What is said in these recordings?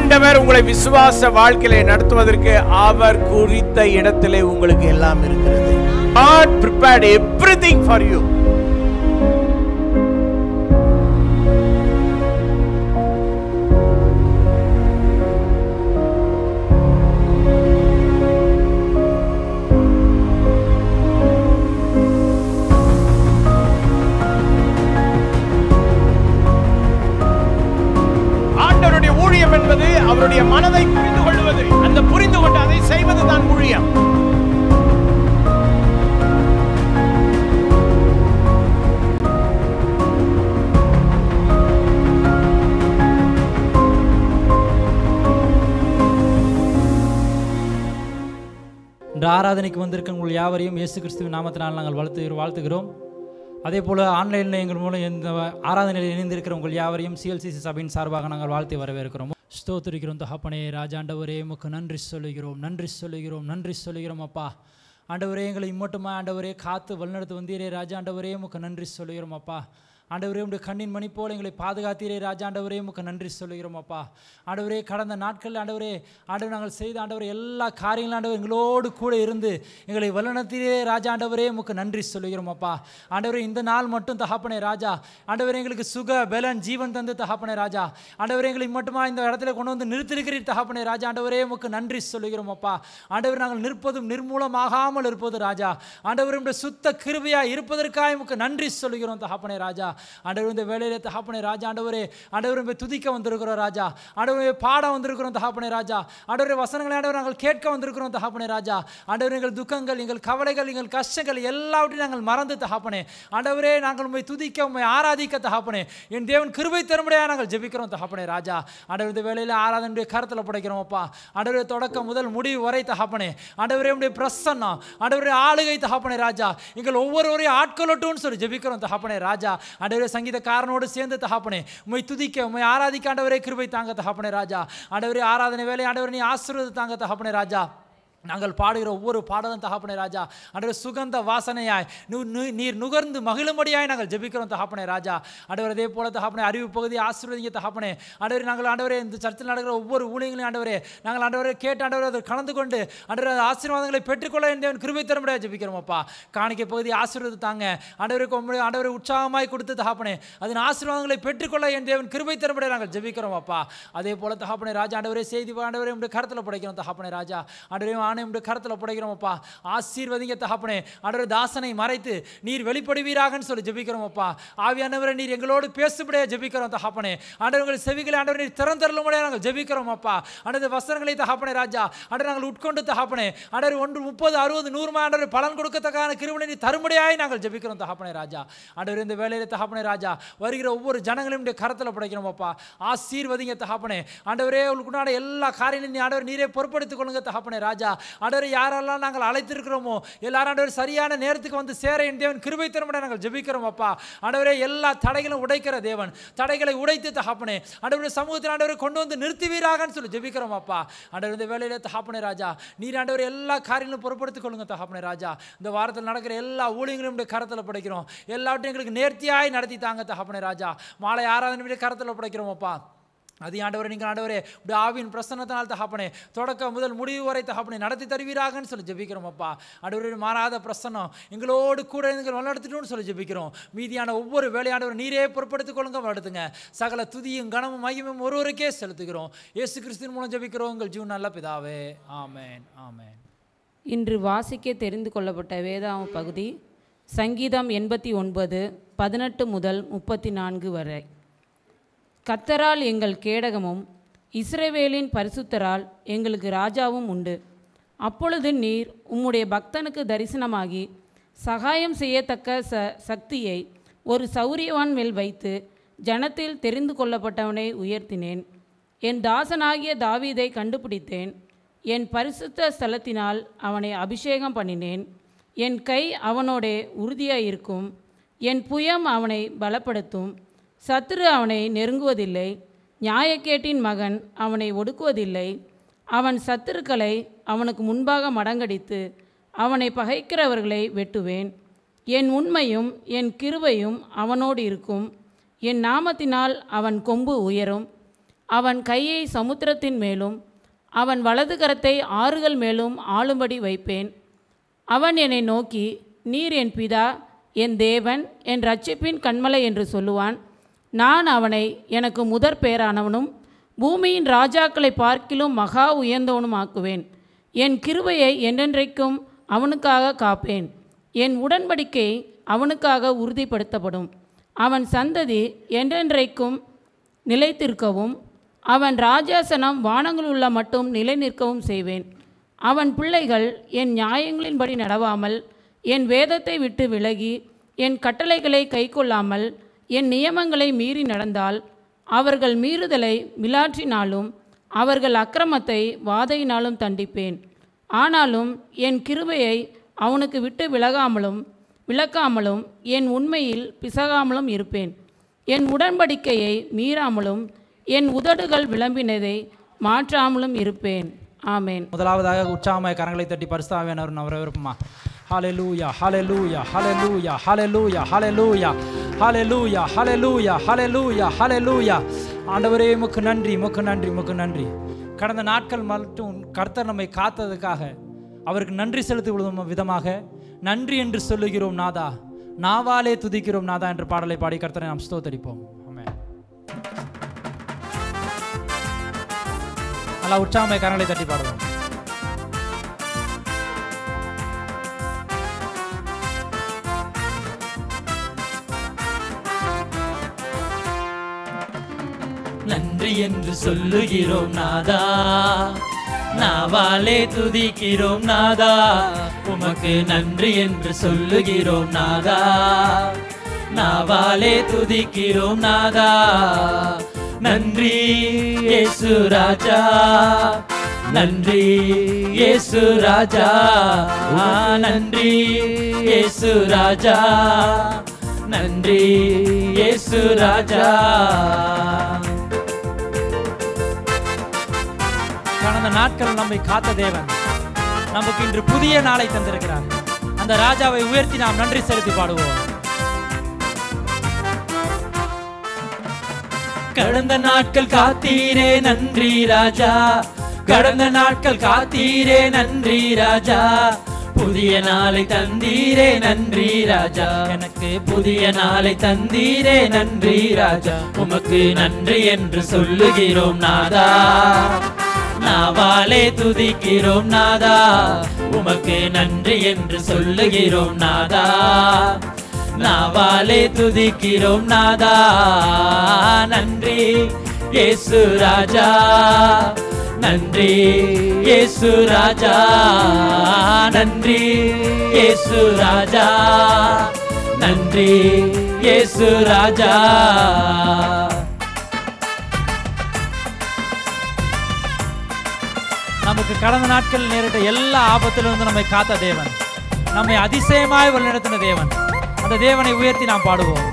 ஆண்டவர் உங்களை விசுவாச வாழ்க்கையிலே நடத்துவதற்கு அவர் குறித்த இடத்திலே உங்களுக்கு எல்லாம் இருக்கிறது God prepared everything for you ஆண்டவருடைய ஊழியம் என்பது அவருடைய மனதை புரிந்து கொள்வது அந்த புரிந்து கொண்டு அதை செய்வது தான் ஊழியம் இந்த ஆராதனைக்கு வந்திருக்க உங்கள் யாவரையும் இயேசு கிறிஸ்துவின் நாமத்தினால் நாங்கள் வாழ்த்து வாழ்த்துகிறோம் அதே போல் ஆன்லைனில் எங்கள் மூலம் இந்த ஆராதனையில் இணைந்திருக்கிற உங்கள் யாவரையும் சிஎல்சிசி சபையின் சார்பாக நாங்கள் வாழ்த்து வரவேற்கிறோம் ஸ்தோத்திரிக்கிறோம் தகப்பனே ராஜாண்டவரே உமக்கு நன்றி சொல்லுகிறோம் நன்றி சொல்லுகிறோம் நன்றி சொல்லுகிறோம் அப்பா ஆண்டவரே எங்களை இம்மட்டுமா ஆண்டவரே காத்து வழிநடத்து வந்தீரே ராஜா ஆண்டவரே உமக்கு நன்றி சொல்லுகிறோம் அப்பா ஆண்டவரே உடைய கண்ணின் மணி போல எங்களை பாதுகாத்தீரே ராஜா ஆண்டவரே உமக்கு நன்றி சொல்லுகிறோம் அப்பா ஆண்டவரே கடந்த நாட்களில் ஆண்டவரே ஆண்டவர் நாங்கள் செய்த ஆண்டவர் எல்லா காரியங்களும் ஆண்டவர் எங்களோடு கூட இருந்து எங்களை வல்லனத்தீரே ராஜா ஆண்டவரே உமக்கு நன்றி சொல்லுகிறோம் அப்பா ஆண்டவரே இந்த நாள் மட்டும் தகப்பனே ராஜா ஆண்டவரே எங்களுக்கு சுக பலன் ஜீவன் தந்து தகப்பனே ராஜா ஆண்டவரே எங்களை மட்டுமா இந்த இடத்துல கொண்டு வந்து நிறுத்திருக்கிறீர் தகப்பனே ராஜா ஆண்டவரே உமக்கு நன்றி சொல்லுகிறோம் அப்பா ஆண்டவர் நாங்கள் நிற்பதும் நிர்மூலமாகாமல் இருப்பது ராஜா ஆண்டவர் உடைய சுத்த கிருபையா இருப்பதற்காக உமக்கு நன்றி சொல்லுகிறோம் தகப்பனே ராஜா ஆண்டவர் இந்த வேலையில தகப்பனே ராஜா ஆண்டவரே ஆண்டவர் போய் துதிக்க வந்திருக்கிறோம் ராஜா ஆண்டவரே பாட வந்திருக்கிறோம் தகப்பனே ராஜா ஆண்டவரே வசனங்களை ஆண்டவர் நாங்கள் கேட்க வந்திருக்கிறோம் தகப்பனே ராஜா ஆண்டவர் எங்கள் துக்கங்கள் எங்கள் கவலைகள் எங்கள் கஷ்டங்கள் எல்லாவற்றையும் நாங்கள் மறந்து தகப்பனே ஆண்டவரே நாங்கள் உண்மை துதிக்க உண்மை ஆராதிக்க தகப்பனே என் தேவன் கிருபை தரும்படியாக நாங்கள் ஜெபிக்கிறோம் தகப்பனே ராஜா ஆண்டவர் இந்த வேலையில் ஆராதனுடைய கருத்தில் படைக்கிறோம் அப்பா ஆண்டவரே தொடக்கம் முதல் முடிவு வரை தகப்பனே ஆண்டவரே உடைய பிரசன்னம் ஆண்டவரே ஆளுகை தகப்பனே ராஜா எங்கள் ஒவ்வொருவரையும் ஆட்கொள்ளட்டும்னு சொல்லி ஜெபிக்கிறோம் தகப்பனே ராஜா ஆண்டவரே சங்கீதக்காரனோடு சேர்ந்து தகப்பனே உம்மை துதிக்க உம்மை ஆராதிக்க ஆண்டவரே கிருபை தாங்க தகப்பனே ராஜா ஆண்டவரே ஆராதனை வேலை ஆண்டவரே நீ ஆசீர்வாதம் தாங்க தகப்பனே ராஜா நாங்கள் பாடுகிற ஒவ்வொரு பாடலும் தகப்பனே ராஜா அன்றவர் சுகந்த வாசனையாய் நு நு- நீர் நுகர்ந்து மகிழும்படியாய் நாங்கள் ஜெபிக்கிறோம் தகப்பனே ராஜா ஆண்டவர் அதே போல தகப்பனே அறிவு பகுதி ஆசீர்வதிங்க தகப்பனே ஆண்டவரே நாங்கள் ஆண்டவரே இந்த சர்ச்சில் நடக்கிற ஒவ்வொரு ஊழியங்களையும் ஆண்டவரே நாங்கள் ஆண்டவரே கேட்டு ஆண்டவரே அதில் கலந்து கொண்டு ஆண்டவரே அந்த ஆசீர்வாதங்களை பெற்றுக்கொள்ள என் தேவன் கிருபை தரும்படியாக ஜெபிக்கிறோம் அப்பா காணிக்கை பகுதி ஆசீர்வாதம் தாங்க ஆண்டவருக்கு உம்முடைய ஆண்டவரை உற்சாகமாய் கொடுத்து தகப்பனே அதன் ஆசீர்வாதங்களை பெற்றுக்கொள்ள என் தேவன் கிருபை தரும்படியாக நாங்கள் ஜெபிக்கிறோம் அப்பா அதே போல தகப்பனே ராஜா ஆண்டவரே செய்தி ஆண்டவரே உடைய கருத்தில் படைக்கிறோம் தகப்பனே ராஜா ஆண்டவரே ஆணை உடைய கருத்தில் படைக்கிறோம் அப்பா ஆசீர்வதிங்க தகப்பனே ஆண்டவரே தாசனை மறைத்து நீர் வெளிப்படுவீராகன்னு சொல்லி ஜெபிக்கிறோம் அப்பா ஆவியானவரை நீர் எங்களோடு பேசுபடியாக ஜெபிக்கிறோம் தகப்பனே ஆண்டவர் உங்கள் செவிகளை ஆண்டவர் நீர் திறந்தருளும்படியாக நாங்கள் ஜெபிக்கிறோம் அப்பா ஆண்டவர் வசனங்களை தகப்பனே ராஜா ஆண்டவர் நாங்கள் உட்கொண்டு தகப்பனே ஆண்டவர் ஒன்று முப்பது அறுபது நூறுமா ஆண்டவர் பலன் கொடுக்கத்தக்கான கிருபனை நீர் தரும்படியாய் நாங்கள் ஜெபிக்கிறோம் தகப்பனே ராஜா ஆண்டவர் இந்த வேலையில தகப்பனே ராஜா வருகிற ஒவ்வொரு ஜனங்களையும் உடைய கரத்தில் படைக்கிறோம் அப்பா ஆசீர்வதிங்க தகப்பனே ஆண்டவரே உங்களுக்கு உண்டான எல்லா காரியங்களையும் நீ ஆண்டவர் நீரே பொறுப்படுத்திக் கொள்ளுங்க தகப்பனே ராஜா ஆண்டவர் யாரெல்லாம் நாங்கள் அழைத்திருக்கிறோமோ எல்லாரும் ஆண்டவர் சரியான நேரத்துக்கு வந்து சேர என் தேவன் கிருபை தரும்படி நாங்கள் ஜெபிக்கிறோம் அப்பா ஆண்டவரே எல்லா தடைகளும் உடைக்கிற தேவன் தடைகளை உடைத்து தகப்பனே ஆண்டவரே சமூகத்தில் ஆண்டவரை கொண்டு வந்து நிறுத்துவீராகன்னு சொல்லி ஜெபிக்கிறோம் அப்பா ஆண்டவர் இந்த வேலையில தகப்பனே ராஜா நீர் ஆண்டவர் எல்லா காரியங்களும் பொறுப்படுத்திக் கொள்ளுங்க தகப்பனே ராஜா இந்த வாரத்தில் நடக்கிற எல்லா ஊழியங்களையும் உடைய கரத்தில் படைக்கிறோம் எல்லாவற்றையும் எங்களுக்கு நேர்த்தியாய் நடத்தி தாங்க தகப்பனே ராஜா மாலை ஆராதனை கரத்தில் படைக்கிறோம் அப்பா அது ஆண்டவரே நீங்கள் ஆண்டவரே உடைய ஆவியின் பிரசன்னத்தினால் தகப்பனே தொடக்க முதல் முடிவு வரை தகப்பனே நடத்தி தருவீராகன்னு சொல்லி ஜெபிக்கிறோம் அப்பா ஆண்டவரே மாறாத பிரசன்னம் எங்களோடு கூட நீங்கள் வழிநடத்திட்டும்னு சொல்லி ஜெபிக்கிறோம் மீதியான ஒவ்வொரு வேலையாண்டவர் நீரே பொறுப்படுத்திக் கொள்ளுங்க வளர்த்துங்க சகல துதியும் கனமும் மகிமும் ஒருவருக்கே செலுத்துகிறோம் இயேசு கிறிஸ்துவின் மூலம் ஜெபிக்கிறோம் உங்கள் ஜீவன் நல்ல பிதாவே ஆமென் ஆமென் இன்று வாசிக்க தெரிந்து கொள்ளப்பட்ட வேதாம பகுதி சங்கீதம் எண்பத்தி ஒன்பது பதினெட்டு முதல் முப்பத்தி நான்கு வரை கத்தரால் எங்கள் கேடகமும் இஸ்ரவேலின் பரிசுத்தரால் எங்களுக்கு ராஜாவும் உண்டு அப்பொழுது நீர் உம்முடைய பக்தனுக்கு தரிசனமாகி சகாயம் செய்யத்தக்க ச சக்தியை ஒரு சௌரியவான் மேல் வைத்து ஜனத்தில் தெரிந்து கொள்ளப்பட்டவனை உயர்த்தினேன் என் தாசனாகிய தாவீதை கண்டுபிடித்தேன் என் பரிசுத்த ஸ்தலத்தினால் அவனை அபிஷேகம் பண்ணினேன் என் கை அவனோடே உறுதியாயிருக்கும் என் புயம் அவனை பலப்படுத்தும் சத்துரு அவனை நெருங்குவதில்லை நியாயக்கேட்டின் மகன் அவனை ஒடுக்குவதில்லை அவன் சத்துருக்களை அவனுக்கு முன்பாக மடங்கடித்து அவனை பகைக்கிறவர்களை வெட்டுவேன் என் உண்மையும் என் கிருபையும் அவனோடு இருக்கும் என் நாமத்தினால் அவன் கொம்பு உயரும் அவன் கையை சமுத்திரத்தின் மேலும் அவன் வலது கரத்தை ஆறுகள் மேலும் ஆளும்படி வைப்பேன் அவன் என்னை நோக்கி நீர் என் பிதா என் தேவன் என் ரட்சிப்பின் கண்மலை என்று சொல்லுவான் நான் அவனை எனக்கு முதற் பேரானவனும் பூமியின் ராஜாக்களை பார்க்கிலும் மகா உயர்ந்தவனும் ஆக்குவேன் என் கிருபையை என்றென்றைக்கும் அவனுக்காக காப்பேன் என் உடன்படிக்கை அவனுக்காக உறுதிப்படுத்தப்படும் அவன் சந்ததி என்றென்றைக்கும் நிலைத்திருக்கவும் அவன் ராஜாசனம் வானங்களுள்ள மட்டும் நிலை நிற்கவும் செய்வேன் அவன் பிள்ளைகள் என் நியாயங்களின்படி நடவாமல் என் வேதத்தை விட்டு விலகி என் கட்டளைகளை கைக்கொள்ளாமல் என் நியமங்களை மீறி நடந்தால் அவர்கள் மீறுதலை மிலாற்றினாலும் அவர்கள் அக்கிரமத்தை வாதையினாலும் தண்டிப்பேன் ஆனாலும் என் கிருபையை அவனுக்கு விட்டு விலகாமலும் விலக்காமலும் என் உண்மையில் பிசகாமலும் இருப்பேன் என் உடன்படிக்கையை மீறாமலும் என் உதடுகள் விளம்பினதை மாற்றாமலும் இருப்பேன் ஆமேன் முதலாவதாக உற்சாகமாய் கரங்களை தட்டி பரிசுத்தாவியானவர் அவரை விருப்பமா ஹalleluya ஹalleluya ஹalleluya ஹalleluya ஹalleluya ஹalleluya ஹalleluya ஹalleluya ஹalleluya ஆண்டவரே உமக்கு நன்றி உமக்கு நன்றி உமக்கு நன்றி கடந்த நாட்கள் மட்டும் கர்த்தர் நம்மை காத்ததுக்காக அவருக்கு நன்றி செலுத்தும் விதமாக நன்றி என்று சொல்லுகிறோம் நாதா நாவாலே துதிக்கிறோம் நாதா என்ற பாடலை பாடி கர்த்தரை நாம் ஸ்தோத்தரிப்போம் ஆமென் நல்லா உற்சாகமாய் கரங்களை தட்டி பாடுவோம் நன்றி என்று சொல்லுகிறோம் நாதா நாவாலே துதிக்கிறோம் நாதா உமக்கு நன்றி என்று சொல்லுகிறோம் நாதா நாவாலே துதிக்கிறோம் நாதா நன்றி இயேசு ராஜா நன்றி இயேசு ராஜா ஆ, நன்றி இயேசு ராஜா நன்றி இயேசு ராஜா கடந்த நாட்கள் நம்மை காத்த தேவன் நமக்கு இன்று புதிய நாளை தந்திருக்கிறார் அந்த ராஜாவை உயர்த்தி நாம் நன்றி செலுத்தி பாடுவோம் கடந்த நாட்கள் காத்தீரே நன்றி ராஜா கடந்த நாட்கள் காத்தீரே நன்றி ராஜா புதிய நாளை தந்தீரே நன்றி ராஜா எனக்கு புதிய நாளை தந்தீரே நன்றி ராஜா உமக்கு நன்றி என்று சொல்லுகிறோம் நாதா நாவாலே துதிக்கிறோம் நாதா உமக்கு நன்றி என்று சொல்லுகிறோம் நாதா நாவாலே துதிக்கிறோம் நாதா நன்றி இயேசு ராஜா நன்றி இயேசு ராஜா நன்றி இயேசு ராஜா நன்றி இயேசு ராஜா நமக்கு கடந்த நாட்கள் நேரிட்ட எல்லா ஆபத்திலிருந்து நம்மை காத்த தேவன் நம்மை அதிசயமாய் வழிநடத்தின தேவன் அந்த தேவனை உயர்த்தி நாம் பாடுவோம்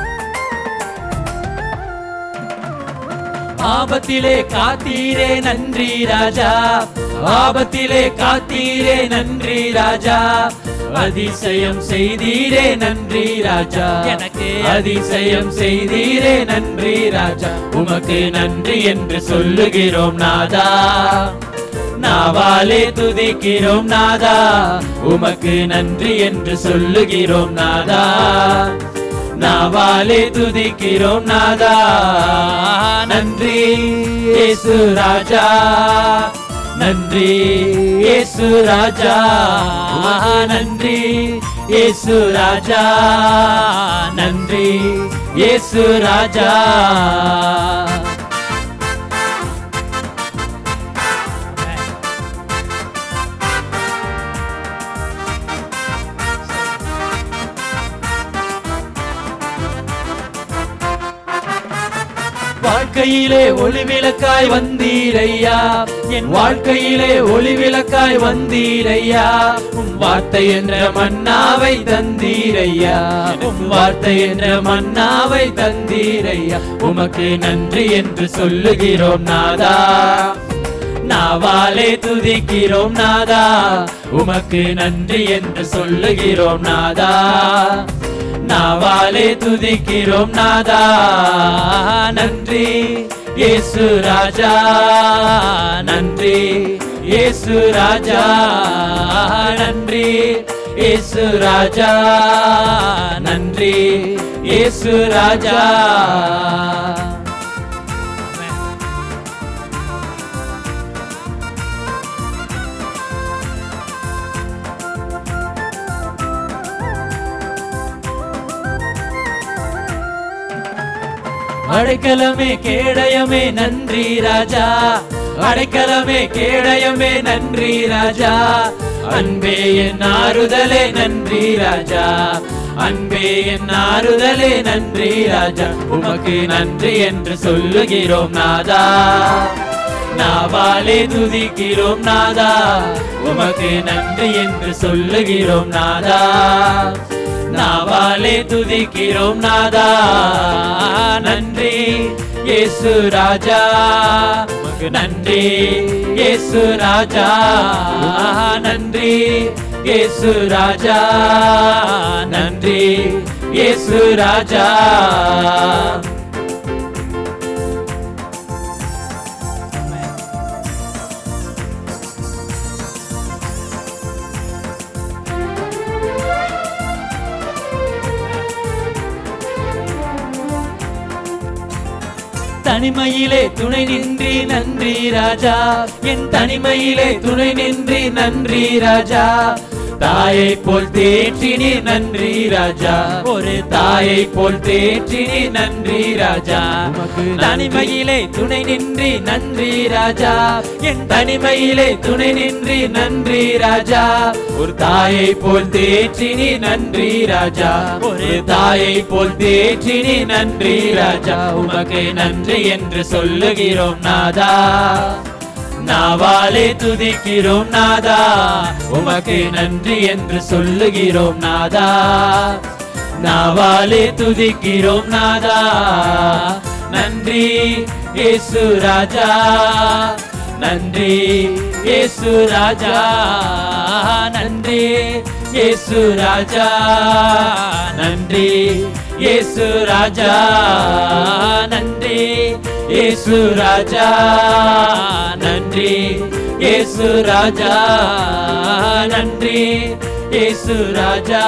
ஆபத்திலே காத்தீரே நன்றி ராஜா ஆபத்திலே காத்தீரே நன்றி ராஜா அதிசயம் செய்தீரே நன்றி ராஜா எனக்கு அதிசயம் செய்தீரே நன்றி ராஜா உமக்கு நன்றி என்று சொல்லுகிறோம் நாதா நாவாலே துதிக்கிறோம் நாதா உமக்கு நன்றி என்று சொல்லுகிறோம் நாதா நாவாலே துதிக்கிறோம் நாதா நன்றி இயேசு ராஜா நன்றி இயேசு ராஜா நன்றி இயேசு ராஜா நன்றி இயேசு ராஜா வாழ்க்கையிலே ஒளி விளக்காய் வந்தீரையா என் வாழ்க்கையிலே ஒளி விளக்காய் வந்தீரையா உம் வார்த்தை என்ற மன்னாவை தந்தீரையா உம் வார்த்தை என்ற மன்னாவை தந்தீரையா உமக்கு நன்றி என்று சொல்லுகிறோம் நாதா நாவாலே துதிக்கிறோம் நாதா உமக்கு நன்றி என்று சொல்லுகிறோம் நாதா நாவாலே துதிக்கிறோம் நாதா நன்றி இயேசு ராஜா நன்றி இயேசு ராஜா நன்றி இயேசு ராஜா நன்றி இயேசு ராஜா அடைக்கலமே கேடயமே நன்றி ராஜா அடைக்கலமே கேடயமே நன்றி ராஜா அன்பே என் ஆறுதலே நன்றி ராஜா அன்பே என் ஆறுதலே நன்றி ராஜா உமக்கு நன்றி என்று சொல்லுகிறோம் நாதா நாவாலே துதிக்கிறோம் நாதா உமக்கு நன்றி என்று சொல்லுகிறோம் நாதா நாவாலே துதிக்கிறோம் நாதா நன்றி இயேசு ராஜா உமக்கு நன்றி இயேசு ராஜா நன்றி இயேசு ராஜா நன்றி இயேசு ராஜா தனிமையிலே துணை நின்றி நன்றி ராஜா என் தனிமையிலே துணை நின்றி நன்றி ராஜா தாயை போல் தேற்றினி நன்றி ராஜா ஒரு தாயை போல் தேற்றினி நன்றி ராஜா தனிமையிலே துணை நின்றி நன்றி ராஜா என் தனிமையிலே துணை நின்றி நன்றி ராஜா ஒரு தாயை போல் தேற்றினி நன்றி ராஜா ஒரு தாயை போல் தேற்றினி நன்றி ராஜா உமக்கு நன்றி என்று சொல்லுகிறோம் நாதா நாவாலே துதிக்கிறோம் நாதா உமக்கு நன்றி என்று சொல்லுகிறோம் நாதா நாவாலே துதிக்கிறோம் நாதா நன்றி இயேசு ராஜா நன்றி இயேசு ராஜா நன்றி இயேசு ராஜா நன்றி இயேசு ராஜா நன்றி இயேசு ராஜா நன்றி இயேசு ராஜா நன்றி இயேசு ராஜா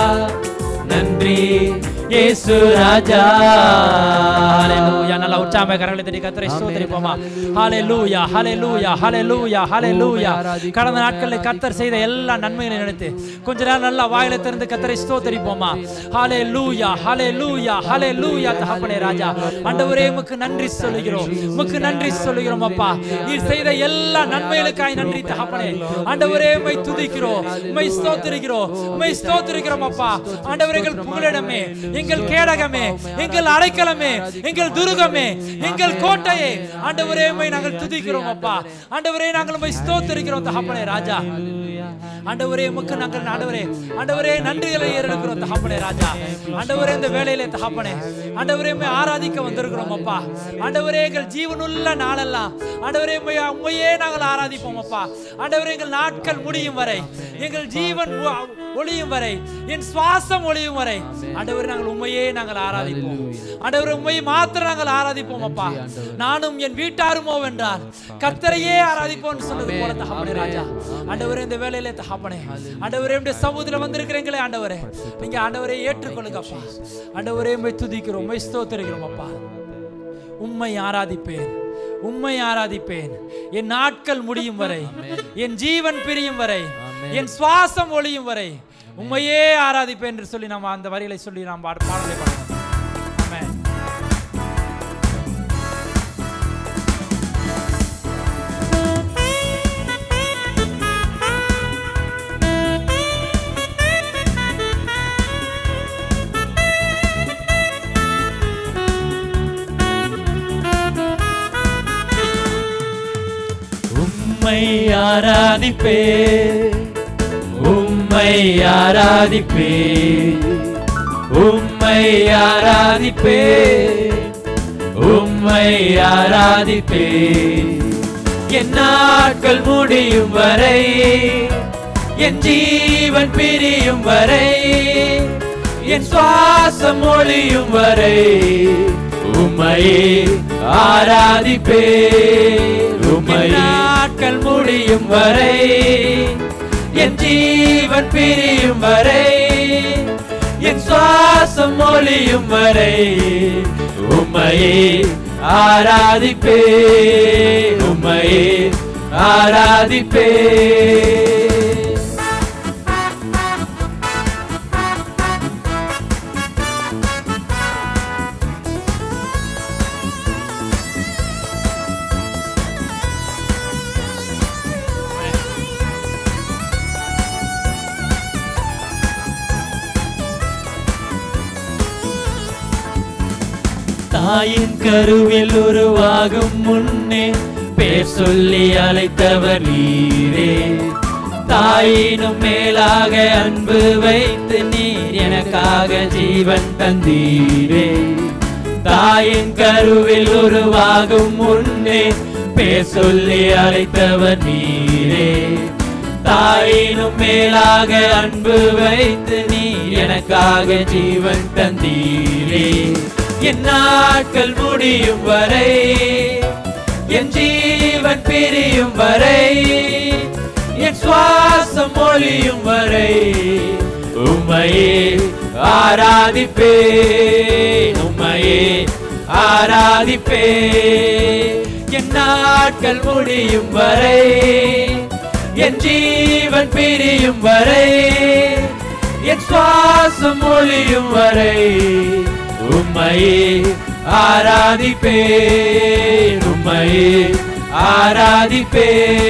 நன்றி இயேசு ராஜா ஹalleluya நல்ல உற்சாகமாக கரங்களை தட்டி கர்த்தரை ஸ்தோத்திரிப்போமா ஹalleluya ஹalleluya ஹalleluya ஹalleluya கடந்த நாட்களில் கர்த்தர் செய்த எல்லா நன்மைகளையும் நினைத்து கொஞ்ச நேரம் நல்லா வாயில திறந்து கர்த்தரை ஸ்தோத்திரிப்போமா ஹalleluya ஹalleluya ஹalleluya தகப்பனே ராஜா ஆண்டவரே உமக்கு நன்றி சொல்லுகிறோம் உமக்கு நன்றி சொல்லுகிறோம் அப்பா நீர் செய்த எல்லா நன்மைகளுக்காய் நன்றி தகப்பனே ஆண்டவரே உம்மை துதிக்கிறோம் உம்மை ஸ்தோத்திரிக்கிறோம் உம்மை ஸ்தோத்திரிக்கிறோம் அப்பா ஆண்டவரே எங்கள் புகலிடமே எங்கள் கேடகமே எங்கள் அடைக்கலமே எங்கள் துருகமே எங்கள் கோட்டையே ஆண்டவரே உம்மை நாங்கள் துதிக்கிறோம் அப்பா ஆண்டவரே நாங்கள் உம்மை ஸ்தோத்திரிக்கிறோம் தகப்பனே ராஜா ஆண்டவரே உமக்கு நாங்கள் ஆண்டவரே ஆண்டவரே நன்றிகளை ஏறெடுக்கிறோம் தகப்பனே ராஜா ஆண்டவரே இந்த வேலையிலே தகப்பனே ஆண்டவரே உம்மை ஆராதிக்க வந்திருக்கிறோம் அப்பா ஆண்டவரே எங்கள் ஜீவனுள்ள நாளெல்லாம் ஆண்டவரே உம்மை உம்மையே நாங்கள் ஆராதிப்போம் அப்பா ஆண்டவரே எங்கள் நாட்கள் முடியும் வரை எங்கள் ஜீவன் ஒ- ஒளியும் வரை என் சுவாசம் ஒளியும் வரை ஆண்டவரே நாங்கள் உண்மையே நாங்கள் ஆராதிப்போம் ஆண்டவரே உண்மையை மாத்திரம் நாங்கள் ஆராதிப்போம் அப்பா நானும் என் வீட்டாருமோ வென்றால் கர்த்தரையே ஆராதிப்போம் சொன்னது போல தகப்பனே ராஜா ஆண்டவரே இந்த வேலையிலே தகப்பனே ஆண்டவரே இந்த சமூகத்தில் வந்திருக்கிறீங்களே ஆண்டவரே நீங்க ஆண்டவரே ஏற்றுக்கொள்ளுங்க அப்பா ஆண்டவரே உம்மை துதிக்கிறோம் உம்மை ஸ்தோத்திரிக்கிறோம் அப்பா உம்மை ஆராதிப்பேன் உம்மை ஆராதிப்பேன் என் நாட்கள் முடியும் வரை என் ஜீவன் பிரியும் வரை என் சுவாசம் ஒளியும் வரை உம்மையே ஆராதிப்பேன் என்று சொல்லி நாம் அந்த வரிகளை சொல்லி நாம் பாட- பாடலை பாடுவோம் ஆமென். உம்மை ஆராதிப்பே உம்மை ஆராதிப்பே உம்மை ஆராதிப்பே உம்மை ஆராதிப்பே என் நாட்கள் முடியும் வரை என் ஜீவன் பிரியும் வரை என் சுவாசம் ஒளியும் வரை உம்மையே ஆராதிப்பே உம்மையே நாட்கள் முடியும் வரை என் ஜீவன் பிரியும் வரை என் சுவாசம் மொழியும் வரை உம்மையே ஆராதிப்பே உம்மையே ஆராதிப்பே தாயின் கருவில் உருவாகும் முன்னே பேர் சொல்லி அழைத்தவர் நீரே தாயினும் மேலாக அன்பு வைத்து நீர் எனக்காக ஜீவன் தந்தீரே தாயின் கருவில் உருவாகும் முன்னே பேர் சொல்லி அழைத்தவர் நீரே தாயினும் மேலாக அன்பு வைத்து நீ எனக்காக ஜீவன் தந்தீரே என் நாட்கள் முடியும் வரை என் ஜீவன் பிரியும் வரை என் சுவாசம் மொழியும் வரை உம்மையே ஆராதிப்பே உம்மையே ஆராதிப்பே என் நாட்கள் முடியும் வரை என் ஜீவன் பிரியும் வரை என் சுவாசம் மொழியும் வரை உம்மையே ஆராதிப்பே உம்மையே ஆராதிப்பே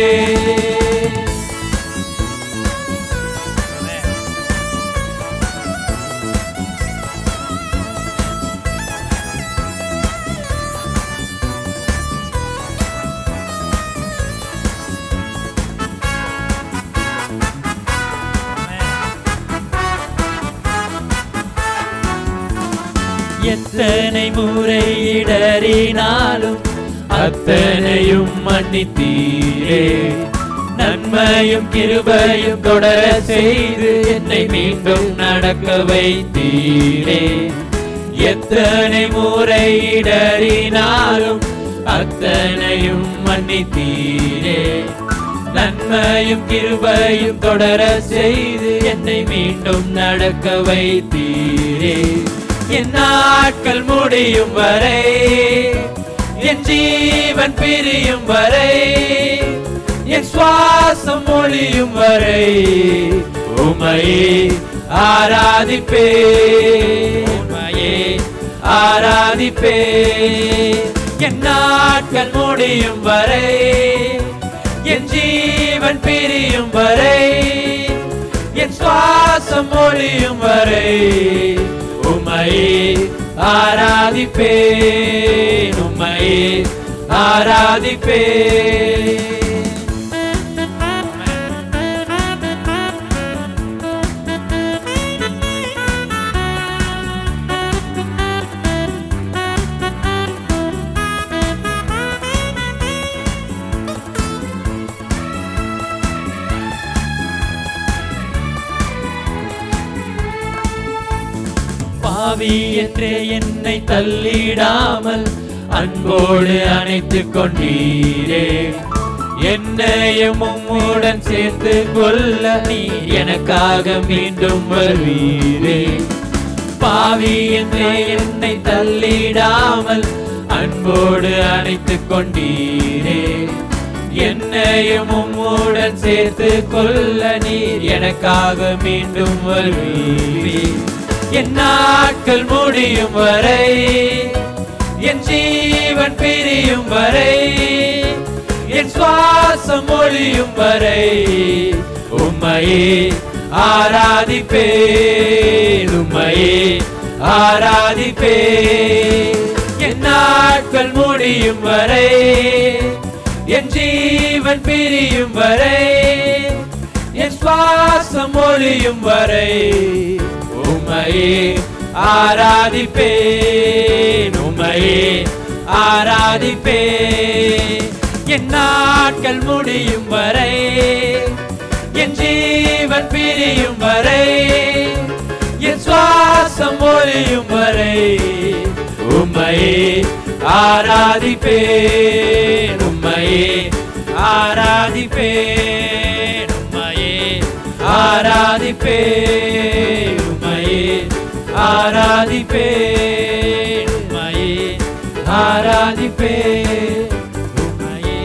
எத்தனை முறை இடறினாலும் அத்தனையும் மன்னித்தீரே நன்மையும் கிருபையும் தொடர செய்து என்னை மீண்டும் நடக்க வைத்தீரே எத்தனை முறை இடறினாலும் அத்தனையும் மன்னித்தீரே நன்மையும் கிருபையும் தொடர செய்து என்னை மீண்டும் நடக்க வைத்தீரே என் நாட்கள் முடியும் வரை என் ஜீவன் பிரியும் வரை என் சுவாசம் மொழியும் வரை உமையே ஆராதிப்பே உமையே ஆராதிப்பே என் நாட்கள் முடியும் வரை என் ஜீவன் பிரியும் வரை என் சுவாசம் மொழியும் வரை உமையே ஆராதிப்பே உமையே ஆராதிப்பே பாவி என்றே என்னை தள்ளிடாமல் அன்போடு அணைத்துக் கொண்டீரே என்னையும் உம்முடன் சேர்த்து கொள்ள நீ எனக்காக மீண்டும் வருவீரே பாவி என்றே என்னை தள்ளிடாமல் அன்போடு அணைத்துக் கொண்டீரே என்னையும் உம்முடன் சேர்த்து கொள்ள நீர் எனக்காக மீண்டும் வருவீர் என் நாட்கள் முடியும் வரை என் ஜீவன் பிரியும் வரை என் சுவாசம் மொழியும் வரை உம்மையே ஆராதிப்பே உம்மையே ஆராதிப்பே என் நாட்கள் முடியும் வரை என் ஜீவன் பிரியும் வரை என் சுவாசம் மொழியும் வரை உம்மையே ஆராதிப்பேன் உம்மையே ஆராதிப்பேன் என் நாட்கள் முடியும் வரை என் ஜீவன் பிரியும் வரை என் சுவாசம் ஒழியும் வரை உம்மையே உம்மையே ஆராதிப்பேன் உம்மையே ஆராதிப்பேன் உம்மையே ஆராதிப்பேன் உம்மையே ஆராதிப்பேன் உம்மையே ஆராதிப்பேன் உம்மையே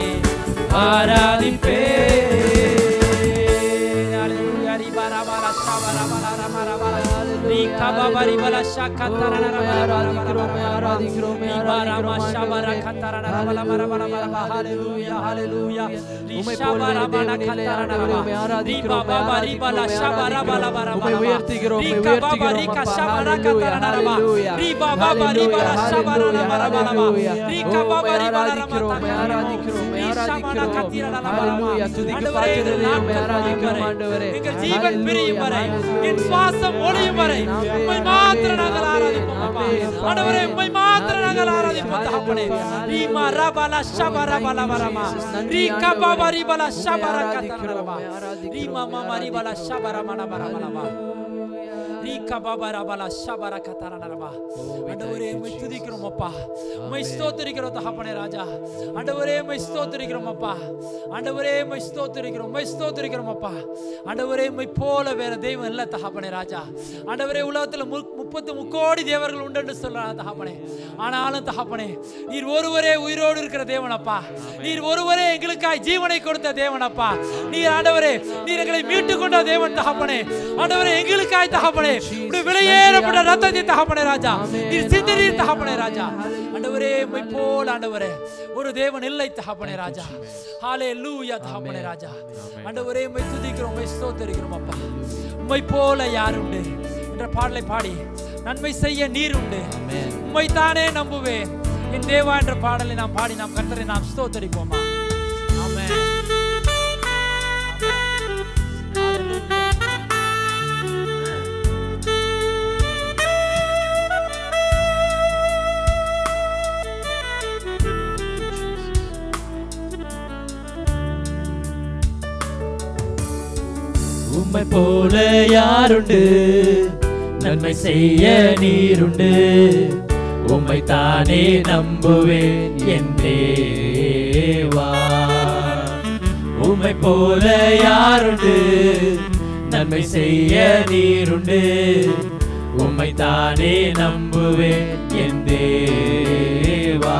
ஆராதிப்பேன் ஹalleluya ரிபரா பலா ஷபரா பலா ரமரா பலா ரிகபா பரி பலா ஷக்கத்தரா ஆராதிக்கிறோமே, ஆராதிக்கிறோமே, ரிபரா ஆராதிக்கிறோம் ஷபரா ஆண்டவரே. கத்தரா பலா பலா பலா பலா ஹalleluya ஹalleluya உம்மை போல ரிஷபரா வேறு பலா தேவன் இல்லை, கத்தரா ஆண்டவரே. உம்மை ஆராதிக்கிறோம், ரிபபா பரி பலா உம்மை ஷபரா பலா பலா உம்மை பலா உயர்த்துகிறோம், உம்மை ரிகபா உயர்த்துகிறோம், பரி அப்பா. கஷபரா ஹalleluya, கத்தரா ரபா ஹalleluya. ரிபபா பரி பலா ஷபரா ஹalleluya, ரபா ரபா ரபா ஹalleluya. ரிகபா உம்மை பரி பலா ஆராதிக்கிறோம், உம்மை ஆராதிக்கிறோம், உம்மை ஆராதிக்கிறோம். கத்திரா ஹalleluya, துதிக்கு பாத்திரரே, உம்மை ஆராதிக்கிறோம், ஆண்டவரே. எங்கள் ஜீவன் ஹalleluya, பிரியும் வரை ஹalleluya. என் சுவாசம் ஒளியும் வரை ஆமென், உம்மை ஆமென், மாத்திரம் நாங்கள் ஆமென், ஆராதிப்போம் அப்பா ஆமென், ஆண்டவரே ஆமென். உம்மை மாத்திரம் நாங்கள் ஹalleluya, ஆராதிப்போம் தகப்பனே ஹalleluya. ரீமா ரபல ஷபர பல வரமா Jesus, நன்றி ரீகா ஆண்டவரே. பாபா ரிபல உம்மை ஷபர ஆராதிக்கிறோம், கத்தரபா உம்மை ஆராதிக்கிறோம், ரீமா உம்மை மாமா ரிபல ஆராதிக்கிறோம். ஷபர மன பர பலமா Hallelujah. ரீகா பாபா ரபல ஷபர கத்தரனரபா ஆண்டவரே உம்மை துதிக்கிறோம் அப்பா உம்மை ஸ்தோத்திரிக்கிறோம் தகப்பனே ராஜா ஆண்டவரே உம்மை ஸ்தோத்திரிக்கிறோம் அப்பா ஆண்டவரே உம்மை ஸ்தோத்திரிக்கிறோம் உம்மை ஸ்தோத்திரிக்கிறோம் அப்பா ஆண்டவரே உம்மை போல வேற தெய்வம் இல்ல தகப்பனே ராஜா ஆண்டவரே உலகத்துல மு- முப்பத்து முக்கோடி தேவர்கள் உண்டு சொல்றாங்க தகப்பனே ஆனாலும் தகப்பனே நீர் ஒருவரே உயிரோடு இருக்கிற தேவனப்பா நீர் ஒருவரே எங்களுக்காய் ஜீவனை கொடுத்த தேவனப்பா நீர் ஆண்டவரே நீர் எங்களை மீட்டு கொண்ட தேவன் தகப்பனே ஆண்டவரே எங்களுக்காய் தகப்பனே உடைய விலையேறப்பட்ட ரத்தத்தை தகப்பனே ராஜா நீர் சிந்தனீர் தகப்பனே ராஜா ஆண்டவரே உம்மை போல ஆண்டவரே ஒரு தேவன் இல்லை தகப்பனே ராஜா ஹாலே லூயா தகப்பனே ராஜா ஆண்டவரே உம்மை துதிக்கிறோம் உம்மை ஸ்தோத்தரிக்கிறோம் அப்பா உம்மை போல யார் உண்டு என்ற பாடலை பாடி நன்மை செய்ய நீர் உண்டு உம்மை தானே நம்புவேன் என் தேவா என்ற பாடலை நாம் பாடி நாம் கர்த்தரை நாம் ஸ்தோத்தரிப்போமா ஆமென் உம்மை போல யாருண்டு நன்மை செய்ய நீருண்டு உம்மை தானே நம்புவேன் என் தேவா உம்மை போல யாருண்டு நன்மை செய்ய நீருண்டு உம்மை தானே நம்புவேன் என் தேவா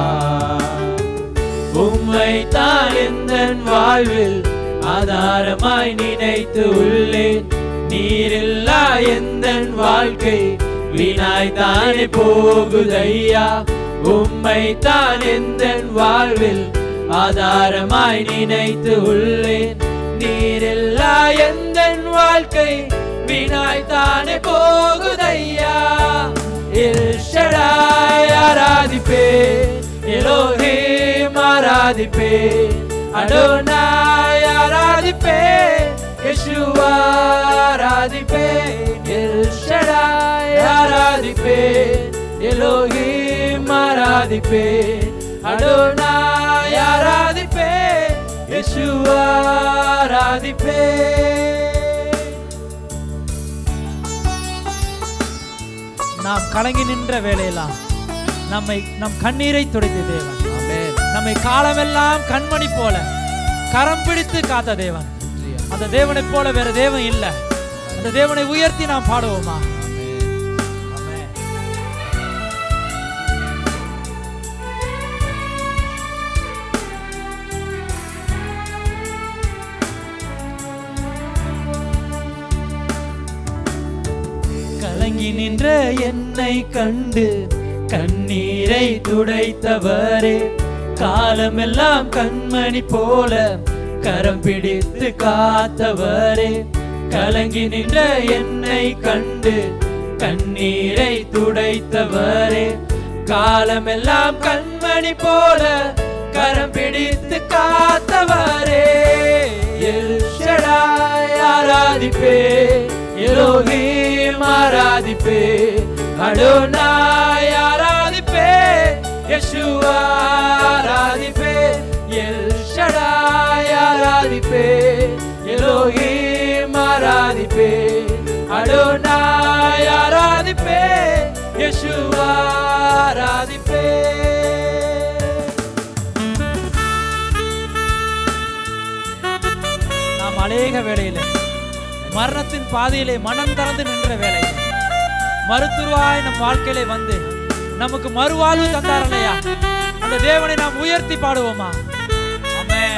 உம்மை தான் எந்த வாழ்வில் ஆதாரமாய் நினைத்து உள்ளேன் நீரில்லா எந்த வாழ்க்கை வீணாய் தானே போகுதையா உம்மை தான் எந்த வாழ்வில் ஆதாரமாய் நினைத்து உள்ளேன் நீரில்லா எந்த வாழ்க்கை வீணாய் தானே போகுதையா எல்ஷடாய் ஆராதிப்பேன் எலோஹிம் ஆராதிப்பேன் அடோனாய் ஆராதிப்பேன் யெஷுவா ஆராதிப்பேன் எல்ஷடாய் ஆராதிப்பேன் எலோஹிம் ஆராதிப்பேன் அடோனாய் ஆராதிப்பேன் யெஷுவா ஆராதிப்பேன் நாம் கலங்கி நின்ற வேலையெல்லாம் நம்மை நம் கண்ணீரை துடைத்த தேவன் Amen. நம்மை காலமெல்லாம் கண்மணி போல கரம் பிடித்து காத்த தேவன் அந்த தேவனைப் போல வேற தேவன் இல்ல அந்த தேவனை உயர்த்தி நாம் பாடுவோமா ஆமென். கலங்கி நின்ற என்னை கண்டு கண்ணீரை துடைத்தவரே காலமெல்லாம் கண்மணி போல கரம் பிடித்து காத்தவரே கலங்கி நின்ற என்னை கண்டு கண்ணீரை துடைத்தவரே காலமெல்லாம் கண்மணி போல கரம் பிடித்து காத்தவரே எல் ஷடாய் ஆராதிப்பே எலோஹிம் ஆராதிப்பே அடோனாய் ஆராதிப்பே யெஷுவா ஆராதிப்பே எல் ஷடாய் ஆராதிப்பே எலோஹிம் ஆராதிப்பே அடோனாய் ஆராதிப்பே யெஷுவா ஆராதிப்பே நாம் அநேக வேளையில மரணத்தின் பாதையிலே மனம் திறந்து நின்ற வேளையில மருத்துவாய் நம் வாழ்க்கையிலே வந்து நமக்கு மறுவாழ்வு தந்தார் இல்லையா அந்த தேவனை நாம் உயர்த்தி பாடுவோமா ஆமென்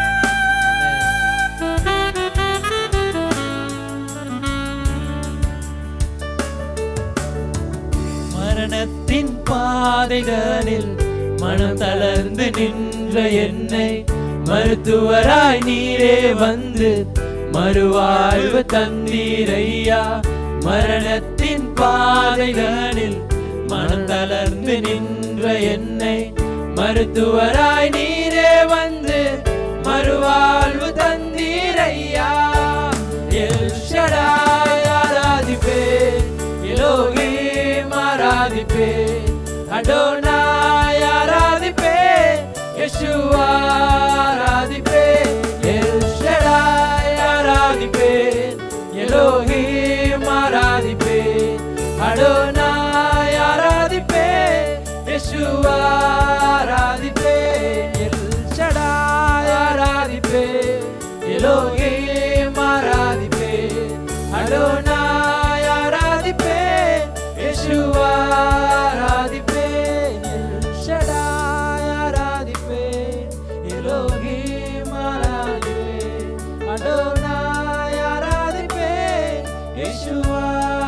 மரணத்தின் பாதைகளில் மனம் தளர்ந்து நின்ற என்னை மருத்துவராய் நீரே வந்து மறுவாழ்வு தந்தீரையா மரணத்தின் பாதைகளில் மனம் தளர்ந்து நின்ற என்னை மருத்துவராய் நீரே வந்து மறுவாழ்வு தந்தீரையா எல் ஷடாய் ஆராதிப்பேன் எலோஹிம் ஆராதிப்பேன் அடோனாய் ஆராதிப்பேன் யெஷுவா ஆராதிப்பேன் எல் ஷடாய் ஆராதிப்பேன் எலோஹிம் ஆராதிப்பேன் அடோனாய் ஆராதிப்பேன் யெஷுவா ஆராதிப்பேன் எல் ஷடாய் ஆராதிப்பேன் எலோஹிம் ஆராதிப்பேன் அடோனாய் ஆராதிப்பேன் யெஷுவா ஆராதிப்பேன் எல் ஷடாய் ஆராதிப்பேன் எலோஹிம் ஆராதிப்பேன் அடோனாய் ஆராதிப்பேன் யெஷுவா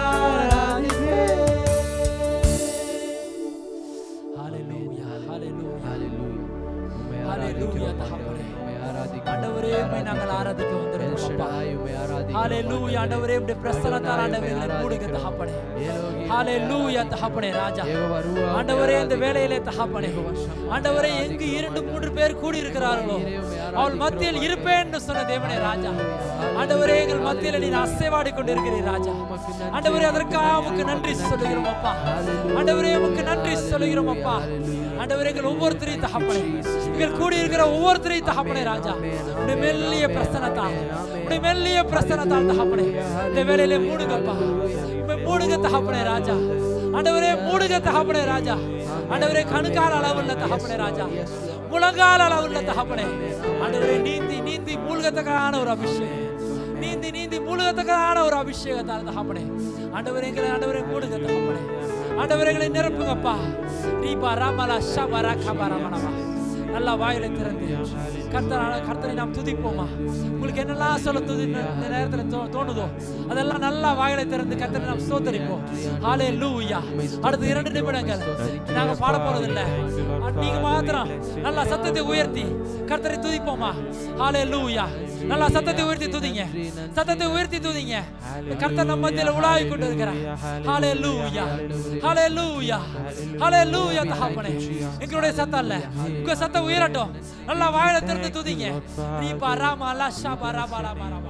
ஆராதிப்பேன் ஹalleluya ஹalleluya ஹalleluya தகப்பனே ஆண்டவரே உம்மை நாங்கள் ஆராதிக்க வந்திருக்கிறோம் அப்பா. ஹalleluya ஆண்டவரே உம்முடைய பிரசன்னத்தால் ஆண்டவரே எங்களை மூடுங்க தகப்பனே ஹalleluya தகப்பனே ராஜா ஆண்டவரே இந்த வேளையிலே தகப்பனே ஆண்டவரே எங்கு இரண்டு மூன்று பேர் கூடி இருக்கிறார்களோ அவள் மத்தியில் இருப்பேன் என்று சொன்ன தேவனே ராஜா ஆண்டவரே எங்கள் மத்தியில் நீர் அசைவாடி கொண்டிருக்கிறீர் ராஜா ஆண்டவரே அதற்காக உமக்கு நன்றி சொல்லுகிறோம் அப்பா ஆண்டவரே உமக்கு நன்றி சொல்லுகிறோம் அப்பா ஆண்டவரே எங்கள் ஒவ்வொருத்தரையும் தகப்பனே எங்கள் கூடி இருக்கிற ஒவ்வொருத்தரையும் தகப்பனே ராஜா உடைய மெல்லிய பிரசனத்தால் உடைய மெல்லிய பிரசனத்தால் தகப்பனே இந்த வேலையிலே மூடுங்கப்பா உம்மை மூடுங்க தகப்பனே ராஜா ஆண்டவரே மூடுங்க தகப்பனே ராஜா ஆண்டவரே கணுக்கால அளவுள்ள தகப்பனே ராஜா முழங்கால அளவுள்ள தகப்பனே ஆண்டவரே நீந்தி நீந்தி மூழ்கத்தக்கான ஒரு அபிஷேகம் நீந்தி நீந்தி மூழ்கத்தக்கான ஒரு அபிஷேகத்தால் தகப்பனே ஆண்டவரே எங்களை ஆண்டவரே மூடுங்க தகப்பனே ஆண்டவரே எங்களை நிரப்புங்கப்பா ரீபா ராமலா ஷபரா கபரமணவா நல்லா வாயிலை திறந்து கர்த்தர் கர்த்தரை நாம் துதிப்போமா உங்களுக்கு என்னெல்லாம் சொல்ல துதி இந்த நேரத்தில் தோ- தோணுதோ அதெல்லாம் நல்லா வாயிலை திறந்து கர்த்தரை நாம் சோதரிப்போம் ஹாலே லூயா அடுத்த இரண்டு நிமிடங்கள் நாங்க பாட போறது இல்ல நீங்க மாத்திரம் நல்லா சத்தத்தை உயர்த்தி கர்த்தரை துதிப்போமா ஹாலே லூயா நல்லா சத்தத்தை உயர்த்தி துதிங்க சத்தத்தை உயர்த்தி துதிங்க கர்த்தர் நம்ம மத்தியில உலாவி கொண்டு இருக்கிறார் ஹாலே லூயா ஹாலே லூயா ஹாலே லூயா தகப்பனே எங்களுடைய சத்தம் இல்ல உங்க சத்தம் உயரட்டும் நல்லா வாயில திறந்து துதிங்க ரீபா ராமா லா ஷாபா ராபா ராபா ராபா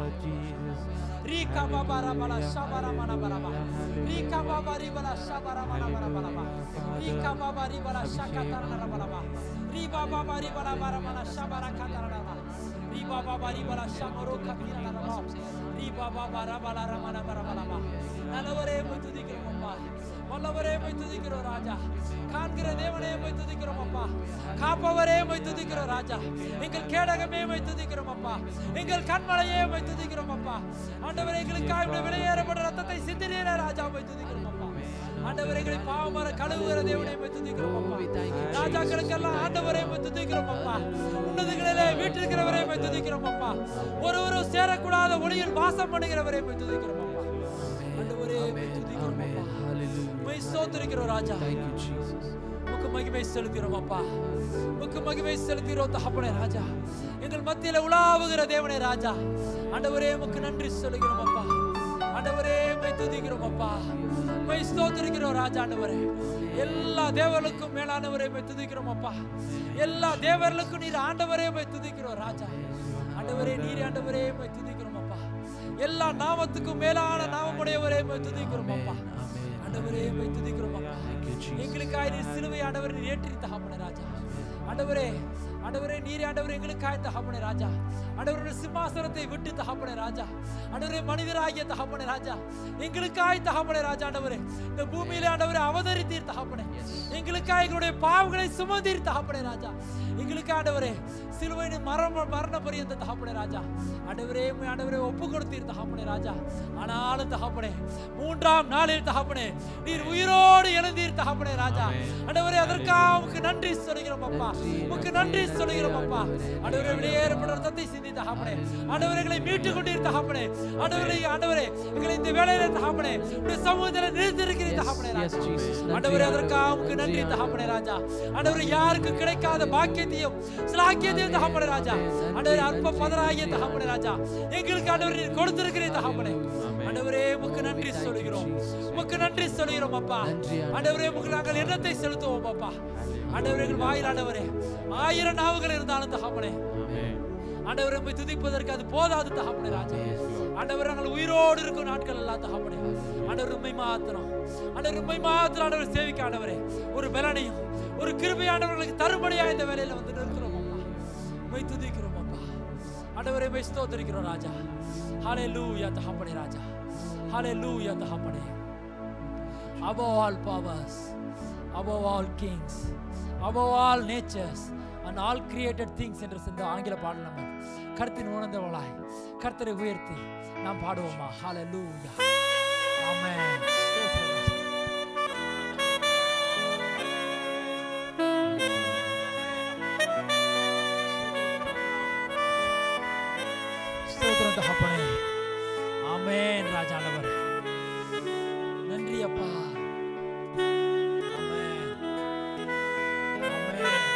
ரீகா பாபா ராபா ஷாபா ராமா ராபா ராபா ரீகா பாபா ரிபலா ஷாபா ராமா ராபா ராபா ராபா ரீகா பாபா ரிபலா ஷாகா தாரா ராபா ராபா ரீபா பாபா ரிபலா பாரமலா ஷாபா ராகா தாரா ராபா ரீபா பாபா ரிபலா ஷாமரோ கபீரா ராபா ரீபா பாபா ராபலா ராமா ராபா ராபா ராபா நல்லவரே போய் துதிக்கிறோம் அப்பா வல்லவரே போய் துதிக்கிறோம் ராஜா காண்கிற தேவனே போய் துதிக்கிறோம் அப்பா காப்பவரே போய் துதிக்கிறோம் ராஜா எங்கள் கேடகமே போய் துதிக்கிறோம் அப்பா எங்கள் கண்மலையே போய் துதிக்கிறோம் அப்பா ஆண்டவரே எங்களுக்காக இப்படி வெளியேறப்பட்ட ரத்தத்தை சிந்திரீர ராஜா போய் துதிக்கிறோம் அப்பா ஆண்டவரே எங்களை பாவமர கழுவுகிற தேவனே போய் துதிக்கிறோம் அப்பா ராஜாக்களுக்கெல்லாம் ஆண்டவரே போய் துதிக்கிறோம் அப்பா உன்னதங்களிலே வீட்டிருக்கிறவரே போய் துதிக்கிறோம் அப்பா ஒருவரும் சேரக்கூடாத ஒளியில் வாசம் பண்ணுகிறவரே போய் துதிக்கிறோம் அப்பா ஆண்டவரே போய் துதிக்கிறோம் அப்பா உம்மை ஸ்தோத்திரிக்கிறோம் ராஜா உமக்கு மகிமை செலுத்துகிறோம் அப்பா உமக்கு மகிமை செலுத்துகிறோம் தகப்பனே ராஜா எங்கள் மத்தியில உலாவுகிற தேவனே ராஜா ஆண்டவரே உமக்கு நன்றி சொல்லுகிறோம் அப்பா ஆண்டவரே உம்மை துதிக்கிறோம் அப்பா உம்மை ஸ்தோத்திரிக்கிறோம் ராஜா ஆண்டவரே எல்லா தேவர்களுக்கும் மேலானவரே உம்மை துதிக்கிறோம் அப்பா எல்லா தேவர்களுக்கும் நீர் ஆண்டவரே உம்மை துதிக்கிறோம் ராஜா ஆண்டவரே நீர் ஆண்டவரே உம்மை துதிக்கிறோம் அப்பா எல்லா நாமத்துக்கும் மேலான நாமமுடையவரே உம்மை துதிக்கிறோம் அப்பா ஆண்டவரே உம்மை துதிக்கிறோம் அப்பா எங்களுக்காக நீர் சிலுவை ஆண்டவரை நீர் ஏற்றி தகப்பன ராஜா ஆண்டவரே ஆண்டவரே நீரே ஆண்டவரே எங்களுக்காய் தகப்பனே ராஜா ஆண்டவருடைய சிம்மாசனத்தை விட்டு தகப்பனே ராஜா ஆண்டவரே மனிதராகிய தகப்பனே ராஜா எங்களுக்காய் தகப்பனே ராஜா ஆண்டவரே இந்த பூமியில ஆண்டவரே அவதரித்தீர் தகப்பனே எங்களுக்காய் எங்களுடைய பாவங்களை சுமந்தீர் தகப்பனே ராஜா எங்களுக்கு ஆண்டவரே சிலுவையின் மரண மரண பரியந்த தகப்பனே ராஜா ஆண்டவரே உம்மை ஆண்டவரே ஒப்பு கொடுத்தீர் தகப்பனே ராஜா ஆனாலும் தகப்பனே மூன்றாம் நாளில் தகப்பனே நீர் உயிரோடு எழுந்தீர் தகப்பனே ராஜா ஆண்டவரே அதற்காக உமக்கு நன்றி சொல்கிறோம் அப்பா உமக்கு நன்றி சொல்கிறோம் அப்பா ஆண்டவரே வெளியேறப்பட்ட ரத்தத்தை சிந்தி தகப்பனே ஆண்டவரே எங்களை மீட்டு கொண்டீர் தகப்பனே ஆண்டவரே ஆண்டவரே எங்களை இந்த வேலையில தகப்பனே உடைய சமூகத்தில் நிறுத்திருக்கிறீர் தகப்பனே ராஜா ஆண்டவரே அதற்காக உமக்கு நன்றி தகப்பனே ராஜா ஆண்டவரே யாருக்கு கிடைக்காத பாக்கியத்தையும் சிலாக்கியத்தையும் தகப்பனே ராஜா ஆண்டவரே அற்ப பதராகிய தகப்பனே ராஜா எங்களுக்கு ஆண்டவரே நீர் கொடுத்திருக்கிறீர் தகப்பனே ஆண்டவரே உமக்கு நன்றி சொல்கிறோம் உமக்கு நன்றி சொல்கிறோம் அப்பா ஆண்டவரே உமக்கு நாங்கள் எண்ணத்தை செலுத்துவோம் அப்பா ஆண்டவரே எங்கள் வாயில் ஆண்டவரே ஆயிரம் நாவுகள் இருந்தாலும் தகப்பனே ஆண்டவரை உம்மை துதிப்பதற்கு அது போதாது தகப்பனே ராஜா ஆண்டவர் நாங்கள் உயிரோடு இருக்கும் நாட்கள் எல்லாம் தகப்பனே ஆண்டவர் உண்மை மாத்திரம் ஆண்டவர் உண்மை மாத்திரம் ஆண்டவர் சேவிக்க ஆண்டவரே ஒரு பலனையும் ஒரு கிருபையானவர்களுக்கு தருபடியா இந்த வேலையில வந்து நிற்கிறோம் அப்பா உண்மை துதிக்கிறோம் அப்பா ஆண்டவரை உண்மை ஸ்தோத்திரிக்கிறோம் ராஜா ஹாலே லூயா தகப்பனே ராஜா ஹாலே லூயா தகப்பனே above all powers, above all kings, above all natures, and all created things என்று இந்த ஆங்கில பாடல் நம்ம கருத்தின் உணர்ந்தவளாய் கர்த்தரை உயர்த்தி நாம் பாடுவோமா ஹalleluya ஆமென் ஸ்தோத்திரம் தகப்பனே ஆமென் ராஜானவர் நன்றி அப்பா ஆமென் ஆமென்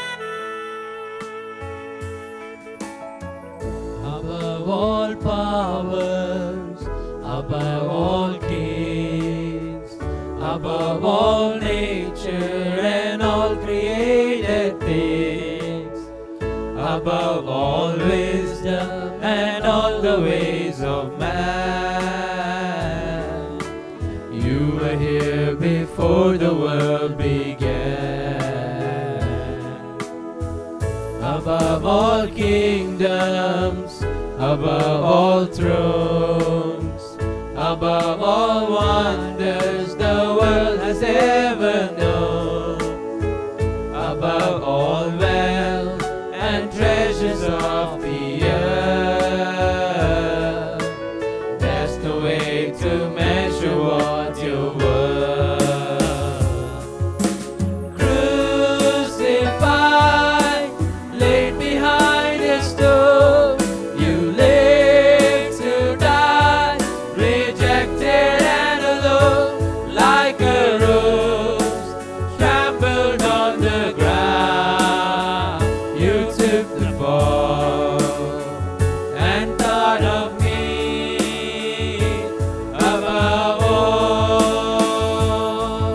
Above all powers, above all kings, above all nature and all created things, above all wisdom and all the ways of man. You were here before the world began above all kingdoms, above all thrones, above all wonders the world has ever known, above all wealth and treasures of the earth. There's no way to measure what you're worth crucified, laid behind a stone. You lived to die, rejected and alone, like a rose trampled on the ground. You took the fall and thought of me above all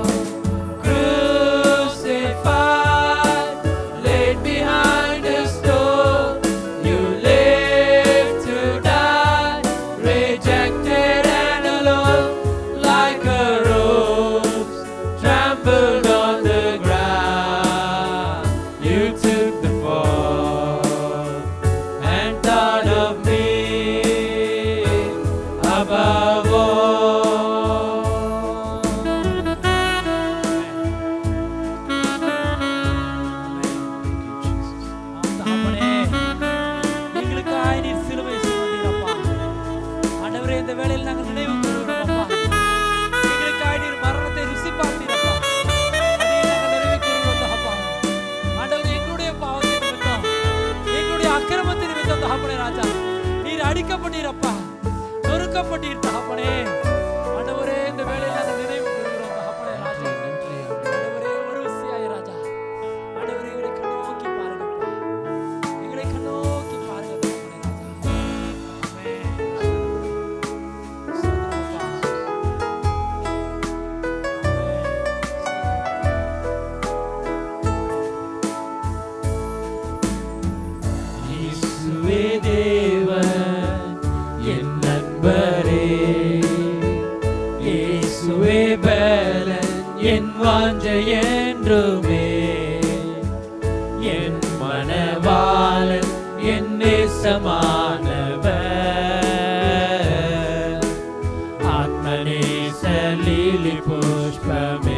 crucified, laid behind a stone. You lived to die, rejected and alone, like a rose trampled on the ground. You took the fall and thought of me above all. தகப்பனே எங்களுக்காய் நீர் சிலுவை சுமந்தீரப்பா ஆண்டவரே இந்த வேளையில் நாங்கள் நினைவு கூறுகிறோம் அப்பா எங்களுக்காய் நீர் மரணத்தை ருசி பார்த்தீரப்பா அதை நாங்கள் நினைவு கூறுகிறோம் தகப்பா ஆண்டவரே எங்களுடைய பாவத்தின் நிமித்தம் எங்களுடைய அக்கிரமத்தின் நிமித்தம் தகப்பனே ராஜா நீர் அடிக்கப்பட்டீரப்பா நொறுக்கப்பட்டீர் தகப்பனே ஆண்டவரே இந்த வேளையில் நாங்கள் நினைவு கூறுகிறோம் தகப்பனே ராஜா ஆண்டவரே ஒரு விசியாய் ராஜா ஆண்டவரே எங்களை கண்ணோக்கி பாருங்கப்பா எங்களை கண்ணோக்கி பாருங்க தகப்பனே ராஜா ஆமென் ஸ்தோத்திரப்பா. இயேசுவே தேவன் என் நண்பரே இயேசுவே பலன் என் வாஞ்சை என்றுமே என் மனவா நேசமானவர் ஆத்மநேச லீலி புஷ்பமே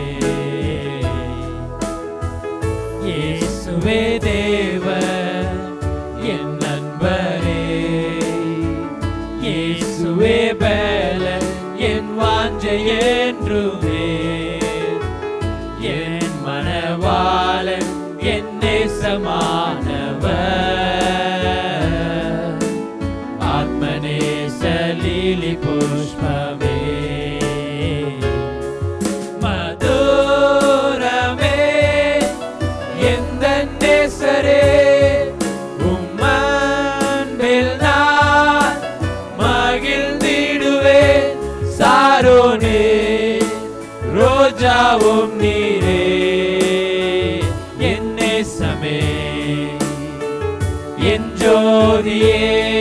இயேசுவே தேவ என் நண்பரே இயேசுவே பலன் என் வாஞ்சை என்றுமே என் மனவாளன் என் நேசமானவர் ஆத்மநேச லீலி புஷ்பமே மதுரமே எந்த நேசரே உம்மன்பில் நான் மகிழ்ந்திடுவேன் சாரோனே ரோஜாவும் நீரே என் நேசமே என் ஜோதியே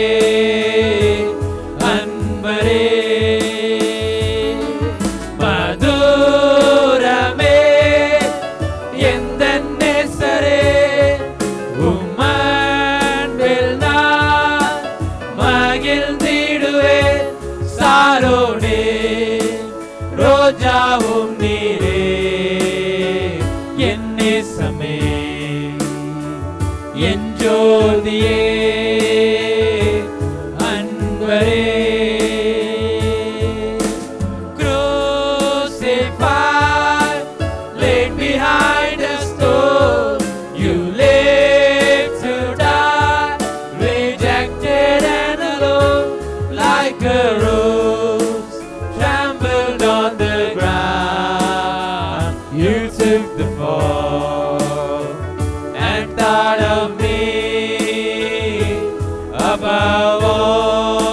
அன்பரே மதுரமே எந்த நேசரே உம்மன்பில் நான் மகிழ்ந்திடுவேன் சாரோனே ரோஜாவும் நீரே என் நேசமே என் ஜோதியே அன்பரே crucified, laid behind a stone. You lived to die, rejected and alone, like a rose trampled on the ground. You took the fall and thought of me above all.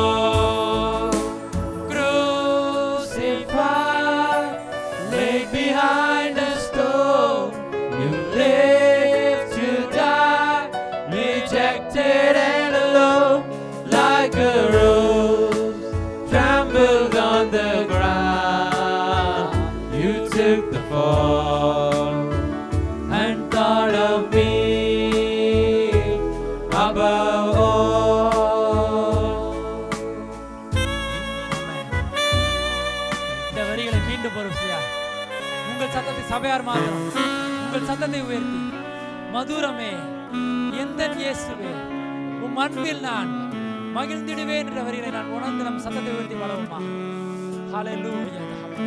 Crucified, laid behind a stone, you lived to die, rejected and alone, like a rose trampled on the ground. You took the fall and thought of me above all. இந்த வரிகளை மீண்டும் ஒரு செய்யா உங்கள் சத்தத்தை சபையார் மாத்திரம் உங்கள் சத்தத்தை உயர்த்தி மதுரமே எந்த இயேசுவே உம் அன்பில் நான் மகிழ்ந்திடுவேன் என்ற வரிகளை நான் உணர்ந்து நம் சத்தத்தை உயர்த்தி வளவுமா ஹalleluya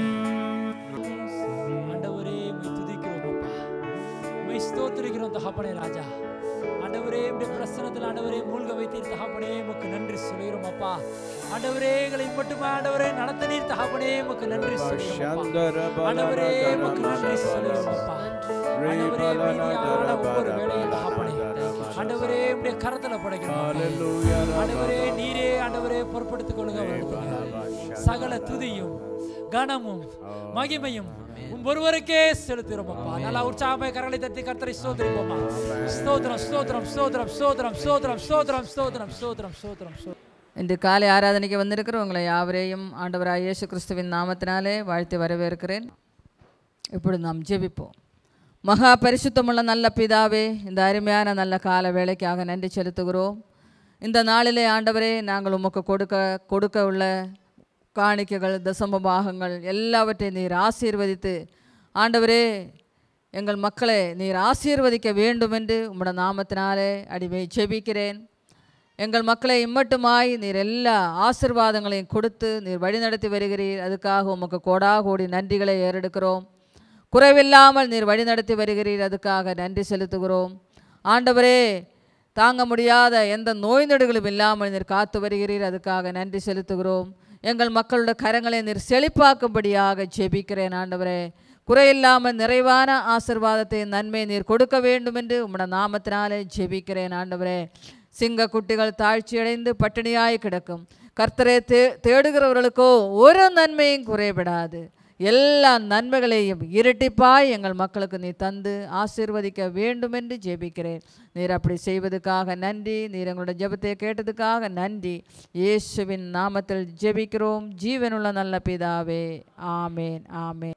ஆண்டவரே உம்மை துதிக்கிறோம் அப்பா உம்மை ஸ்தோத்திரிக்கிறோம் தகப்பனே ராஜா ஆண்டவரே உம்முடைய பிரசன்னத்தில் ஆண்டவரே மூழ்க வைத்தீர் தகப்பனே உமக்கு நன்றி சொல்கிறோம் அப்பா ஆண்டவரே எங்களை மட்டுமே ஆண்டவரே நடத்த நீர் தகப்பனே உமக்கு நன்றி சொல்கிறோம் அப்பா. ஆண்டவரே உமக்கு நன்றி சொல்கிறோம் அப்பா ஆண்டவரே மீதியான ஒவ்வொரு வேலையும் தகப்பனே ஆண்டவரே உம்முடைய கரத்துல படைக்கிறோம் அப்பா. ஆண்டவரே நீரே ஆண்டவரே பொறுப்படுத்திக் கொள்ளுங்க வருத்துங்க. சகல துதியும் கனமும் மகிமையும் உம் ஒருவருக்கே செலுத்துகிறோம் அப்பா நல்லா உற்சாகமாய் கரங்களை தட்டி கர்த்தரை ஸ்தோத்திரிப்போமா ஸ்தோத்திரம் ஸ்தோத்திரம் ஸ்தோத்திரம் ஸ்தோத்திரம் ஸ்தோத்திரம் ஸ்தோத்திரம் ஸ்தோத்திரம் ஸ்தோத்திரம் ஸ்தோத்திரம் ஸ்தோத்திரம் இன்று காலை ஆராதனைக்கு வந்திருக்கிற உங்களை யாவரையும் ஆண்டவராய் இயேசு கிறிஸ்துவின் நாமத்தினாலே வாழ்த்தி வரவேற்கிறேன் இப்பொழுது நாம் ஜெபிப்போம் மகா பரிசுத்தமுள்ள நல்ல பிதாவே இந்த அருமையான நல்ல கால வேலைக்காக நன்றி செலுத்துகிறோம் இந்த நாளிலே ஆண்டவரே நாங்கள் உமக்கு கொடுக்க கொடுக்க உள்ள காணிக்கைகள் தசம பாகங்கள் எல்லாவற்றையும் நீர் ஆசீர்வதித்து ஆண்டவரே எங்கள் மக்களை நீர் ஆசீர்வதிக்க வேண்டும் என்று உம்முடைய நாமத்தினாலே அடிமை ஜெபிக்கிறேன் எங்கள் மக்களை இம்மட்டுமாய் நீர் எல்லா ஆசிர்வாதங்களையும் கொடுத்து நீர் வழிநடத்தி வருகிறீர் அதுக்காக உமக்கு கோடா கோடி நன்றிகளை ஏறெடுக்கிறோம் குறைவில்லாமல் நீர் வழிநடத்தி வருகிறீர் அதுக்காக நன்றி செலுத்துகிறோம் ஆண்டவரே தாங்க முடியாத எந்த நோய் நொடிகளும் இல்லாமல் நீர் காத்து வருகிறீர் அதுக்காக நன்றி செலுத்துகிறோம் எங்கள் மக்களுடைய கரங்களை நீர் செழிப்பாக்கும்படியாக ஜெபிக்கிறேன் ஆண்டவரே குறையில்லாமல் நிறைவான ஆசிர்வாதத்தை நன்மை நீர் கொடுக்க வேண்டும் என்று உம்முடைய நாமத்தினாலே ஜெபிக்கிறேன் ஆண்டவரே சிங்க குட்டிகள் தாழ்ச்சியடைந்து பட்டினியாய் கிடக்கும் கர்த்தரை தே தேடுகிறவர்களுக்கோ ஒரு நன்மையும் குறைபடாது எல்லா நன்மைகளையும் இரட்டிப்பாய் எங்கள் மக்களுக்கு நீ தந்து ஆசீர்வதிக்க வேண்டும் என்று ஜெபிக்கிறேன் நீர் அப்படி செய்வதற்காக நன்றி நீர் எங்களுடைய ஜெபத்தை கேட்டதுக்காக நன்றி இயேசுவின் நாமத்தில் ஜெபிக்கிறோம் ஜீவனுள்ள நல்ல பிதாவே ஆமேன் ஆமேன்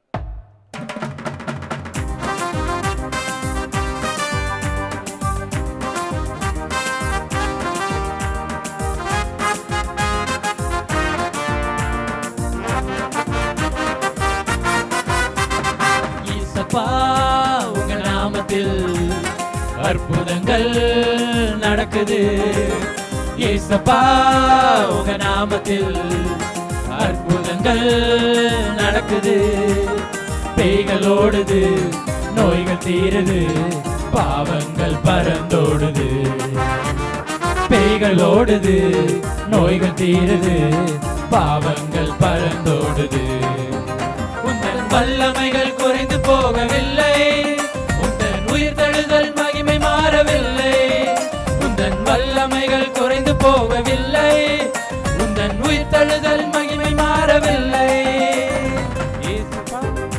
நடக்குது ஏசப்பா உங்க நாமத்தில் அற்புதங்கள் நடக்குது பேய்கள் ஓடுது நோய்கள் தீருது பாவங்கள் பறந்தோடுது பேய்கள் ஓடுது நோய்கள் தீருது பாவங்கள் பறந்தோடுது உந்தன் வல்லமைகள் குறைந்து போகவில்லை உந்தன் உயிர் தழுதல் மகிமை மாறவில்லை உந்தன் வல்லமைகள் குறைந்து போகவில்லை உந்தன் உயிர் தழுதல் மகிமை மாறவில்லை இயேசுப்பா.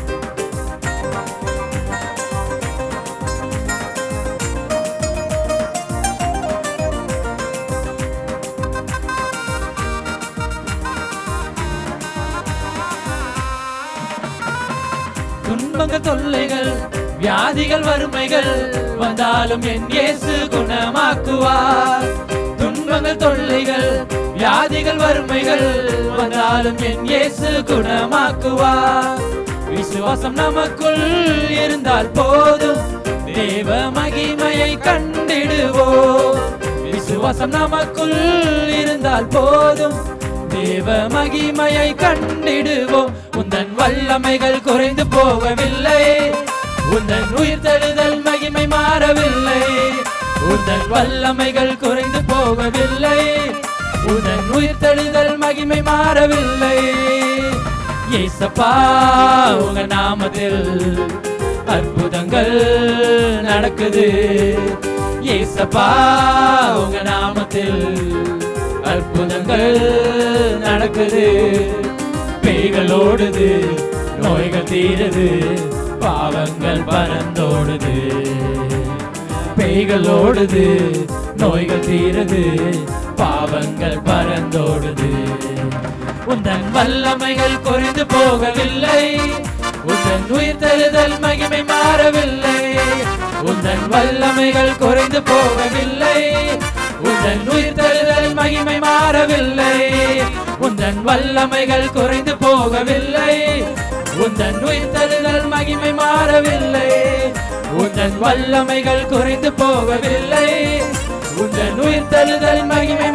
துன்பங்கள் தொல்லைகள் வியாதிகள் வறுமைகள் வந்தாலும் என் இயேசு குணமாக்குவார் துன்பங்கள் தொல்லைகள் வியாதிகள் வறுமைகள் வந்தாலும் என் இயேசு குணமாக்குவார் விசுவாசம் நமக்குள் இருந்தால் போதும் தேவ மகிமையை கண்டிடுவோம் விசுவாசம் நமக்குள் இருந்தால் போதும் தேவ மகிமையை கண்டிடுவோம் உந்தன் வல்லமைகள் குறைந்து போகவில்லை உந்தன் உயிர் தழுதல் மகிமை மாறவில்லை உந்தன் வல்லமைகள் குறைந்து போகவில்லை உந்தன் உயிர் தழுதல் மகிமை மாறவில்லை ஏசப்பா உங்க நாமத்தில் அற்புதங்கள் நடக்குது ஏசப்பா உங்க நாமத்தில் அற்புதங்கள் நடக்குது பேய்கள் ஓடுது நோய்கள் தீருது பாவங்கள் பறந்தோடுது பேய்கள் ஓடுது நோய்கள் தீருது பாவங்கள் பறந்தோடுது உந்தன் வல்லமைகள் குறைந்து போகவில்லை உந்தன் உயிர் தருதல் மகிமை மாறவில்லை உந்தன் வல்லமைகள் குறைந்து போகவில்லை உந்தன் உயிர் தருதல் மகிமை மாறவில்லை உந்தன் வல்லமைகள் குறைந்து போகவில்லை உந்தன் உயிர் தருதல் மகிமை மாறவில்லை உந்தன் வல்லமைகள் குறைந்து போகவில்லை உந்தன் உயிர் தருதல் மகிமை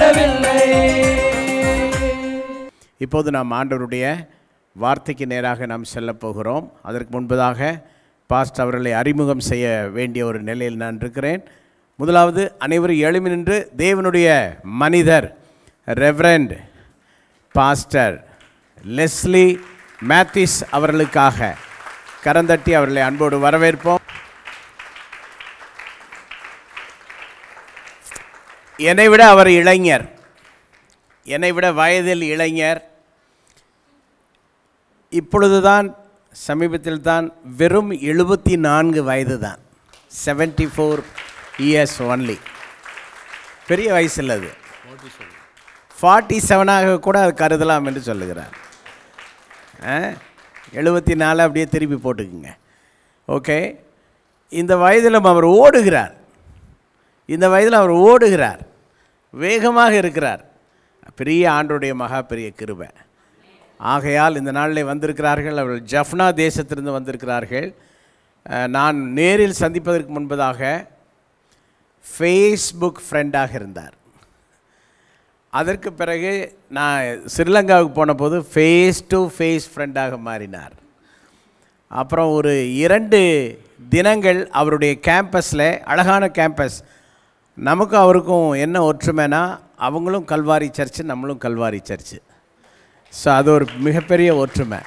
மாறவில்லை இப்போது நாம் ஆண்டவருடைய வார்த்தைக்கு நேராக நாம் செல்லப் போகிறோம் அதற்கு முன்பதாக பாஸ்ட் அவர்களை அறிமுகம் செய்ய வேண்டிய ஒரு நிலையில் நான் இருக்கிறேன் முதலாவது அனைவரும் எழுமி நின்று தேவனுடைய மனிதர் ரெவரண்ட் பாஸ்டர் லெஸ்லி மேத்திஸ் அவர்களுக்காக கரந்தட்டி அவர்களை அன்போடு வரவேற்போம் என்னை விட அவர் இளைஞர் என்னை விட வயதில் இளைஞர் இப்பொழுதுதான் சமீபத்தில் தான் வெறும் எழுபத்தி நான்கு வயது தான் செவன்டி ஃபோர் இயர்ஸ் ஒன்லி பெரிய வயசில் அது ஃபார்ட்டி செவனாக கூட அது கருதலாம் என்று சொல்லுகிறார் எழுபத்தி நாலு அப்படியே திருப்பி போட்டுக்குங்க ஓகே இந்த வயதிலும் அவர் ஓடுகிறார் இந்த வயதில் அவர் ஓடுகிறார் வேகமாக இருக்கிறார் பெரிய ஆண்டுடைய மகா பெரிய கிருபை ஆகையால் இந்த நாளில் வந்திருக்கிறார்கள் அவர்கள் ஜஃப்னா தேசத்திலிருந்து வந்திருக்கிறார்கள் அஹ், நான் நேரில் சந்திப்பதற்கு முன்பதாக ஃபேஸ்புக் ஃப்ரெண்டாக இருந்தார் அதற்கு பிறகு நான் ஸ்ரீலங்காவுக்கு போன போது ஃபேஸ் டு ஃபேஸ் ஃப்ரெண்டாக மாறினார் அப்புறம் ஒரு இரண்டு தினங்கள் அவருடைய கேம்பஸில் அழகான கேம்பஸ் நமக்கும் அவருக்கும் என்ன ஒற்றுமைனா அவங்களும் கல்வாரி சர்ச்சு நம்மளும் கல்வாரி சர்ச்சு ஸோ அது ஒரு மிகப்பெரிய ஒற்றுமை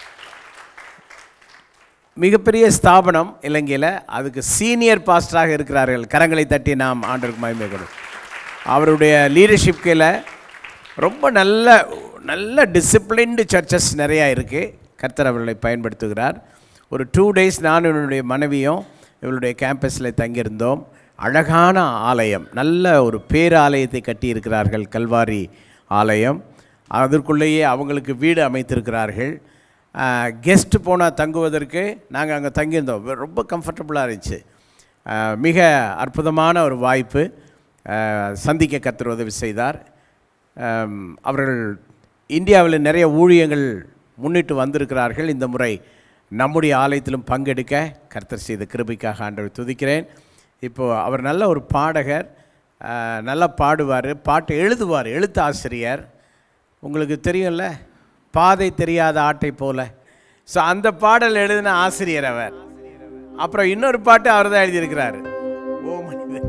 மிகப்பெரிய ஸ்தாபனம் இலங்கையில் அதுக்கு சீனியர் பாஸ்டராக இருக்கிறார்கள் கரங்களை தட்டி நாம் ஆண்டருக்கு மகிமை கொடு அவருடைய லீடர்ஷிப் கீழே ரொம்ப நல்ல நல்ல டிசிப்ளின்டு சர்ச்சஸ் நிறையா இருக்குது கர்த்தர் அவர்களை பயன்படுத்துகிறார் ஒரு டூ டேஸ் நான் என்னுடைய மனைவியும் இவளுடைய கேம்பஸில் தங்கியிருந்தோம் அழகான ஆலயம் நல்ல ஒரு பேராலயத்தை கட்டியிருக்கிறார்கள் கல்வாரி ஆலயம் அதற்குள்ளேயே அவங்களுக்கு வீடு அமைத்திருக்கிறார்கள் கெஸ்ட் போனால் தங்குவதற்கு நாங்கள் அங்கே தங்கியிருந்தோம் வெ- ரொம்ப கம்ஃபர்டபுளாக இருந்துச்சு ஆஹ் மிக அற்புதமான ஒரு வாய்ப்பு ஆஹ் சந்திக்க கர்த்தர் உதவி செய்தார் ஆம், அவர்கள் இந்தியாவில் நிறைய ஊழியங்கள் முன்னிட்டு வந்திருக்கிறார்கள் இந்த முறை நம்முடைய ஆலயத்திலும் பங்கெடுக்க கர்த்தர் செய்த கிருபைக்காக ஆண்டவர் துதிக்கிறேன் இப்போது அவர் நல்ல ஒரு பாடகர் அஹ், நல்லா பாடுவார் பாட்டு எழுதுவார் எழுத்து ஆசிரியர் உங்களுக்கு தெரியும்ல பாதை தெரியாத ஆட்டை போல ஸோ அந்த பாடல் எழுதின ஆசிரியர் அவர் அப்புறம் இன்னொரு பாட்டு அவர் தான் எழுதியிருக்கிறாரு ஓ மனிதன்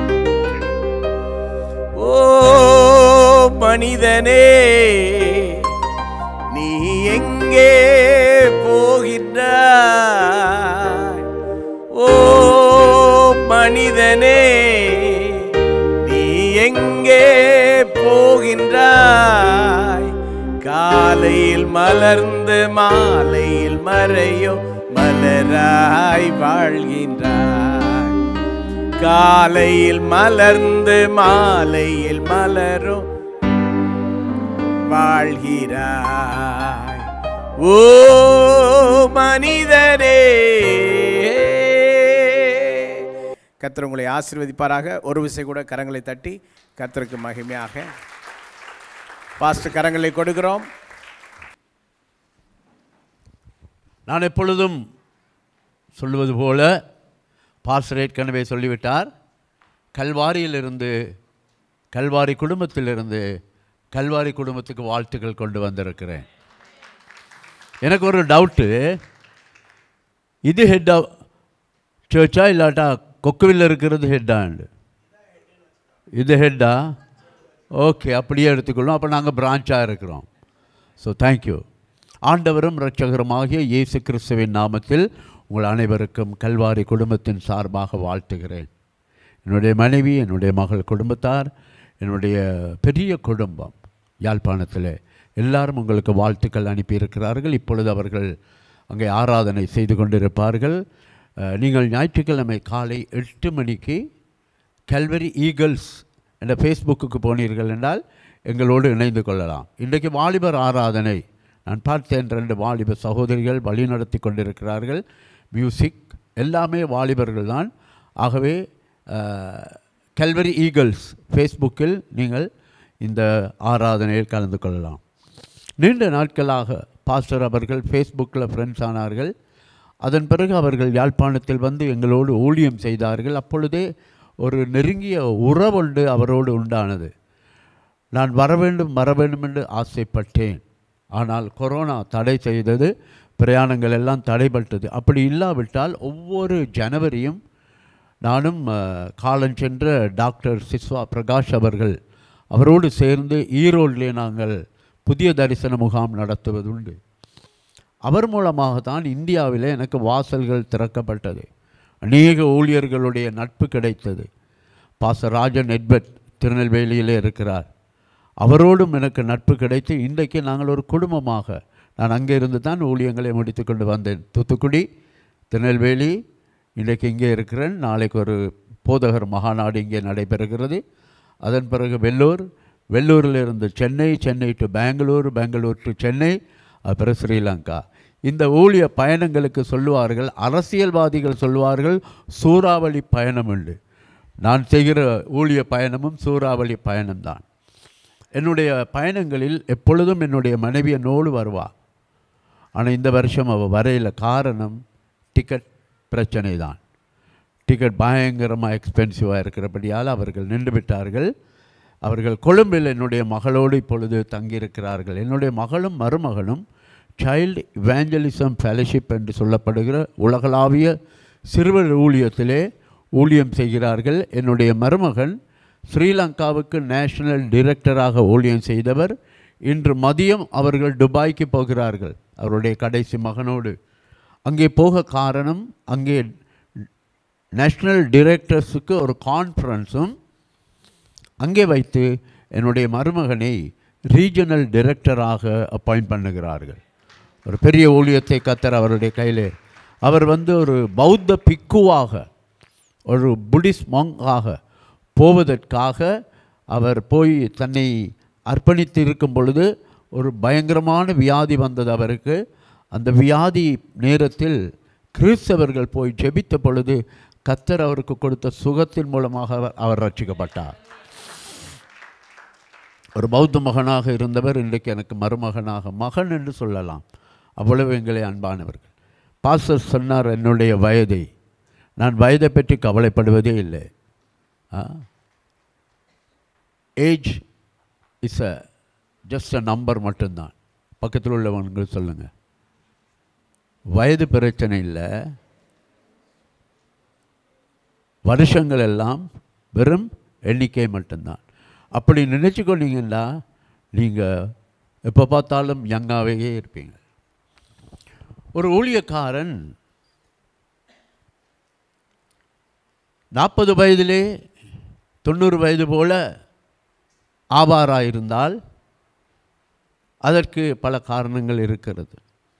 ஓ மனிதனே நீ எங்கே போகின்றாய் ஓ மனிதனே நீ எங்கே போகின்றாய் காலையில் மலர்ந்து மாலையில் மறையோ மலராய் வாழ்கின்றாய் காலையில் மலர்ந்து மாலையில் மலரும் வாழ்கிறாய் ஓ மனிதனே கர்த்தர் உங்களை ஆசீர்வதிப்பாராக ஒரு விசை கூட கரங்களை தட்டி கர்த்தருக்கு மகிமையாக பாஸ்ட் கரங்களை கொடுக்கிறோம் நான் எப்பொழுதும் சொல்லுவது போல பாஸ்டர் ஏற்கனவே சொல்லிவிட்டார் கல்வாரியிலிருந்து கல்வாரி குடும்பத்திலிருந்து கல்வாரி குடும்பத்துக்கு வாழ்த்துக்கள் கொண்டு வந்திருக்கிறேன் எனக்கு ஒரு டவுட்டு இது ஹெட் ஆஃப் சர்ச்சா இல்லாட்டா கொக்குவில் இருக்கிறது ஹெட்டாண்டு இது ஹெட்டா ஓகே அப்படியே எடுத்துக்கொள்ளும் அப்போ நாங்கள் பிரான்ச்சாக இருக்கிறோம் ஸோ தேங்க்யூ ஆண்டவரும் இரட்சகருமாகிய இயேசு கிறிஸ்துவின் நாமத்தில் உங்கள் அனைவருக்கும் கல்வாரி குடும்பத்தின் சார்பாக வாழ்த்துகிறேன் என்னுடைய மனைவி என்னுடைய மகள் குடும்பத்தார் என்னுடைய பெரிய குடும்பம் யாழ்ப்பாணத்தில் எல்லாரும் உங்களுக்கு வாழ்த்துக்கள் அனுப்பியிருக்கிறார்கள் இப்பொழுது அவர்கள் அங்கே ஆராதனை செய்து கொண்டிருப்பார்கள் அஹ், நீங்கள் ஞாயிற்றுக்கிழமை காலை எட்டு மணிக்கு கல்வரி ஈகிள்ஸ் என்ற ஃபேஸ்புக்குக்கு போனீர்கள் என்றால் எங்களோடு இணைந்து கொள்ளலாம் இன்றைக்கு வாலிபர் ஆராதனை நான் பார்த்தேன் ரெண்டு வாலிப சகோதரிகள் வழி நடத்தி கொண்டிருக்கிறார்கள் மியூசிக் எல்லாமே வாலிபர்கள் தான் ஆகவே கல்வரி ஈகிள்ஸ் ஃபேஸ்புக்கில் நீங்கள் இந்த ஆராதனையில் கலந்து கொள்ளலாம் நீண்ட நாட்களாக பாஸ்டர் அவர்கள் ஃபேஸ்புக்கில் ஃப்ரெண்ட்ஸ் ஆனார்கள் அதன் பிறகு அவர்கள் யாழ்ப்பாணத்தில் வந்து எங்களோடு ஊழியம் செய்தார்கள் அப்பொழுதே ஒரு நெருங்கிய உறவுண்டு அவரோடு உண்டானது நான் வர வேண்டும் வர வேண்டும் என்று ஆசைப்பட்டேன் ஆனால் கொரோனா தடை செய்தது பிரயாணங்கள் எல்லாம் தடைப்பட்டது அப்படி இல்லாவிட்டால் ஒவ்வொரு ஜனவரியும் நானும் அஹ், காலஞ்சென்ற டாக்டர் சிஸ்வா பிரகாஷ் அவர்கள் அவரோடு சேர்ந்து ஈரோட்டிலே நாங்கள் புதிய தரிசன முகாம் நடத்துவதுண்டு அவர் மூலமாக தான் இந்தியாவிலே எனக்கு வாசல்கள் திறக்கப்பட்டது அநேக ஊழியர்களுடைய நட்பு கிடைத்தது பாச ராஜன் எட்வர்ட் திருநெல்வேலியிலே இருக்கிறார் அவரோடும் எனக்கு நட்பு கிடைத்து இன்றைக்கு நாங்கள் ஒரு குடும்பமாக நான் அங்கே இருந்து தான் ஊழியங்களை முடித்து கொண்டு வந்தேன் தூத்துக்குடி திருநெல்வேலி இன்றைக்கு இங்கே இருக்கிறேன் நாளைக்கு ஒரு போதகர் மகாநாடு இங்கே நடைபெறுகிறது அதன் பிறகு வெள்ளூர் வெள்ளூரில் இருந்து சென்னை சென்னை டு பெங்களூர் பெங்களூர் டு சென்னை அப்புறம் ஸ்ரீலங்கா இந்த ஊழிய பயணங்களுக்கு சொல்லுவார்கள் அரசியல்வாதிகள் சொல்லுவார்கள் சூறாவளி பயணம் உண்டு நான் செய்கிற ஊழிய பயணமும் சூறாவளி பயணம்தான் என்னுடைய பயணங்களில் எப்பொழுதும் என்னுடைய மனைவி என்னோடு வருவா ஆனால் இந்த வருஷம் அவள் வரையில காரணம் டிக்கெட் பிரச்சனை தான் டிக்கெட் பயங்கரமாக எக்ஸ்பென்சிவாக இருக்கிறபடியால் அவர்கள் நின்று விட்டார்கள் அவர்கள் கொழும்பில் என்னுடைய மகளோடு இப்பொழுது தங்கியிருக்கிறார்கள் என்னுடைய மகளும் மருமகனும் சைல்டு இவாஞ்சலிசம் ஃபெலோஷிப் என்று சொல்லப்படுகிற உலகளாவிய சிறுவர் ஊழியத்திலே ஊழியம் செய்கிறார்கள் என்னுடைய மருமகன் ஸ்ரீலங்காவுக்கு நேஷனல் டைரக்டராக ஊழியம் செய்தவர் இன்று மதியம் அவர்கள் துபாய்க்கு போகிறார்கள் அவருடைய கடைசி மகனோடு அங்கே போக காரணம் அங்கே நேஷ்னல் டைரக்டர்ஸுக்கு ஒரு கான்ஃபரன்ஸும் அங்கே வைத்து என்னுடைய மருமகனை ரீஜனல் டைரக்டராக அப்பாயிண்ட் பண்ணுகிறார்கள் ஒரு பெரிய ஊழியத்தை கத்தர் அவருடைய கையிலே அவர் வந்து ஒரு பௌத்த பிக்குவாக ஒரு புத்திஸ்ட் மங்காக போவதற்காக அவர் போய் தன்னை அர்ப்பணித்து இருக்கும் பொழுது ஒரு பயங்கரமான வியாதி வந்தது அவருக்கு அந்த வியாதி நேரத்தில் கிறிஸ்தவர்கள் போய் ஜெபித்த பொழுது கத்தர் அவருக்கு கொடுத்த சுகத்தின் மூலமாக அவர் அவர் ரட்சிக்கப்பட்டார் ஒரு பௌத்த மகனாக இருந்தவர் இன்றைக்கு எனக்கு மருமகனாக மகன் என்று சொல்லலாம் அவ்வளவு எங்களை அன்பானவர்கள் பாஸ்டர் சொன்னார் என்னுடைய வயதை நான் வயதை பற்றி கவலைப்படுவதே இல்லை ah age is a just a number மட்டும்தான் பக்கத்தில் உள்ளவங்க சொல்லுங்கள் வயது பிரச்சனை இல்லை வருஷங்கள் எல்லாம் வெறும் எண்ணிக்கை மட்டும்தான் அப்படி நினச்சி கொண்டீங்கன்னா நீங்கள் எப்போ பார்த்தாலும் யங்காகவே இருப்பீங்க ஒரு ஊழியக்காரன் நாற்பது வயதிலே தொண்ணூறு வயது போல ஆவாரா இருந்தால் அதற்கு பல காரணங்கள் இருக்கிறது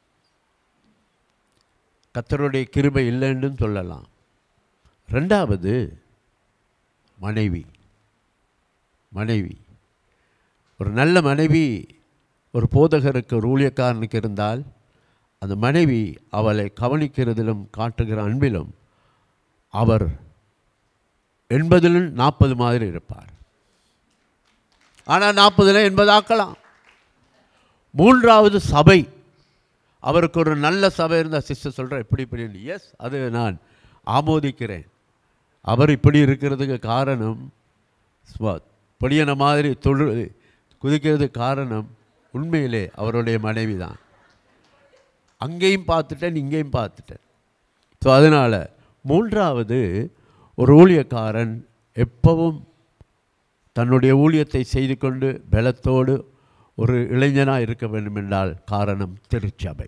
கத்தருடைய கிருபை இல்லைன்னு சொல்லலாம் ரெண்டாவது மனைவி மனைவி ஒரு நல்ல மனைவி ஒரு போதகருக்கு ஒரு ஊழியக்காரனுக்கு இருந்தால் அந்த மனைவி அவளை கவனிக்கிறதிலும் காட்டுகிற அன்பிலும் அவர் எண்பதிலும் நாற்பது மாதிரி இருப்பார் ஆனால் நாற்பதில் எண்பது ஆக்கலாம் மூன்றாவது சபை அவருக்கு ஒரு நல்ல சபை இருந்தால் சிஸ்டர் சொல்கிற இப்படி இப்படி எஸ் அது நான் ஆமோதிக்கிறேன் அவர் இப்படி இருக்கிறதுக்கு காரணம் ஸ்வ- பொடியன மாதிரி தொழு குதிக்கிறதுக்கு காரணம் உண்மையிலே அவருடைய மனைவி தான் அங்கேயும் பார்த்துட்டேன் இங்கேயும் பார்த்துட்டேன் ஸோ அதனால் மூன்றாவது ஒரு ஊழியக்காரன் எப்பவும் தன்னுடைய ஊழியத்தை செய்து கொண்டு பலத்தோடு ஒரு இளைஞனாக இருக்க வேண்டும் என்றால் காரணம் திருச்சபை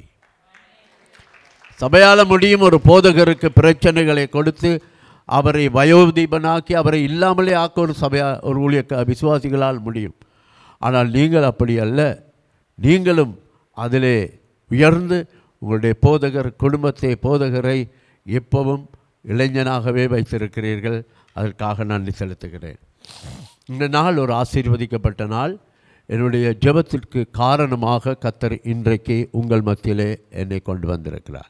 சபையால் முடியும் ஒரு போதகருக்கு பிரச்சனைகளை கொடுத்து அவரை வயோதீபனாக்கி அவரை இல்லாமலே ஆக்க ஒரு சபையா ஒரு ஊழிய விசுவாசிகளால் முடியும் ஆனால் நீங்கள் அப்படி அல்ல நீங்களும் அதிலே உயர்ந்து உங்களுடைய போதகர் குடும்பத்தை போதகரை எப்பவும் இளைஞனாகவே வைத்திருக்கிறீர்கள் அதற்காக நன்றி செலுத்துகிறேன் இந்த நாள் ஒரு ஆசீர்வதிக்கப்பட்ட நாள் என்னுடைய ஜெபத்திற்கு காரணமாக கத்தர் இன்றைக்கு உங்கள் மத்தியிலே என்னை கொண்டு வந்திருக்கிறார்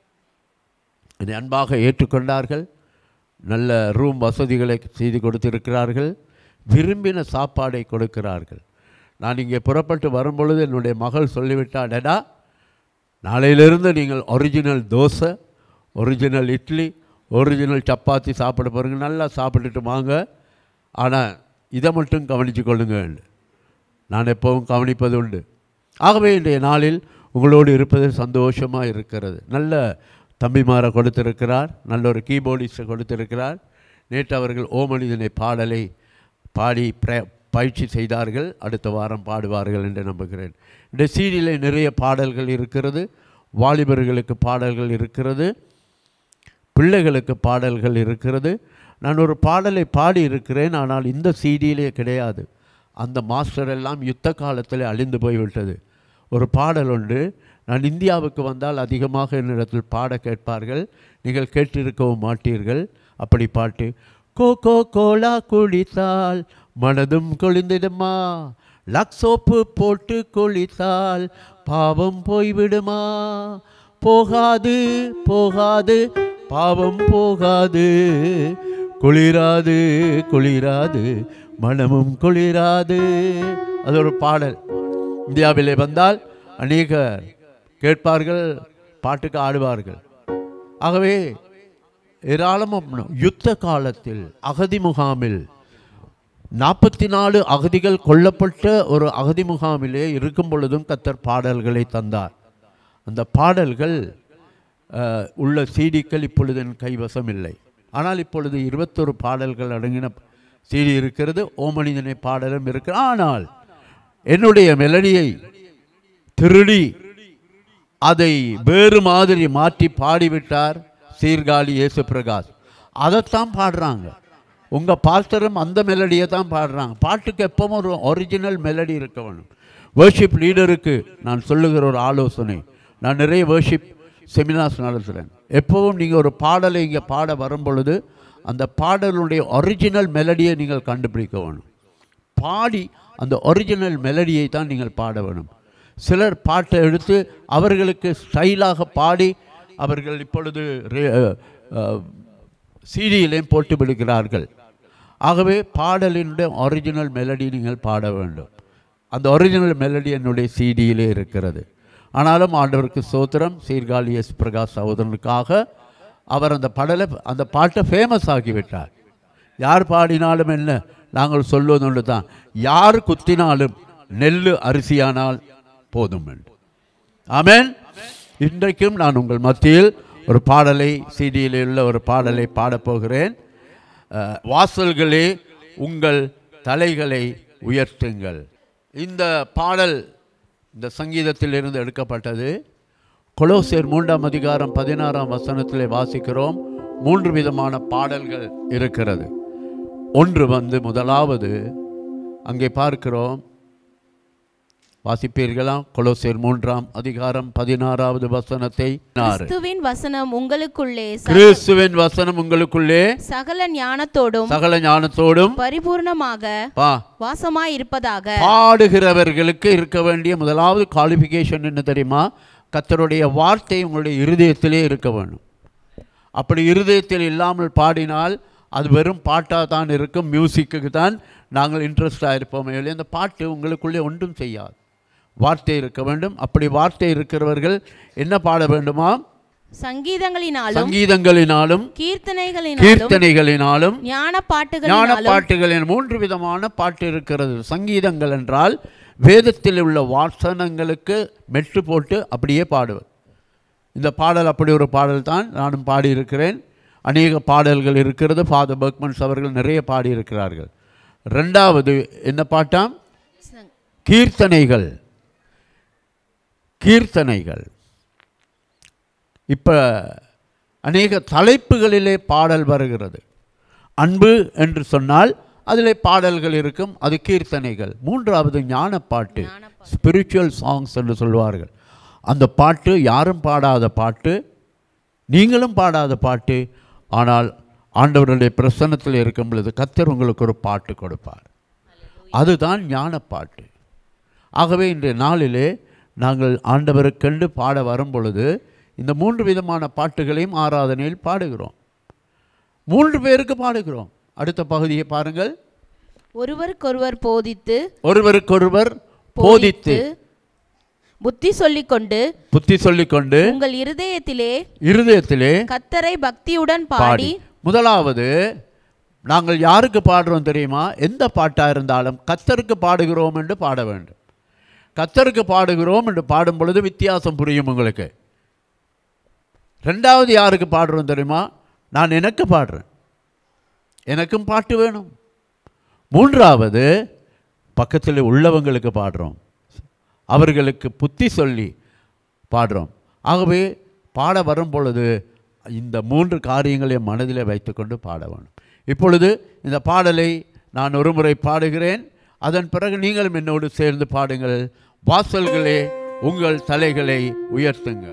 என்னை அன்பாக ஏற்றுக்கொண்டார்கள் நல்ல ரூம் வசதிகளை செய்து கொடுத்திருக்கிறார்கள் விரும்பின சாப்பாடை கொடுக்கிறார்கள் நான் இங்கே புறப்பட்டு வரும்பொழுது என்னுடைய மகள் சொல்லிவிட்டாள் டடா நாளையிலிருந்து நீங்கள் original dosa original idli original chapati சாப்பிட போகிறீங்க நல்லா சாப்பிட்டுட்டு வாங்க ஆனால் இதை மட்டும் கவனித்து கொள்ளுங்கள் நான் எப்பவும் கவனிப்பது உண்டு ஆகவே இன்றைய நாளில் உங்களோடு இருப்பது சந்தோஷமாக இருக்கிறது நல்ல தம்பிமாரை கொடுத்திருக்கிறார் நல்ல ஒரு கீபோர்டிஸ்டை கொடுத்திருக்கிறார் நேற்று அவர்கள் ஓமனிதனை பாடலை பாடி பிர பயிற்சி செய்தார்கள் அடுத்த வாரம் பாடுவார்கள் என்று நம்புகிறேன் இந்த சீடியில் நிறைய பாடல்கள் இருக்கிறது வாலிபர்களுக்கு பாடல்கள் இருக்கிறது பிள்ளைகளுக்கு பாடல்கள் இருக்கிறது நான் ஒரு பாடலை பாடி இருக்கிறேன் ஆனால் இந்த சீடியிலே கிடையாது அந்த மாஸ்டர் எல்லாம் யுத்த காலத்தில் அழிந்து போய்விட்டது ஒரு பாடல் உண்டு நான் இந்தியாவுக்கு வந்தால் அதிகமாக என்னிடத்தில் பாட கேட்பார்கள் நீங்கள் கேட்டிருக்கவும் மாட்டீர்கள் அப்படி பாட்டு கோகோ கோலா குளித்தால் மனதும் கொளிந்திடுமா லக்ஸோப்பு போட்டு குளித்தால் பாவம் போய்விடுமா போகாது போகாது பாவம் போகாது குளிராது குளிராது மனமும் குளிராது அது ஒரு பாடல் இந்தியாவிலே வந்தால் அநேகர் கேட்பார்கள் பாட்டுக்கு ஆடுவார்கள் ஆகவே ஏராளமான யுத்த காலத்தில் அகதி முகாமில் நாற்பத்தி நாலு அகதிகள் கொல்லப்பட்ட ஒரு அகதி முகாமிலே இருக்கும் பொழுதும் கத்தர் பாடல்களை தந்தார் அந்த பாடல்கள் அஹ், உள்ள சீடிக்கள் இப்பொழுது என் கைவசம் இல்லை ஆனால் இப்பொழுது இருபத்தொரு பாடல்கள் அடங்கின சீடி இருக்கிறது ஓமனிதனை பாடலும் இருக்கு ஆனால் என்னுடைய மெலடியை திருடி அதை வேறு மாதிரி மாற்றி பாடிவிட்டார் சீர்காழி இயேசு பிரகாஷ் அதைத்தான் பாடுறாங்க உங்கள் பாஸ்டரும் அந்த மெலடியை தான் பாடுறாங்க பாட்டுக்கு எப்பவும் ஒரு ஒரிஜினல் மெலடி இருக்க வேணும் வேர்ஷிப் லீடருக்கு நான் சொல்லுகிற ஒரு ஆலோசனை நான் நிறைய வேர்ஷிப் செமினார்ஸ் நடத்துகிறேன் எப்பவும் நீங்கள் ஒரு பாடலை இங்கே பாட வரும் பொழுது அந்த பாடலுடைய ஒரிஜினல் மெலடியை நீங்கள் கண்டுபிடிக்க வேணும் பாடி அந்த ஒரிஜினல் மெலடியை தான் நீங்கள் பாட வேணும் சிலர் பாட்டை எடுத்து அவர்களுக்கு ஸ்டைலாக பாடி அவர்கள் இப்பொழுது சீடியிலையும் போட்டு விடுகிறார்கள் ஆகவே பாடலினுடைய ஒரிஜினல் மெலடி நீங்கள் பாட வேண்டும் அந்த ஒரிஜினல் மெலடி என்னுடைய சிடியிலே இருக்கிறது ஆனாலும் ஆண்டவருக்கு சோத்திரம் சீர்காழி எஸ் பிரகாஷ் சகோதரனுக்காக அவர் அந்த படலை அந்த பாட்டை ஃபேமஸ் ஆக்கிவிட்டார் யார் பாடினாலும் என்ன நாங்கள் சொல்வது ஒன்று தான் யார் குத்தினாலும் நெல் அரிசியானால் போதும் என்று ஆமென் இன்றைக்கும் நான் உங்கள் மத்தியில் ஒரு பாடலை சிடியில் உள்ள ஒரு பாடலை பாடப்போகிறேன் அஹ், வாசல்களே உங்கள் தலைகளை உயர்த்துங்கள் இந்த பாடல் இந்த சங்கீதத்திலிருந்து எடுக்கப்பட்டது கொலோசியர் மூன்றாம் அதிகாரம் பதினாறாம் வசனத்திலே வாசிக்கிறோம் மூன்று விதமான பாடல்கள் இருக்கிறது ஒன்று வந்து முதலாவது அங்கே பார்க்கிறோம் வாசிப்பீர்களா கொலோசியர் மூன்றாம் அதிகாரம் பதினாறாவது வசனத்தை ஆறு கிறிஸ்துவின் வசனம் உங்களுக்குள்ளே ச- கிறிஸ்துவின் வசனம் உங்களுக்குள்ளே சகல ஞானத்தோடும் சகல ஞானத்தோடும் பரிபூர்ணமாக பா வாசமாய் இருப்பதாக பாடுகிறவர்களுக்கு இருக்க வேண்டிய முதலாவது குவாலிஃபிகேஷன் என்ன தெரியுமா கர்த்தருடைய வார்த்தை உங்களுடைய இருதயத்திலே இருக்க வேண்டும் அப்படி இருதயத்தில் இல்லாமல் பாடினால் அது வெறும் பாட்டாக தான் இருக்கும் மியூசிக்கு தான் நாங்கள் இன்ட்ரெஸ்டாக இருப்போமே இல்லையா அந்த பாட்டு உங்களுக்குள்ளே ஒன்றும் செய்யாது வார்த்தை இருக்க வேண்டும் அப்படி வார்த்தை இருக்கிறவர்கள் என்ன பாட வேண்டுமா சங்கீதங்களினாலும் சங்கீதங்களினாலும் கீர்த்தனைகளினாலும் கீர்த்தனைகளினாலும் ஞான ஞான பாட்டுகளினாலும் பாட்டுகளின் மூன்று விதமான பாட்டு இருக்கிறது சங்கீதங்கள் என்றால் வேதத்தில் உள்ள வாசனங்களுக்கு மெட்டு போட்டு அப்படியே பாடுவது இந்த பாடல் அப்படி ஒரு பாடல் தான் நானும் பாடியிருக்கிறேன் அநேக பாடல்கள் இருக்கிறது ஃபாதர் பர்க்மன்ஸ் அவர்கள் நிறைய பாடியிருக்கிறார்கள் ரெண்டாவது என்ன பாட்டாம் கீர்த்தனைகள் கீர்த்தனைகள் இப்போ அநேக தலைப்புகளிலே பாடல் வருகிறது அன்பு என்று சொன்னால் அதிலே பாடல்கள் இருக்கும் அது கீர்த்தனைகள் மூன்றாவது ஞானப்பாட்டு ஸ்பிரிச்சுவல் சாங்ஸ் என்று சொல்வார்கள் அந்த பாட்டு யாரும் பாடாத பாட்டு நீங்களும் பாடாத பாட்டு ஆனால் ஆண்டவருடைய பிரசன்னத்தில் இருக்கும் பொழுது கத்தர் உங்களுக்கு ஒரு பாட்டு கொடுப்பார் அதுதான் ஞானப்பாட்டு ஆகவே இன்றைய நாளிலே நாங்கள் ஆண்டவருக்கென்று பாட வரும் பொழுது இந்த மூன்று விதமான பாட்டுகளையும் ஆராதனையில் பாடுகிறோம் மூன்று பேருக்கு பாடுகிறோம் அடுத்த பகுதியை பாருங்கள் ஒருவருக்கொருவர் போதித்து ஒருவருக்கொருவர் போதித்து புத்தி சொல்லிக்கொண்டு புத்தி சொல்லிக்கொண்டு உங்கள் இருதயத்திலே இருதயத்திலே கத்தரை பக்தியுடன் பாடி பாடி முதலாவது நாங்கள் யாருக்கு பாடுறோம் தெரியுமா எந்த பாட்டாக இருந்தாலும் கத்தருக்கு பாடுகிறோம் என்று பாட வேண்டும் கத்தருக்கு பாடுகிறோம் என்று பாடும் பொழுது வித்தியாசம் புரியும் உங்களுக்கு ரெண்டாவது யாருக்கு பாடுறோம் தெரியுமா நான் எனக்கு பாடுறேன் எனக்கும் பாட்டு வேணும் மூன்றாவது பக்கத்தில் உள்ளவங்களுக்கு பாடுறோம் அவர்களுக்கு புத்தி சொல்லி பாடுறோம் ஆகவே பாட வரும் பொழுது இந்த மூன்று காரியங்களையும் மனதில் வைத்துக்கொண்டு பாட வேணும் இப்பொழுது இந்த பாடலை நான் ஒரு முறை பாடுகிறேன் அதன் பிறகு நீங்களும் என்னோடு சேர்ந்து பாடுங்கள் வாசல்களே உங்கள் தலைகளை உயர்த்துங்கள்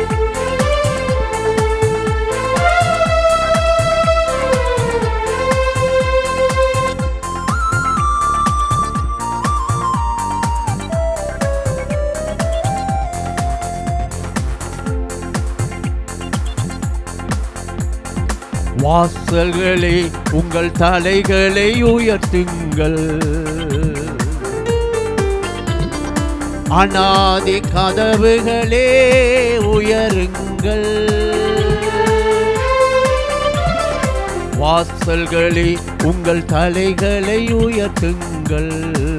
வாசல்களே உங்கள் தலைகளை உயர்த்துங்கள் அனாதி கதவுகளே உயருங்கள் வாசல்களே உங்கள் தலைகளை உயர்த்துங்கள்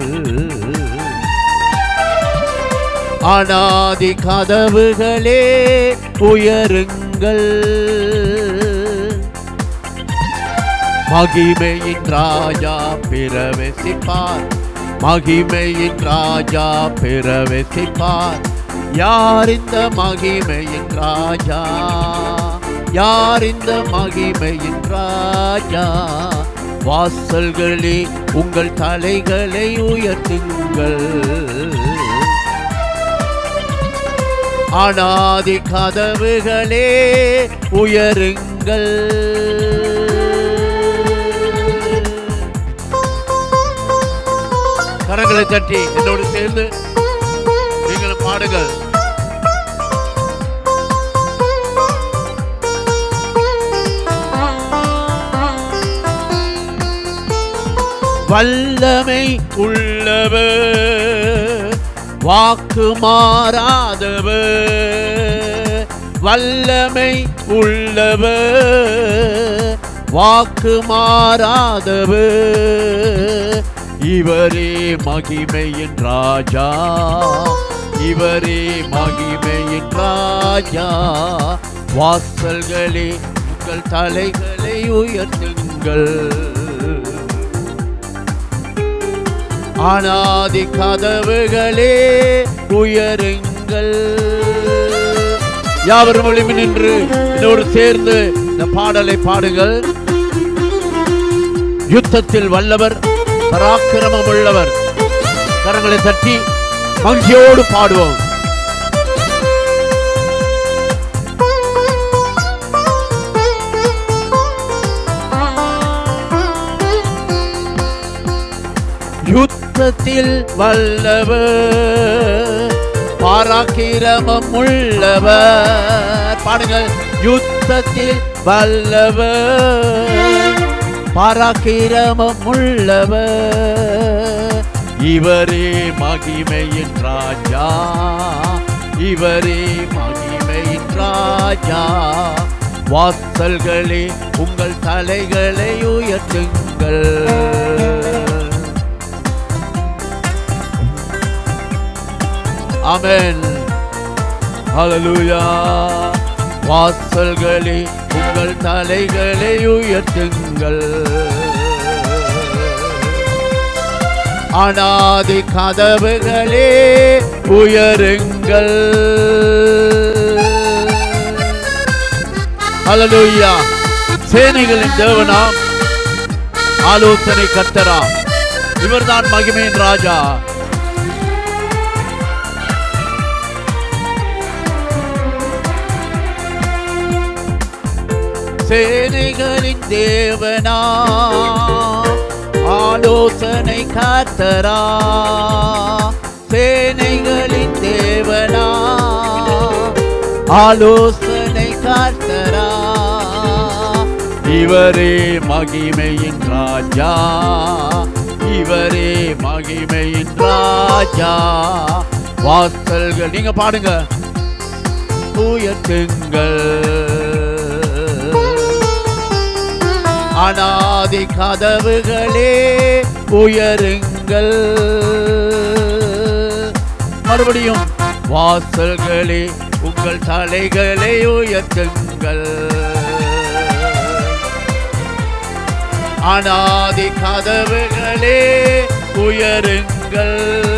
அனாதி கதவுகளே உயருங்கள் மகிமையின் ராஜா பிரவேசிப்பார் மகிமையின் ராஜா பிரவேசிப்பார் யார் இந்த மகிமையின் ராஜா யார் இந்த மகிமையின் ராஜா வாசல்களே உங்கள் தலைகளை உயர்த்துங்கள் அனாதி கதவுகளே உயருங்கள் கரங்களை தட்டி என்னோடு சேர்ந்து நீங்களும் பாடுங்கள் வல்லமை உள்ளவர் வாக்கு மாறாதவர் வல்லமை உள்ளவர் வாக்கு மாறாதவர் இவரே மகிமையின் ராஜா இவரே மகிமையின் ராஜா வாசல்களே உங்கள் தலைகளை உயர்த்துங்கள் அனாதி கதவுகளே உயருங்கள் யாவரும் எழுப்பி நின்று என்னோடு சேர்ந்து இந்த பாடலை பாடுங்கள் யுத்தத்தில் வல்லவர் பராக்கிரமம் உள்ளவர் கரங்களை தட்டி மகிழ்ச்சியோடு பாடுவோம் யுத்தத்தில் வல்லவர் பாராக்கிரமம் உள்ளவர் பாடுங்கள் யுத்தத்தில் வல்லவர் பாராக்கிரமம் உள்ளவர் இவரே மகிமையின் ராஜா இவரே மகிமையின் ராஜா வாசல்களே உங்கள் தலைகளை உயர்த்துங்கள் ஆமென் ஹalleluya வாசல்களே உங்கள் தலைகளை உயர்த்துங்கள் அனாதி கதவுகளே உயருங்கள் ஹalleluya சேனைகளின் தேவனாம் ஆலோசனை கர்த்தராம் இவர்தான் மகிமையின் ராஜா சேனைகளின் தேவனா ஆலோசனை காத்தரா சேனைகளின் தேவனா ஆலோசனை காத்தரா இவரே மகிமையின் ராஜா இவரே மகிமையின் ராஜா வாசல்கள் நீங்க பாடுங்க உயர்த்துங்கள் அனாதி கதவுகளே உயருங்கள் மறுபடியும் வாசல்களே உங்கள் தலைகளை உயர்த்துங்கள் அனாதி கதவுகளே உயருங்கள்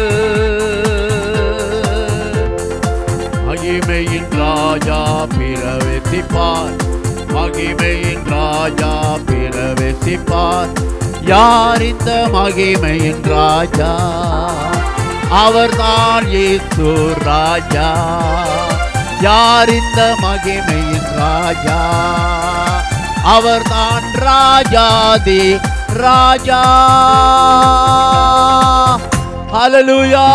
மகிமையின் ராஜா பிரவேசிப்பார் மகிமையின் ராஜா பிரவேசிப்பார் யார் இந்த மகிமையின் ராஜா அவர்தான் இயேசு ராஜா யார் இந்த மகிமையின் ராஜா அவர்தான் ராஜாதி ராஜா ஹalleluya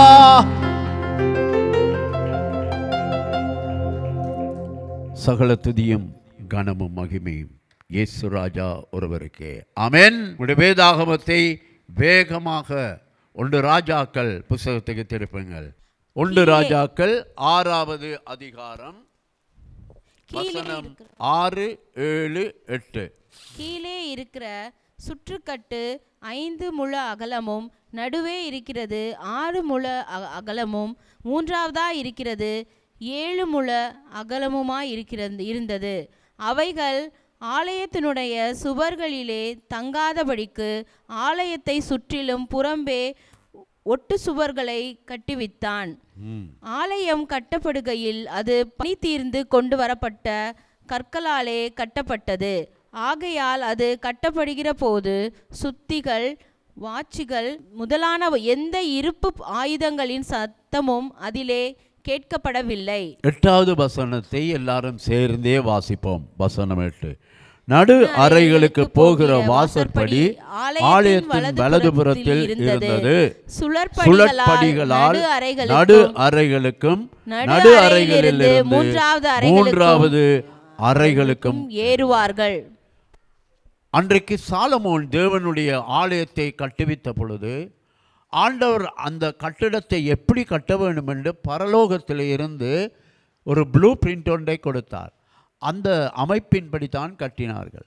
சகல துதியும் கனமும் மகிமையும் இயேசு ராஜா ஒருவருக்கே ஆமென் உடைய வேதாகமத்தை வேகமாக ஒன்று ராஜாக்கள் புஸ்தகத்துக்கு திருப்புங்கள் ஒன்று ராஜாக்கள் ஆறாவது அதிகாரம் வசனம் ஆறு ஏழு எட்டு கீழே இருக்கிற சுற்றுக்கட்டு ஐந்து முழ அகலமும் நடுவே இருக்கிறது ஆறு முழ அக- அகலமும் மூன்றாவதா இருக்கிறது ஏழு முழ அகலமுமாய் இருக்கிறது இருந்தது அவைகள் ஆலயத்தினுடைய சுவர்களிலே தங்காதபடிக்கு ஆலயத்தை சுற்றிலும் புறம்பே ஒட்டு சுவர்களை கட்டுவித்தான் ஆலயம் கட்டப்படுகையில் அது பனி தீர்ந்து கொண்டு வரப்பட்ட கற்களாலே கட்டப்பட்டது ஆகையால் அது கட்டப்படுகிற போது சுத்திகள் வாட்சிகள் முதலான எந்த இருப்பு ஆயுதங்களின் சத்தமும் அதிலே கேட்கப்படவில்லை எட்டாவது வசனத்தை எல்லாரும் சேர்ந்தே வாசிப்போம் வசனம் எட்டு நடு அறைகளுக்கு போகிற வாசற்படி ஆலயத்தின் வலதுபுறத்தில் இருந்தது சுழற்படிகளால் நடு அறைகளுக்கும் நடு அறைகளிலிருந்து மூன்றாவது அறைகளுக்கும் மூன்றாவது அறைகளுக்கும் ஏறுவார்கள் அன்றைக்கு சாலமோன் தேவனுடைய ஆலயத்தை கட்டுவித்த பொழுது ஆண்டவர் அந்த கட்டிடத்தை எப்படி கட்ட வேண்டும் என்று பரலோகத்தில் இருந்து ஒரு ப்ளூ பிரிண்ட் ஒன்றை கொடுத்தார் அந்த அமைப்பின்படி தான் கட்டினார்கள்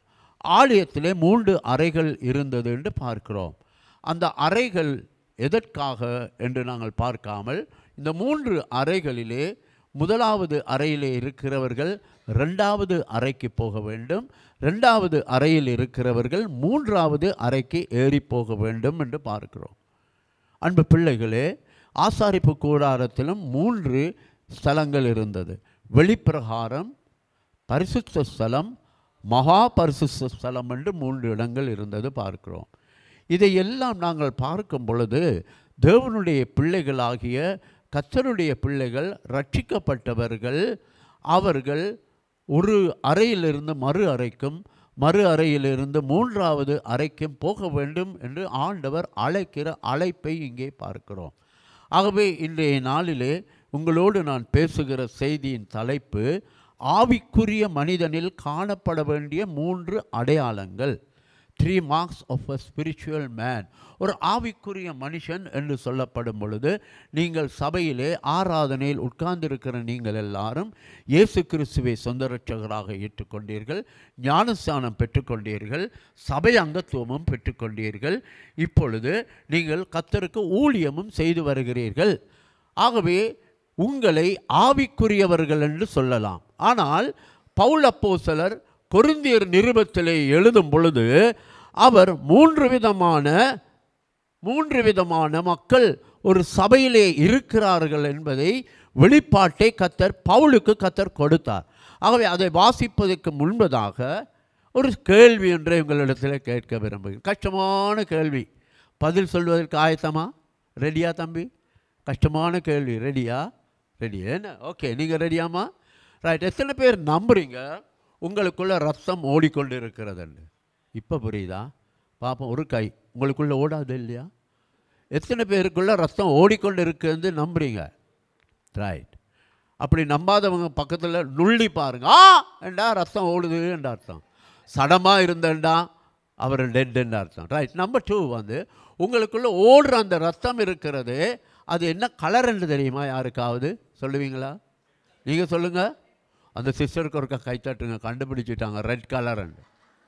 ஆலயத்திலே மூன்று அறைகள் இருந்தது என்று பார்க்கிறோம் அந்த அறைகள் எதற்காக என்று நாங்கள் பார்க்காமல் இந்த மூன்று அறைகளிலே முதலாவது அறையிலே இருக்கிறவர்கள் ரெண்டாவது அறைக்கு போக வேண்டும் ரெண்டாவது அறையில் இருக்கிறவர்கள் மூன்றாவது அறைக்கு ஏறி போக வேண்டும் என்று பார்க்கிறோம் அன்பு பிள்ளைகளே ஆசாரிப்பு கூடாரத்திலும் மூன்று ஸ்தலங்கள் இருந்தது வெளிப்பிரகாரம் பரிசுத்த ஸ்தலம் மகா பரிசுத்த ஸ்தலம் என்று மூன்று இடங்கள் இருந்தது பார்க்கிறோம் இதையெல்லாம் நாங்கள் பார்க்கும் பொழுது தேவனுடைய பிள்ளைகளாகிய கத்தருடைய பிள்ளைகள் ரட்சிக்கப்பட்டவர்கள் அவர்கள் ஒரு அறையிலிருந்து மறு அறைக்கும் மறு அறையிலிருந்து மூன்றாவது அறைக்கும் போக வேண்டும் என்று ஆண்டவர் அழைக்கிற அழைப்பை இங்கே பார்க்கிறோம் ஆகவே இன்றைய நாளிலே உங்களோடு நான் பேசுகிற செய்தியின் தலைப்பு ஆவிக்குரிய மனிதனில் காணப்பட வேண்டிய மூன்று அடையாளங்கள் three marks of a spiritual man ஒரு ஆவிக்குரிய மனுஷன் என்று சொல்லப்படும் பொழுது நீங்கள் சபையிலே ஆராதனையில் உட்கார்ந்திருக்கிற நீங்கள் எல்லாரும் இயேசு கிறிஸ்துவை சொந்த ரட்சகராக ஏற்றுக்கொண்டீர்கள் ஞானஸ்தானம் பெற்றுக்கொண்டீர்கள் சபை அங்கத்துவமும் பெற்றுக்கொண்டீர்கள் இப்பொழுது நீங்கள் கத்தருக்கு ஊழியமும் செய்து வருகிறீர்கள் ஆகவே உங்களை ஆவிக்குரியவர்கள் என்று சொல்லலாம் ஆனால் பவுல் அப்போஸ்தலர் கொரிந்தியர் நிருபத்திலே எழுதும் பொழுது அவர் மூன்று விதமான மூன்று விதமான மக்கள் ஒரு சபையிலே இருக்கிறார்கள் என்பதை வெளிப்பாட்டை கத்தர் பவுலுக்கு கத்தர் கொடுத்தார் ஆகவே அதை வாசிப்பதற்கு முன்பதாக ஒரு கேள்வி என்று உங்களிடத்தில் கேட்க விரும்புகிறேன் கஷ்டமான கேள்வி பதில் சொல்வதற்கு ஆயத்தமா ரெடியா தம்பி கஷ்டமான கேள்வி ரெடியா ரெடி என்ன ஓகே நீங்கள் ரெடியாமா ரைட் எத்தனை பேர் நம்புறீங்க உங்களுக்குள்ள ரத்தம் ஓடிக்கொண்டு இருக்கிறதுன்னு இப்போ புரியுதா பாப்போம் ஒரு கை உங்களுக்குள்ள ஓடாது இல்லையா எத்தனை பேருக்குள்ள ரத்தம் ஓடிக்கொண்டு இருக்குன்னு நம்புறீங்க ரைட் அப்படி நம்பாதவங்க பக்கத்தில் நுள்ளி பாருங்க ஆ என்றா ரத்தம் ஓடுது என்ற அர்த்தம் சடமாக இருந்தேன்டா அவர் டெட்ன்னு அர்த்தம் ரைட் நம்பர் டூ வந்து உங்களுக்குள்ள ஓடுற அந்த ரத்தம் இருக்கிறது அது என்ன கலர் என்று தெரியுமா யாருக்காவது சொல்லுவீங்களா நீங்கள் சொல்லுங்கள் அந்த சிஸ்டருக்கு ஒருக்கா கைத்தட்டுங்க கண்டுபிடிச்சிட்டாங்க ரெட் கலர்ன்னு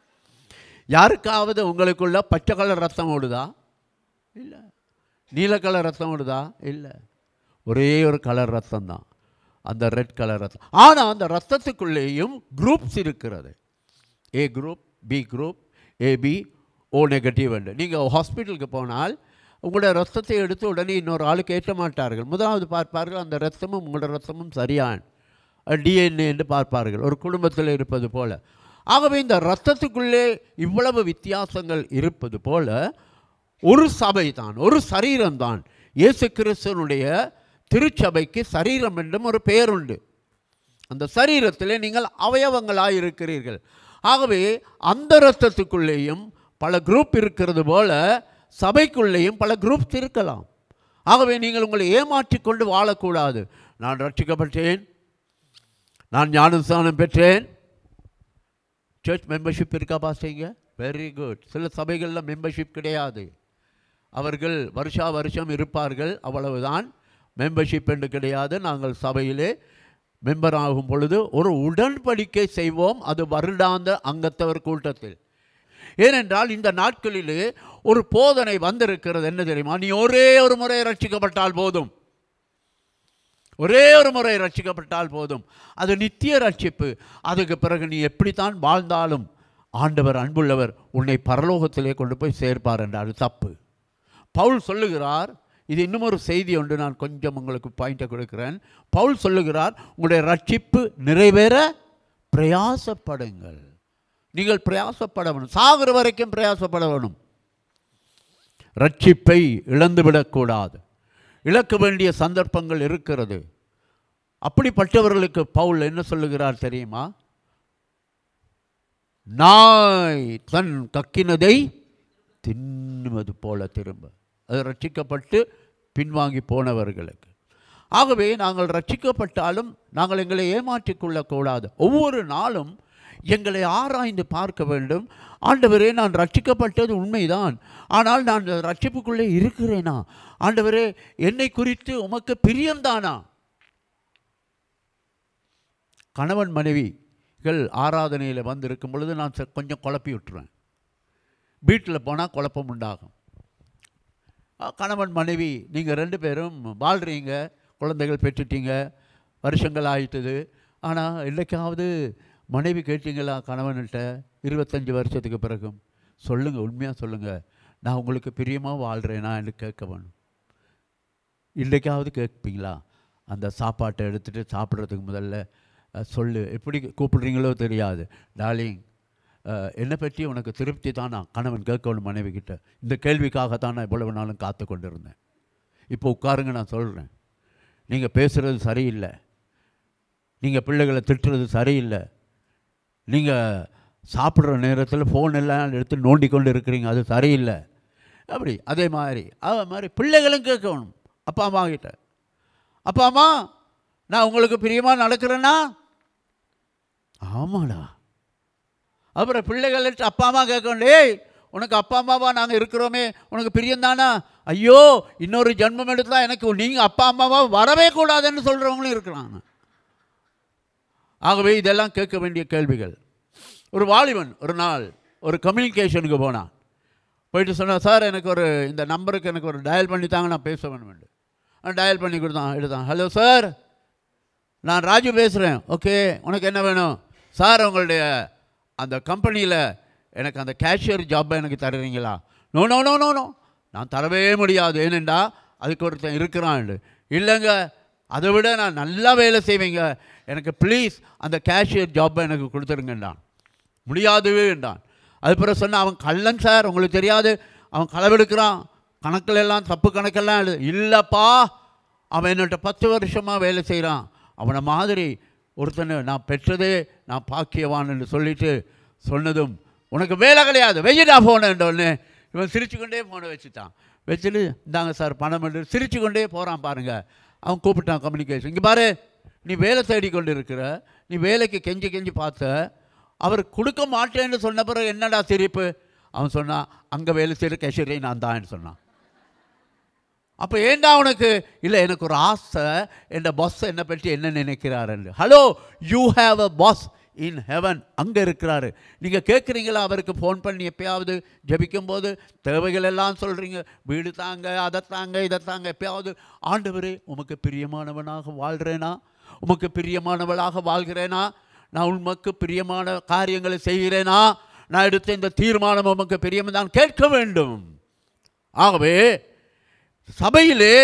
யாருக்காவது உங்களுக்குள்ள பச்சை கலர் ரத்தம் ஓடுதா இல்லை நீல கலர் ரத்தம் ஓடுதா இல்லை ஒரே ஒரு கலர் ரத்தம் தான் அந்த ரெட் கலர் ரத்தம் ஆனால் அந்த ரத்தத்துக்குள்ளேயும் குரூப்ஸ் இருக்கிறது A group B group AB O negative என்று நீங்கள் ஹாஸ்பிட்டலுக்கு போனால் உங்களோட ரத்தத்தை எடுத்து உடனே இன்னொரு ஆளுக்கு ஏற்ற மாட்டார்கள் முதலாவது பார்ப்பார்கள் அந்த ரத்தமும் உங்களோட ரத்தமும் சரியான் டிஎன்ஏ என்று பார்ப்பார்கள் ஒரு குடும்பத்தில் இருப்பது போல ஆகவே இந்த ரத்தத்துக்குள்ளே இவ்வளவு வித்தியாசங்கள் இருப்பது போல ஒரு சபை தான் ஒரு சரீரம் தான் இயேசு கிறிஸ்தனுடைய திருச்சபைக்கு சரீரம் என்றும் ஒரு பெயர் உண்டு அந்த சரீரத்திலே நீங்கள் அவயவங்களாக இருக்கிறீர்கள் ஆகவே அந்த இரத்தத்துக்குள்ளேயும் பல குரூப் இருக்கிறது போல சபைக்குள்ளேயும் பல குரூப்ஸ் இருக்கலாம் ஆகவே நீங்கள் உங்களை ஏமாற்றிக் கொண்டு வாழக்கூடாது நான் ரட்சிக்கப்பட்டேன் நான் ஞானஸ்தானம் பெற்றேன் சர்ச் மெம்பர்ஷிப் இருக்கா பாஸ்டீங்க வெரி குட் சில சபைகளில் மெம்பர்ஷிப் கிடையாது அவர்கள் வருஷா வருஷம் இருப்பார்கள் அவ்வளவுதான் மெம்பர்ஷிப் என்று கிடையாது நாங்கள் சபையிலே மெம்பர் ஆகும் பொழுது ஒரு உடன்படிக்கை செய்வோம் அது வருடாந்த அங்கத்தவர் கூட்டத்தில் ஏனென்றால் இந்த நாட்களிலே ஒரு போதனை வந்திருக்கிறது என்ன தெரியுமா நீ ஒரே ஒரு முறை ரட்சிக்கப்பட்டால் போதும் ஒரே ஒரு முறை ரட்சிக்கப்பட்டால் போதும் அது நித்திய ரட்சிப்பு அதுக்கு பிறகு நீ எப்படித்தான் வாழ்ந்தாலும் ஆண்டவர் அன்புள்ளவர் உன்னை பரலோகத்திலே கொண்டு போய் சேர்ப்பார் என்றார் அது தப்பு பவுல் சொல்லுகிறார் இது இன்னும் ஒரு செய்தி ஒன்று நான் கொஞ்சம் உங்களுக்கு பாயிண்ட்டை கொடுக்கிறேன் பவுல் சொல்லுகிறார் உங்களுடைய ரட்சிப்பு நிறைவேற பிரயாசப்படுங்கள் நீங்கள் பிரயாசப்பட வேணும் சாகிற வரைக்கும் பிரயாசப்பட வேணும் ரட்சிப்பை இழந்துவிடக்கூடாது இழக்க வேண்டிய சந்தர்ப்பங்கள் இருக்கிறது அப்படிப்பட்டவர்களுக்கு பவுல் என்ன சொல்லுகிறார் தெரியுமா நாய் தன் கக்கினதை தின்னுவது போல திரும்ப அது ரட்சிக்கப்பட்டு பின்வாங்கி போனவர்களுக்கு ஆகவே நாங்கள் ரட்சிக்கப்பட்டாலும் நாங்கள் எங்களை ஏமாற்றிக் கொள்ளக்கூடாது ஒவ்வொரு நாளும் எங்களை ஆராய்ந்து பார்க்க வேண்டும் ஆண்டவரே நான் ரட்சிக்கப்பட்டது உண்மைதான் ஆனால் நான் ரட்சிப்புக்குள்ளே இருக்கிறேனா ஆண்டவரே என்னை குறித்து உமக்கு பிரியம்தானா கணவன் மனைவி கள் ஆராதனையில் வந்திருக்கும் பொழுது நான் ச- கொஞ்சம் குழப்பி விட்டுருவேன் வீட்டில் போனால் குழப்பம் உண்டாகும் அ, கணவன் மனைவி நீங்கள் ரெண்டு பேரும் வாழ்கிறீங்க குழந்தைகள் பெற்றுட்டீங்க வருஷங்கள் ஆயிட்டுது ஆனால் என்னைக்காவது மனைவி கேட்டீங்களா கணவன்கிட்ட இருபத்தஞ்சி வருஷத்துக்கு பிறகும் சொல்லுங்கள் உண்மையாக சொல்லுங்கள் நான் உங்களுக்கு பிரியமாக வாழ்கிறேனா என்று கேட்க வேணும் இன்றைக்காவது கேட்பீங்களா அந்த சாப்பாட்டை எடுத்துகிட்டு சாப்பிட்றதுக்கு முதல்ல அஹ், சொல்லு எப்படி கூப்பிடுறீங்களோ தெரியாது டார்லிங் அஹ், என்னை பற்றி உனக்கு திருப்தி தான் நான் கணவன் கேட்கணும் மனைவி கிட்ட இந்த கேள்விக்காகத்தான் நான் இவ்வளவு நாளும் காத்து கொண்டிருந்தேன் இப்போ உட்காருங்க நான் சொல்கிறேன் நீங்கள் பேசுகிறது சரியில்லை நீங்கள் பிள்ளைகளை திட்டுறது சரியில்லை நீங்கள் சாப்பிட்ற நேரத்தில் ஃபோன் எல்லாம் எடுத்து நோண்டி கொண்டு இருக்கிறீங்க அது சரியில்லை அப்படி அதே மாதிரி அது மாதிரி பிள்ளைகளும் கேட்கணும் அப்பா அம்மா கிட்ட அப்பா அம்மா நான் உங்களுக்கு பிரியமாக நடக்கிறேன்னா ஆமாடா அப்புறம் பிள்ளைகள்ட்ட அப்பா அம்மா கேட்கணும் ஏய் உனக்கு அப்பா அம்மாவா நாங்கள் இருக்கிறோமே உனக்கு பிரியம்தானா ஐயோ இன்னொரு ஜென்மம் எடுத்தா எனக்கு நீங்கள் அப்பா அம்மாவா வரவே கூடாதுன்னு சொல்கிறவங்களும் இருக்கிறாங்க ஆகவே இதெல்லாம் கேட்க வேண்டிய கேள்விகள் ஒரு வாலிபன் ஒரு நாள் ஒரு கம்யூனிகேஷனுக்கு போனான் போயிட்டு சொன்னான் சார் எனக்கு ஒரு இந்த நம்பருக்கு எனக்கு ஒரு டயல் பண்ணி தாங்க நான் பேச வேணும் டயல் பண்ணி கொடுத்தான் எடுத்தான் ஹலோ சார் நான் ராஜு பேசுகிறேன் ஓகே உனக்கு என்ன வேணும் சார் உங்களுடைய அந்த கம்பெனியில் எனக்கு அந்த கேஷியர் ஜாப்பை எனக்கு தருவீங்களா no no no no no நான் தரவே முடியாது ஏனெண்டா அதுக்கு ஒருத்தன் இருக்கிறான் இல்லைங்க அதை விட நான் நல்லா வேலை செய்வேங்க எனக்கு ப்ளீஸ் அந்த கேஷியர் ஜாப்பை எனக்கு கொடுத்துருங்கண்டான் முடியாது என்றான் அது பிறகு சொன்ன அவன் கள்ளன் சார் உங்களுக்கு தெரியாது அவன் களவெடுக்கிறான் கணக்கில் எல்லாம் தப்பு கணக்கெல்லாம் எழுது இல்லைப்பா அவன் என்னட்ட பத்து வருஷமாக வேலை செய்கிறான் அவனை மாதிரி ஒருத்தனை நான் பெற்றதே நான் பாக்கியவான்னு சொல்லிட்டு சொன்னதும் உனக்கு வேலை கிடையாது வெயிடா ஃபோனுன்றொன்னு இவன் சிரிச்சுக்கொண்டே ஃபோனை வச்சுட்டான் வச்சுட்டு இந்தாங்க சார் பணம் என்று சிரிச்சுக்கொண்டே போகிறான் பாருங்க அவன் கூப்பிட்டான் கம்யூனிகேஷன் இங்கே பாரு நீ வேலை தேடி கொண்டு இருக்கிற நீ வேலைக்கு கெஞ்சி கெஞ்சி பார்த்த அவர் கொடுக்க மாட்டேன்னு சொன்ன பிறகு என்னடா சிரிப்பு அவன் சொன்னான் அங்கே வேலை செய்கிற கேஷியரை நான் தான் சொன்னான் அப்போ ஏண்டா உனக்கு இல்லை எனக்கு ஒரு ஆசை என் பாஸ் என்னை பற்றி என்ன நினைக்கிறாருன்னு hello you have a boss in heaven அங்கே இருக்கிறாரு நீங்கள் கேட்குறீங்களா அவருக்கு ஃபோன் பண்ணி எப்பயாவது ஜபிக்கும்போது தேவைகள் எல்லாம் சொல்கிறீங்க வீடு தாங்க அதை தாங்க இதை தாங்க எப்பயாவது ஆண்டவரே உமக்கு பிரியமானவனாக வாழ்கிறேனா உமக்கு பிரியமானவளாக வாழ்கிறேனா நான் உமக்கு பிரியமான காரியங்களை செய்கிறேனா நான் எடுத்த இந்த தீர்மானம் உமக்கு பிரியம் தான் கேட்க வேண்டும் ஆகவே சபையிலே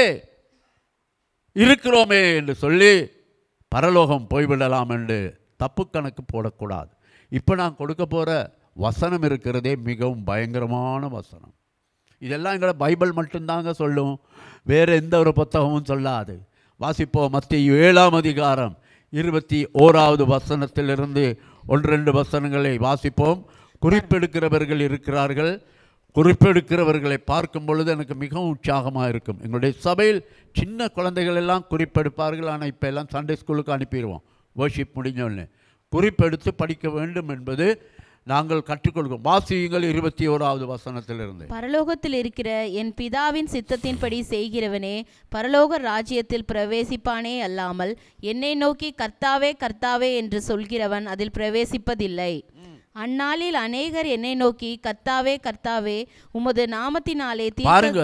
இருக்கிறோமே என்று சொல்லி பரலோகம் போய்விடலாம் என்று தப்பு கணக்கு போடக்கூடாது இப்போ நான் கொடுக்க போகிற வசனம் இருக்கிறதே மிகவும் பயங்கரமான வசனம் இதெல்லாம் எங்களை பைபிள் மட்டும்தாங்க சொல்லும் வேறு எந்த ஒரு புத்தகமும் சொல்லாது வாசிப்போம் மத்திய ஏழாம் அதிகாரம் இருபத்தி ஓராவது வசனத்திலிருந்து ஒன்று ரெண்டு வசனங்களை வாசிப்போம் குறிப்பெடுக்கிறவர்கள் இருக்கிறார்கள் குறிப்பெடுக்கிறவர்களை பார்க்கும் பொழுது எனக்கு மிகவும் உற்சாகமாக இருக்கும் எங்களுடைய சபையில் சின்ன குழந்தைகள் எல்லாம் குறிப்பெடுப்பார்கள் ஆனால் இப்போ எல்லாம் சண்டே ஸ்கூலுக்கு அனுப்பிடுவோம் வர்ஷிப் முடிஞ்சோடனே குறிப்பெடுத்து படிக்க வேண்டும் என்பது நாங்கள் கற்றுக்கொள்கிறோம் வாசியுங்கள் இருபத்தி ஓராவது வசனத்திலிருந்து பரலோகத்தில் இருக்கிற என் பிதாவின் சித்தத்தின்படி செய்கிறவனே பரலோக ராஜ்யத்தில் பிரவேசிப்பானே அல்லாமல் என்னை நோக்கி கர்த்தாவே கர்த்தாவே என்று சொல்கிறவன் அதில் பிரவேசிப்பதில்லை அந்நாளில் அநேகர் என்னை நோக்கி கர்த்தாவே கர்த்தாவே உமது நாமத்தினாலே தீர்க்க பாருங்க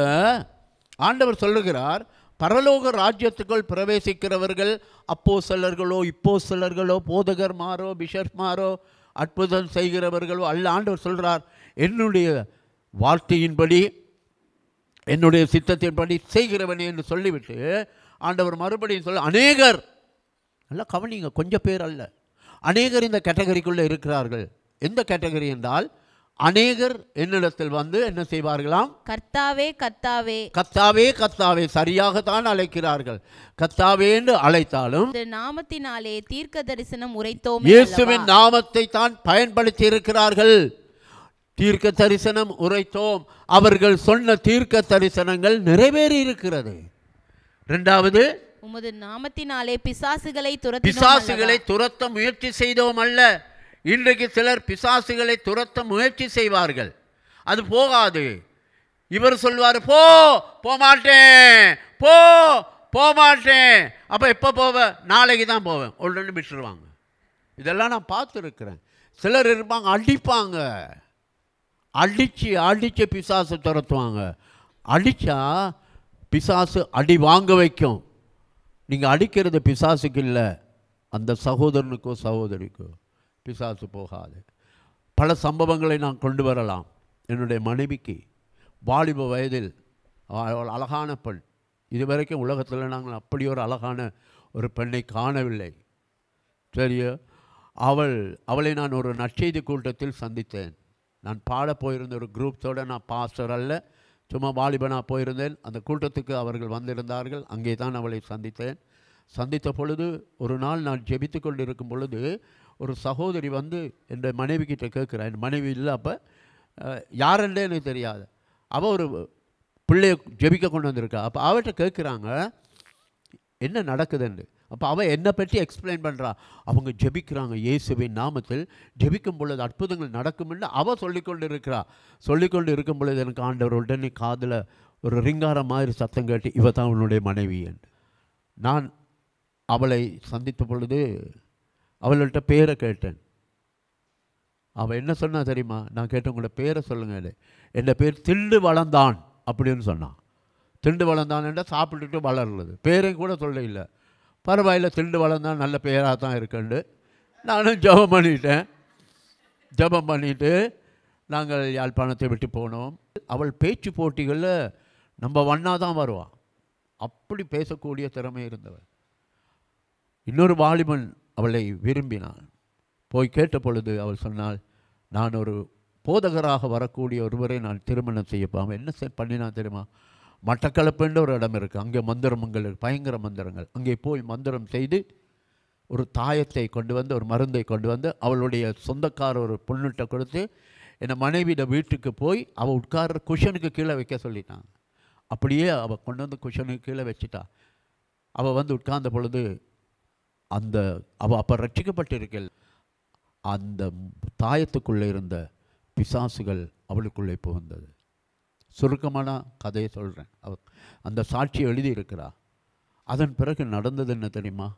ஆண்டவர் சொல்லுகிறார் பரலோக ராஜ்யத்துக்குள் பிரவேசிக்கிறவர்கள் அப்போ சிலர்களோ இப்போ சிலர்களோ போதகர்மாரோ பிஷப்மாரோ அற்புதம் செய்கிறவர்களோ அல்ல ஆண்டவர் சொல்கிறார் என்னுடைய வார்த்தையின்படி என்னுடைய சித்தத்தின்படி செய்கிறவனே என்று சொல்லிவிட்டு ஆண்டவர் மறுபடியும் சொல்ல அநேகர் நல்லா கவனிங்க கொஞ்சம் பேர் அல்ல அநேகர் இந்த கேட்டகரிக்குள்ளே இருக்கிறார்கள் எந்த கேட்டகரி என்றால் அநேகர் என்னிடத்தில் வந்து என்ன செய்வார்களாம் கர்த்தாவே கர்த்தாவே கத்தாவே கத்தாவே சரியாகத்தான் அழைக்கிறார்கள் கத்தாவே என்று அழைத்தாலும் உமது நாமத்தினாலே தீர்க்க தரிசனம் உரைத்தோம் இயேசுவின் நாமத்தை தான் பயன்படுத்தி இருக்கிறார்கள் தீர்க்க தரிசனம் உரைத்தோம் அவர்கள் சொன்ன தீர்க்க தரிசனங்கள் நிறைவேறி இருக்கிறது இரண்டாவது உமது நாமத்தினாலே பிசாசுகளை துரத்தினோம் பிசாசுகளை துரத்த முயற்சி செய்தோம் அல்ல இன்றைக்கு சிலர் பிசாசுகளை துரத்த முயற்சி செய்வார்கள் அது போகாது இவர் சொல்வார் போ போமாட்டேன் போ போமாட்டேன் அப்போ எப்போ போவேன் நாளைக்கு தான் போவேன் ஒன்று விட்டுருவாங்க இதெல்லாம் நான் பார்த்துருக்கிறேன் சிலர் இருப்பாங்க அடிப்பாங்க அடித்து அடித்து பிசாசு துரத்துவாங்க அடித்தா பிசாசு அடி வாங்க வைக்கும் நீங்கள் அடிக்கிறது பிசாசுக்கு இல்லை அந்த சகோதரனுக்கோ சகோதரிக்கோ பிசாசு போகாது பல சம்பவங்களை நான் கொண்டு வரலாம் என்னுடைய மனைவிக்கு வாலிப வயதில் அவ- அவள் அழகான பெண் இதுவரைக்கும் உலகத்தில் நாங்கள் அப்படி ஒரு அழகான ஒரு பெண்ணை காணவில்லை சரியோ அவள் அவளை நான் ஒரு நற்செய்தி கூட்டத்தில் சந்தித்தேன் நான் பாட போயிருந்த ஒரு குரூப்ஸோட நான் பாஸ்டர் அல்ல சும்மா வாலிபனாக போயிருந்தேன் அந்த கூட்டத்துக்கு அவர்கள் வந்திருந்தார்கள் அங்கே தான் அவளை சந்தித்தேன் சந்தித்த பொழுது ஒரு நாள் நான் ஜெபித்து கொண்டு இருக்கும் பொழுது ஒரு சகோதரி வந்து என் மனைவி கிட்ட கேட்குறா என் மனைவி இல்லை அப்போ யாருன்றே எனக்கு தெரியாது அவள் ஒரு பிள்ளைய ஜெபிக்க கொண்டு வந்திருக்கா அப்போ அவட்ட கேட்குறாங்க என்ன நடக்குதுன்னு அப்போ அவன் என்னை பற்றி எக்ஸ்பிளைன் பண்ணுறா அவங்க ஜெபிக்கிறாங்க இயேசுவின் நாமத்தில் ஜெபிக்கும் பொழுது அற்புதங்கள் நடக்கும்னு அவள் சொல்லிக்கொண்டு இருக்கிறா சொல்லிக்கொண்டு இருக்கும் பொழுது எனக்கு ஆண்டவர் உடனே காதில் ஒரு ரிங்காரம் மாதிரி சத்தம் கேட்டு இவ தான் உன்னுடைய மனைவி என்று நான் அவளை சந்தித்த பொழுது அவள்கிட்ட பேரை கேட்டேன் அவள் என்ன சொன்னா தெரியுமா நான் கேட்டேன் உங்களோட பேரை சொல்லுங்க என் பேர் திண்டு வளர்ந்தான் அப்படின்னு சொன்னான் திண்டு வளர்ந்தான்டா சாப்பிட்டுட்டு வளர்றது பேரையும் கூட சொல்ல இல்லை பரவாயில்ல திண்டு வளர்ந்தான் நல்ல பேராக தான் இருக்குண்டு நானும் ஜெபம் பண்ணிட்டேன் ஜெபம் பண்ணிட்டு நாங்கள் யாழ்ப்பாணத்தை விட்டு போனோம் அவள் பேச்சு போட்டிகளில் நம்ம வண்ணா தான் வருவாள் அப்படி பேசக்கூடிய திறமை இருந்தவள் இன்னொரு வாலிபன் அவளை விரும்பினான் போய் கேட்ட பொழுது அவள் சொன்னாள் நான் ஒரு போதகராக வரக்கூடிய ஒருவரை நான் திருமணம் செய்யப்போ அவன் என்ன செய் பண்ணினான் தெரியுமா மட்டக்களப்புன்ற ஒரு இடம் இருக்குது அங்கே மந்திரமங்கள் இருக்கு, பயங்கர மந்திரங்கள் அங்கே போய் மந்திரம் செய்து ஒரு தாயத்தை கொண்டு வந்து ஒரு மருந்தை கொண்டு வந்து அவளுடைய சொந்தக்கார ஒரு பொண்ணுகிட்ட கொடுத்து என்னை மனைவியிட வீட்டுக்கு போய் அவள் உட்கார்ற குஷனுக்கு கீழே வைக்க சொல்லிட்டான் அப்படியே அவள் கொண்டு வந்து குஷனுக்கு கீழே வச்சிட்டா அவள் வந்து உட்கார்ந்த பொழுது அந்த அவள் அப்போ ரட்சிக்கப்பட்டிருக்கல் அந்த தாயத்துக்குள்ளே இருந்த பிசாசுகள் அவளுக்குள்ளே புகுந்தது சுருக்கமான கதையை சொல்கிறேன் அவ அந்த சாட்சி எழுதியிருக்கிறா அதன் பிறகு நடந்தது என்ன தெரியுமா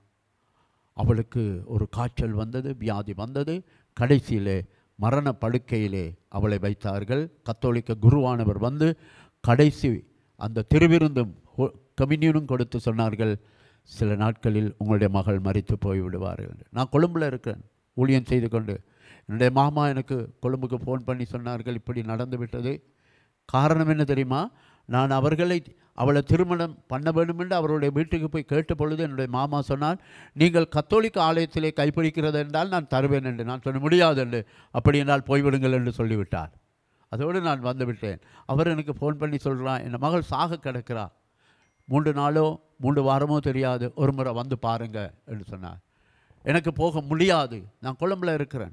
அவளுக்கு ஒரு காய்ச்சல் வந்தது வியாதி வந்தது கடைசியிலே மரண படுக்கையிலே அவளை வைத்தார்கள் கத்தோலிக்க குருவானவர் வந்து கடைசி அந்த திருவிருந்தும் ஹோ- கம்யூனியனும் கொடுத்து சொன்னார்கள் சில நாட்களில் உங்களுடைய மகள் மரித்து போய் விடுவார்கள் என்று. நான் கொழும்பில் இருக்கிறேன் ஊழியம் செய்து கொண்டு என்னுடைய மாமா எனக்கு கொழும்புக்கு ஃபோன் பண்ணி சொன்னார்கள் இப்படி நடந்து விட்டது காரணம் என்ன தெரியுமா நான் அவர்களை அவளை திருமணம் பண்ண வேண்டும் என்று அவருடைய வீட்டுக்கு போய் கேட்ட பொழுது என்னுடைய மாமா சொன்னார் நீங்கள் கத்தோலிக்க ஆலயத்திலே கைப்பிடிக்கிறது என்றால் நான் தருவேன் என்று நான் சொல்ல முடியாது என்று அப்படி என்றால் போய்விடுங்கள் என்று சொல்லிவிட்டார் அதோடு நான் வந்து விட்டேன் அவர் எனக்கு ஃபோன் பண்ணி சொல்கிறான் என் மகள் சாக கிடக்கிறா மூன்று நாளோ மூன்று வாரமோ தெரியாது ஒரு முறை வந்து பாருங்க என்று சொன்னார் எனக்கு போக முடியாது நான் கொழும்பில் இருக்கிறேன்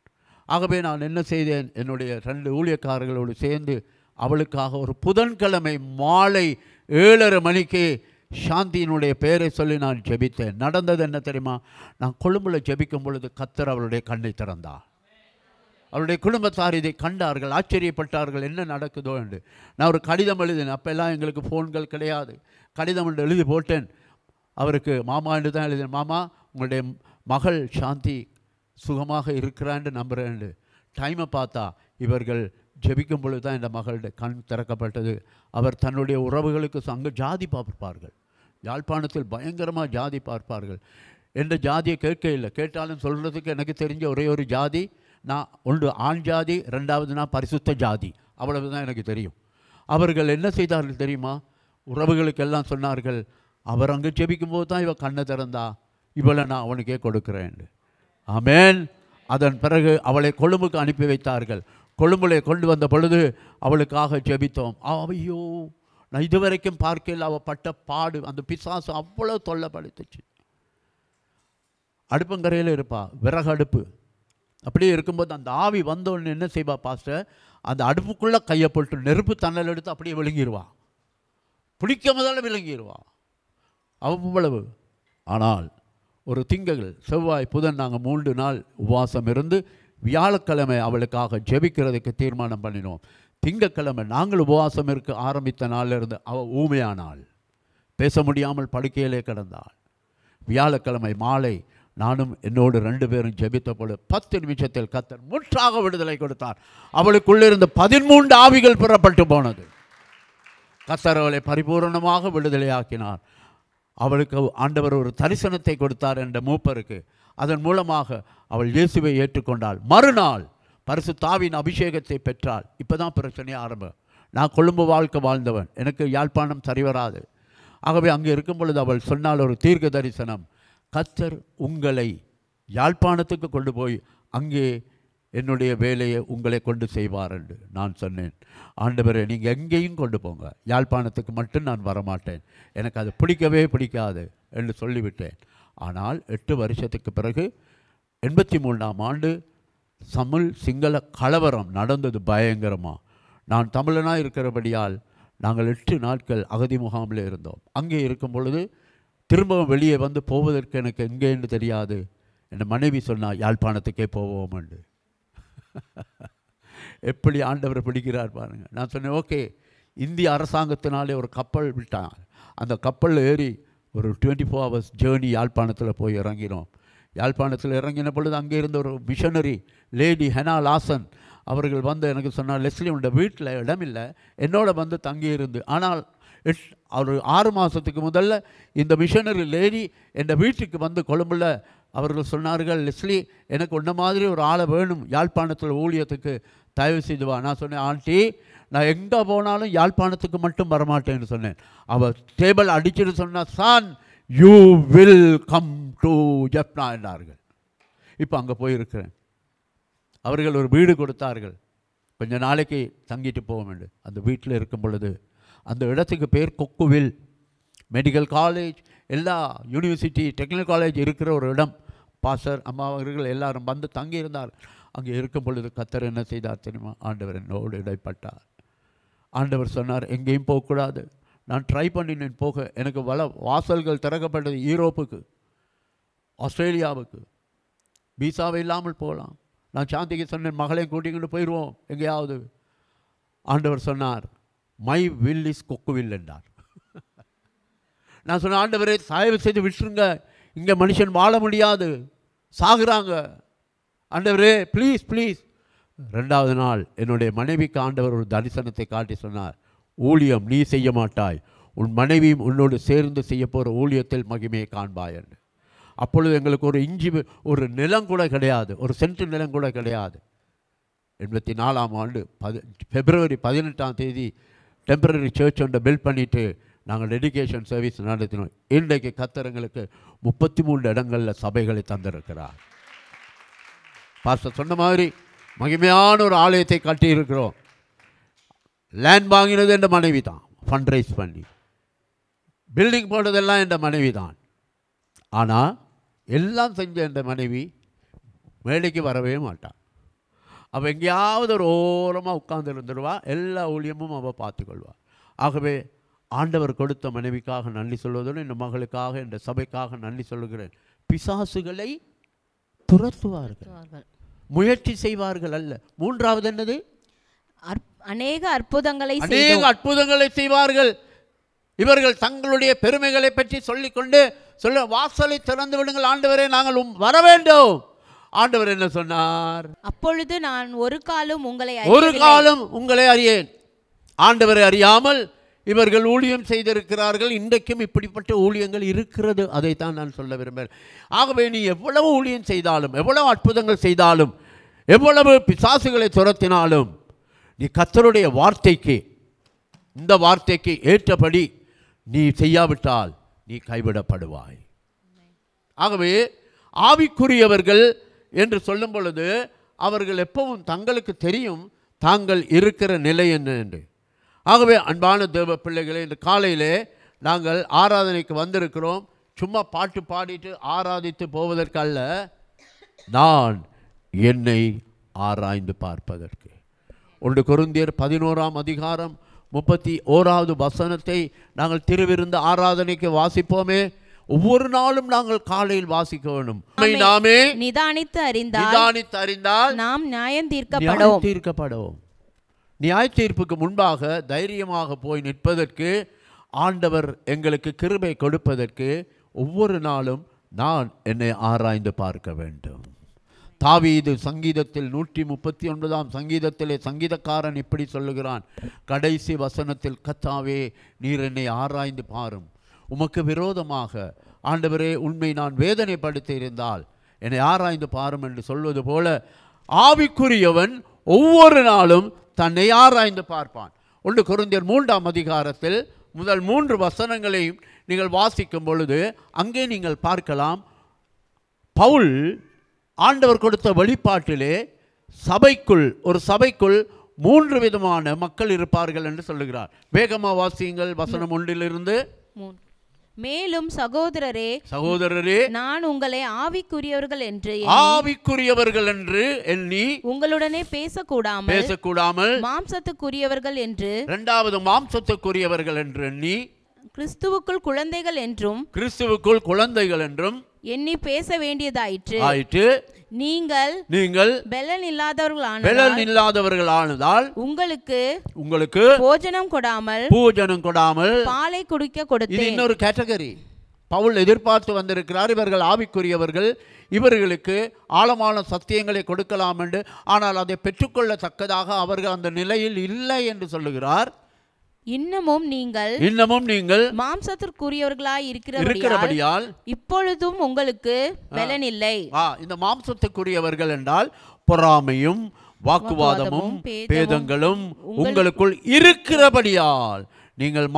ஆகவே நான் என்ன செய்தேன் என்னுடைய ரெண்டு ஊழியக்காரர்களோடு சேர்ந்து அவளுக்காக ஒரு புதன்கிழமை மாலை ஏழரை மணிக்கு சாந்தியினுடைய பெயரை சொல்லி நான் ஜெபித்தேன் நடந்தது என்ன தெரியுமா நான் கொழும்புல ஜெபிக்கும் பொழுது கத்தர் அவளுடைய கண்ணை திறந்தார் அவருடைய குடும்பத்தார் இதை கண்டார்கள் ஆச்சரியப்பட்டார்கள் என்ன நடக்குதோ என்று நான் ஒரு கடிதம் எழுதினேன் அப்போல்லாம் எங்களுக்கு ஃபோன்கள் கிடையாது கடிதம் என்று எழுதி போட்டேன் அவருக்கு மாமா என்று தான் எழுதினேன் மாமா உங்களுடைய மகள் சாந்தி சுகமாக இருக்கிறான்னு நம்புகிறேன் டைமை பார்த்தா இவர்கள் ஜெபிக்கும் பொழுது தான் இந்த மகளுடைய கண் திறக்கப்பட்டது அவர் தன்னுடைய உறவுகளுக்கு அங்கே ஜாதி பார்ப்பார்கள் யாழ்ப்பாணத்தில் பயங்கரமாக ஜாதி பார்ப்பார்கள் என்ற ஜாதியை கேட்க இல்லை கேட்டாலும் சொல்கிறதுக்கு எனக்கு தெரிஞ்ச ஒரே ஒரு ஜாதி நான் ஒன்று ஆண் ஜாதி ரெண்டாவது நான் பரிசுத்த ஜாதி அவ்வளவு தான் எனக்கு தெரியும் அவர்கள் என்ன செய்தார்கள் தெரியுமா உறவுகளுக்கெல்லாம் சொன்னார்கள் அவர் அங்கே ஜெபிக்கும் போது தான் இவ கண்ணை திறந்தா இவளை நான் அவனுக்கே கொடுக்கிறேன் ஆமென் அதன் பிறகு அவளை கொழும்புக்கு அனுப்பி வைத்தார்கள் கொழும்புல கொண்டு வந்த பொழுது அவளுக்காக ஜெபித்தோம் ஐயோ நான் இதுவரைக்கும் பார்க்கையில் அவள் பட்ட பாடு அந்த பிசாசு அவ்வளோ தொல்லைப்படுத்துச்சு அடுப்பங்கரையில் இருப்பா விறகு அடுப்பு அப்படியே இருக்கும்போது அந்த ஆவி வந்தோடனே என்ன செய்வா பாஸ்டர் அந்த அடுப்புக்குள்ளே கையை போட்டு நெருப்பு தன்னல் எடுத்து அப்படியே விழுங்கிடுவா பிடிக்க முதல்ல விழுங்கிடுவா அவ்வளவு ஆனால் ஒரு திங்கள் செவ்வாய் புதன் நாங்கள் மூன்று நாள் உபவாசம் இருந்து வியாழக்கிழமை அவளுக்காக ஜெபிக்கிறதுக்கு தீர்மானம் பண்ணினோம் திங்கக்கிழமை நாங்கள் உபவாசம் இருக்க ஆரம்பித்த நாள்ல இருந்து அவள் ஊமையானாள் பேச முடியாமல் படுக்கையிலே கிடந்தாள் வியாழக்கிழமை மாலை நானும் என்னோடு ரெண்டு பேரும் ஜெபித்த பொழுது பத்து நிமிஷத்தில் கத்தர் முற்றாக விடுதலை கொடுத்தார் அவளுக்குள்ளிருந்து பதிமூன்று ஆவிகள் புறப்பட்டு போனது கத்தர் அவளை பரிபூரணமாக விடுதலையாக்கினார் அவளுக்கு ஆண்டவர் ஒரு தரிசனத்தை கொடுத்தார் என்ற மூப்பருக்கு அதன் மூலமாக அவள் இயேசுவை ஏற்றுக்கொண்டாள் மறுநாள் பரிசுத்தாவின் அபிஷேகத்தை பெற்றாள் இப்பதான் பிரச்சனையே ஆரம்பம் நான் கொழும்பு வாழ்க்கை வாழ்ந்தவன் எனக்கு யாழ்ப்பாணம் சரி வராது ஆகவே அங்கே இருக்கும் பொழுது அவள் சொன்னால் ஒரு தீர்க்க தரிசனம் கத்தர் உங்களை யாழ்ப்பாணத்துக்கு கொண்டு போய் அங்கே என்னுடைய வேலையை உங்களை கொண்டு செய்வார் என்று நான் சொன்னேன் ஆண்டவரே நீங்கள் எங்கேயும் கொண்டு போங்க யாழ்ப்பாணத்துக்கு மட்டும் நான் வரமாட்டேன் எனக்கு அது பிடிக்கவே பிடிக்காது என்று சொல்லிவிட்டேன் ஆனால் எட்டு வருஷத்துக்கு பிறகு எண்பத்தி மூணாம் ஆண்டு தமிழ் சிங்கள கலவரம் நடந்தது பயங்கரமாக நான் தமிழனாக இருக்கிறபடியால் நாங்கள் எட்டு நாட்கள் அகதி முகாமில் இருந்தோம் அங்கே இருக்கும் பொழுது திரும்பவும் வெளியே வந்து போவதற்கு எனக்கு எங்கேன்னு தெரியாது என் மனைவி சொன்னா யாழ்ப்பாணத்துக்கே போவோம் என்று எப்படி ஆண்டவர் பிடிக்கிறார் பாருங்க நான் சொன்னேன் ஓகே இந்திய அரசாங்கத்தினாலே ஒரு கப்பல் விட்டான் அந்த கப்பலில் ஏறி ஒரு டுவெண்ட்டி ஃபோர் ஹவர்ஸ் ஜேர்னி யாழ்ப்பாணத்தில் போய் இறங்கினோம் யாழ்ப்பாணத்தில் இறங்கின பொழுது அங்கே இருந்த ஒரு மிஷனரி லேடி ஹெனா லாசன் அவர்கள் வந்து எனக்கு சொன்னார் லெஸ்லி உண்ட வீட்டில் இடமில்லை என்னோட வந்து தங்கி இருந்து ஆனால் எட் ஒரு ஆறு மாதத்துக்கு முதல்ல இந்த மிஷனரி லேடி என் வீட்டுக்கு வந்து கொழும்புல அவர்கள் சொன்னார்கள் லெஸ்லி எனக்கு உன்ன மாதிரி ஒரு ஆளை வேணும் யாழ்ப்பாணத்தில் ஊழியத்துக்கு தயவு செய்து வா நான் சொன்னேன் ஆண்டி நான் எங்கே போனாலும் யாழ்ப்பாணத்துக்கு மட்டும் வரமாட்டேன்னு சொன்னேன் அவள் டேபிள் அடிச்சுட்டு சொன்னா சான் you will come to Jaffna என்றார்கள் இப்போ அங்கே போயிருக்கிறேன் அவர்கள் ஒரு வீடு கொடுத்தார்கள் கொஞ்ச நாளைக்கு தங்கிட்டு போக வேண்டும் அந்த வீட்டில் இருக்கும் பொழுது அந்த இடத்துக்கு பேர் கொக்குவில் மெடிக்கல் காலேஜ் எல்லா யூனிவர்சிட்டி டெக்னிக்கல் காலேஜ் இருக்கிற ஒரு இடம் பாசர் அம்மா அவர்கள் எல்லாரும் வந்து தங்கி இருந்தார் அங்கே இருக்கும் பொழுது கத்தர் என்ன செய்தார் தெரியுமா ஆண்டவர் என்னோடு இடைப்பட்டார் ஆண்டவர் சொன்னார் எங்கேயும் போகக்கூடாது நான் ட்ரை பண்ணினேன் போக எனக்கு வள வாசல்கள் திறக்கப்பட்டது யூரோப்புக்கு ஆஸ்திரேலியாவுக்கு விசாவை இல்லாமல் போகலாம் நான் சாந்திக்கு சொன்னேன் மகளையும் கூட்டிக்கிட்டு போயிடுவோம் எங்கேயாவது ஆண்டவர் சொன்னார் மை வில் இஸ் கொக்குவில் என்றார் நான் சொன்னேன் ஆண்டவரே தயவு செய்து விட்டுருங்க இங்கே மனுஷன் வாழ முடியாது சாகுறாங்க ஆண்டவரே ப்ளீஸ் ப்ளீஸ் ரெண்டாவது நாள் என்னுடைய மனைவிக்கு ஆண்டவர் ஒரு தரிசனத்தை காட்டி சொன்னார் ஊழியம் நீ செய்ய மாட்டாய் உன் மனைவியும் உன்னோடு சேர்ந்து செய்ய போகிற ஊழியத்தில் மகிமையை காண்பாய் என்று அப்பொழுது எங்களுக்கு ஒரு இஞ்சி வி- ஒரு நிலம் கூட கிடையாது ஒரு சென்ட் நிலம் கூட கிடையாது எண்பத்தி நாலாம் ஆண்டு பதி பிப்ரவரி பதினெட்டாம் தேதி டெம்பரரி சர்ச் ஒன்றை பில்ட் பண்ணிவிட்டு நாங்கள் டெடிகேஷன் சர்வீஸ் நடத்தினோம் இன்றைக்கு கத்தரங்களுக்கு முப்பத்தி மூன்று இடங்களில் சபைகளை தந்திருக்கிறார் பாஸ்டர் சொன்ன மாதிரி மகிமையான ஒரு ஆலயத்தை கட்டியிருக்கிறோம் லேண்ட் வாங்கினது என்ற மனைவி தான் ஃபண்ட் ரைஸ் பண்ணி பில்டிங் போட்டதெல்லாம் என்ற மனைவி தான் ஆனால் எல்லாம் செஞ்ச என்ற மனைவி மேடைக்கு வரவே மாட்டான் அவள் எங்கேயாவது ஒரு ஓரமாக உட்கார்ந்து இருந்துடுவா எல்லா ஊழியமும் அவள் பார்த்துக்கொள்வா ஆகவே ஆண்டவர் கொடுத்த மனைவிக்காக நன்றி சொல்வதோடு இந்த மகளுக்காக இந்த சபைக்காக நன்றி சொல்லுகிறேன் பிசாசுகளை துரத்துவார்கள் முயற்சி செய்வார்கள் அல்ல மூன்றாவது என்னது அற்- அநேக அற்புதங்களை அநேக செய்தோம் அற்புதங்களை செய்வார்கள் இவர்கள் தங்களுடைய பெருமைகளை பற்றி சொல்லிக்கொண்டு சொல்ல வாசலை திறந்து விடுங்கள் ஆண்டவரே நாங்கள் உம் வர வேண்டும் ஆண்டவர் என்ன சொன்னார் அப்பொழுது நான் ஒரு காலும் உங்களை ஒரு அறியவில்லை. காலம் உங்களை அறியேன் ஆண்டவரை அறியாமல் இவர்கள் ஊழியம் செய்திருக்கிறார்கள் இன்றைக்கும் இப்படிப்பட்ட ஊழியங்கள் இருக்கிறது அதைத்தான் நான் சொல்ல விரும்புகிறேன் ஆகவே நீ எவ்வளவு ஊழியம் செய்தாலும் எவ்வளவு அற்புதங்கள் செய்தாலும் எவ்வளவு பிசாசுகளை துரத்தினாலும் நீ கத்தருடைய வார்த்தைக்கு இந்த வார்த்தைக்கு ஏற்றபடி நீ செய்யாவிட்டால் நீ கைவிடப்படுவாய் ஆகவே ஆவிக்குரியவர்கள் என்று சொல்லும் பொழுது அவர்கள் எப்பவும் தங்களுக்கு தெரியும் தாங்கள் இருக்கிற நிலை என்ன என்று ஆகவே அன்பான தேவ பிள்ளைகளே இந்த காலையிலே நாங்கள் ஆராதனைக்கு வந்திருக்கிறோம் சும்மா பாட்டு பாடிட்டு ஆராதித்து போவதற்கல்ல நான் என்னை ஆராய்ந்து பார்ப்பதற்கு ஒன்று கொருந்தியர் பதினோராம் அதிகாரம் முப்பத்தி ஓராவது வசனத்தை நாங்கள் திருவிருந்து ஆராதனைக்கு வாசிப்போமே ஒவ்வொரு நாளும் நாங்கள் காலையில் வாசிக்க வேண்டும் நம்மை நாமே நிதானித்து அறிந்தால் நிதானித்து அறிந்தால் நாம் நியாயம் நியாயம் தீர்க்கப்படும் தீர்க்கப்படும் நியாய தீர்ப்புக்கு முன்பாக தைரியமாக போய் நிற்பதற்கு ஆண்டவர் எங்களுக்கு கிருபை கொடுப்பதற்கு ஒவ்வொரு நாளும் நான் என்னை ஆராய்ந்து பார்க்க வேண்டும் தாவீது சங்கீதத்தில் நூற்றி முப்பத்தி ஒன்பதாம் சங்கீதத்திலே சங்கீதக்காரன் இப்படி சொல்லுகிறான் கடைசி வசனத்தில் கத்தாவே நீர் என்னை ஆராய்ந்து பாரும் உமக்கு விரோதமாக ஆண்டவரே உண்மை நான் வேதனைப்படுத்தி இருந்தால் என்னை ஆராய்ந்து பாரும் என்று சொல்வது போல ஆவிக்குரியவன் ஒவ்வொரு நாளும் தன்னை ஆராய்ந்து பார்ப்பான் ஒன்று குருந்தியர் மூன்றாம் அதிகாரத்தில் முதல் மூன்று வசனங்களையும் நீங்கள் வாசிக்கும் பொழுது அங்கே நீங்கள் பார்க்கலாம் பவுல் ஆண்டவர் கொடுத்த வெளிப்பாட்டிலே சபைக்குள் ஒரு சபைக்குள் மூன்று விதமான மக்கள் இருப்பார்கள் என்று சொல்லுகிறார் வேகமா வாசியுங்கள் வசனம் ஒன்றிலிருந்து மூன்று. மேலும் சகோதரரே சகோதரரே நான் உங்களை ஆவிக்குரியவர்கள் என்று ஆவிக்குரியவர்கள் என்று எண்ணி உங்களுடனே பேசக்கூடாமல் பேசக்கூடாமல் மாம்சத்துக்குரியவர்கள் என்று இரண்டாவது மாம்சத்துக்குரியவர்கள் என்று எண்ணி கிறிஸ்துவுக்குள் குழந்தைகள் என்றும் கிறிஸ்துவுக்குள் குழந்தைகள் என்றும் எண்ணி பேச வேண்டியதாயிற்று ஆயிற்று நீங்கள் நீங்கள் பெலன் இல்லாதவர்களான பெலன் இல்லாதவர்கள் ஆனதால் உங்களுக்கு உங்களுக்கு போஜனம் கொடாமல் பூஜனம் கொடாமல் பாலை குடிக்க இது கொடுத்தேன் இன்னொரு கேட்டகரி பவுல் எதிர்பார்த்து வந்திருக்கிறார் இவர்கள் ஆவிக்குரியவர்கள் இவர்களுக்கு ஆழமான சத்தியங்களை கொடுக்கலாம் என்று ஆனால் அதை பெற்றுக்கொள்ளத்தக்கதாக அவர்கள் அந்த நிலையில் இல்லை என்று சொல்லுகிறார் இன்னமும் நீங்கள் இன்னமும் நீங்கள் மாம்சத்திற்குரியவர்களாய் இருக்கிறபடியால் இருக்கிறபடியால் இப்பொழுதும் உங்களுக்கு பலன் இல்லை ஆ இந்த மாம்சத்துக்குரியவர்கள் என்றால் பொறாமையும் வாக்குவாதமும் வாக்குவாதமும், பேதங்களும் உங்களுக்குள் இருக்கிறபடியால் நீங்கள்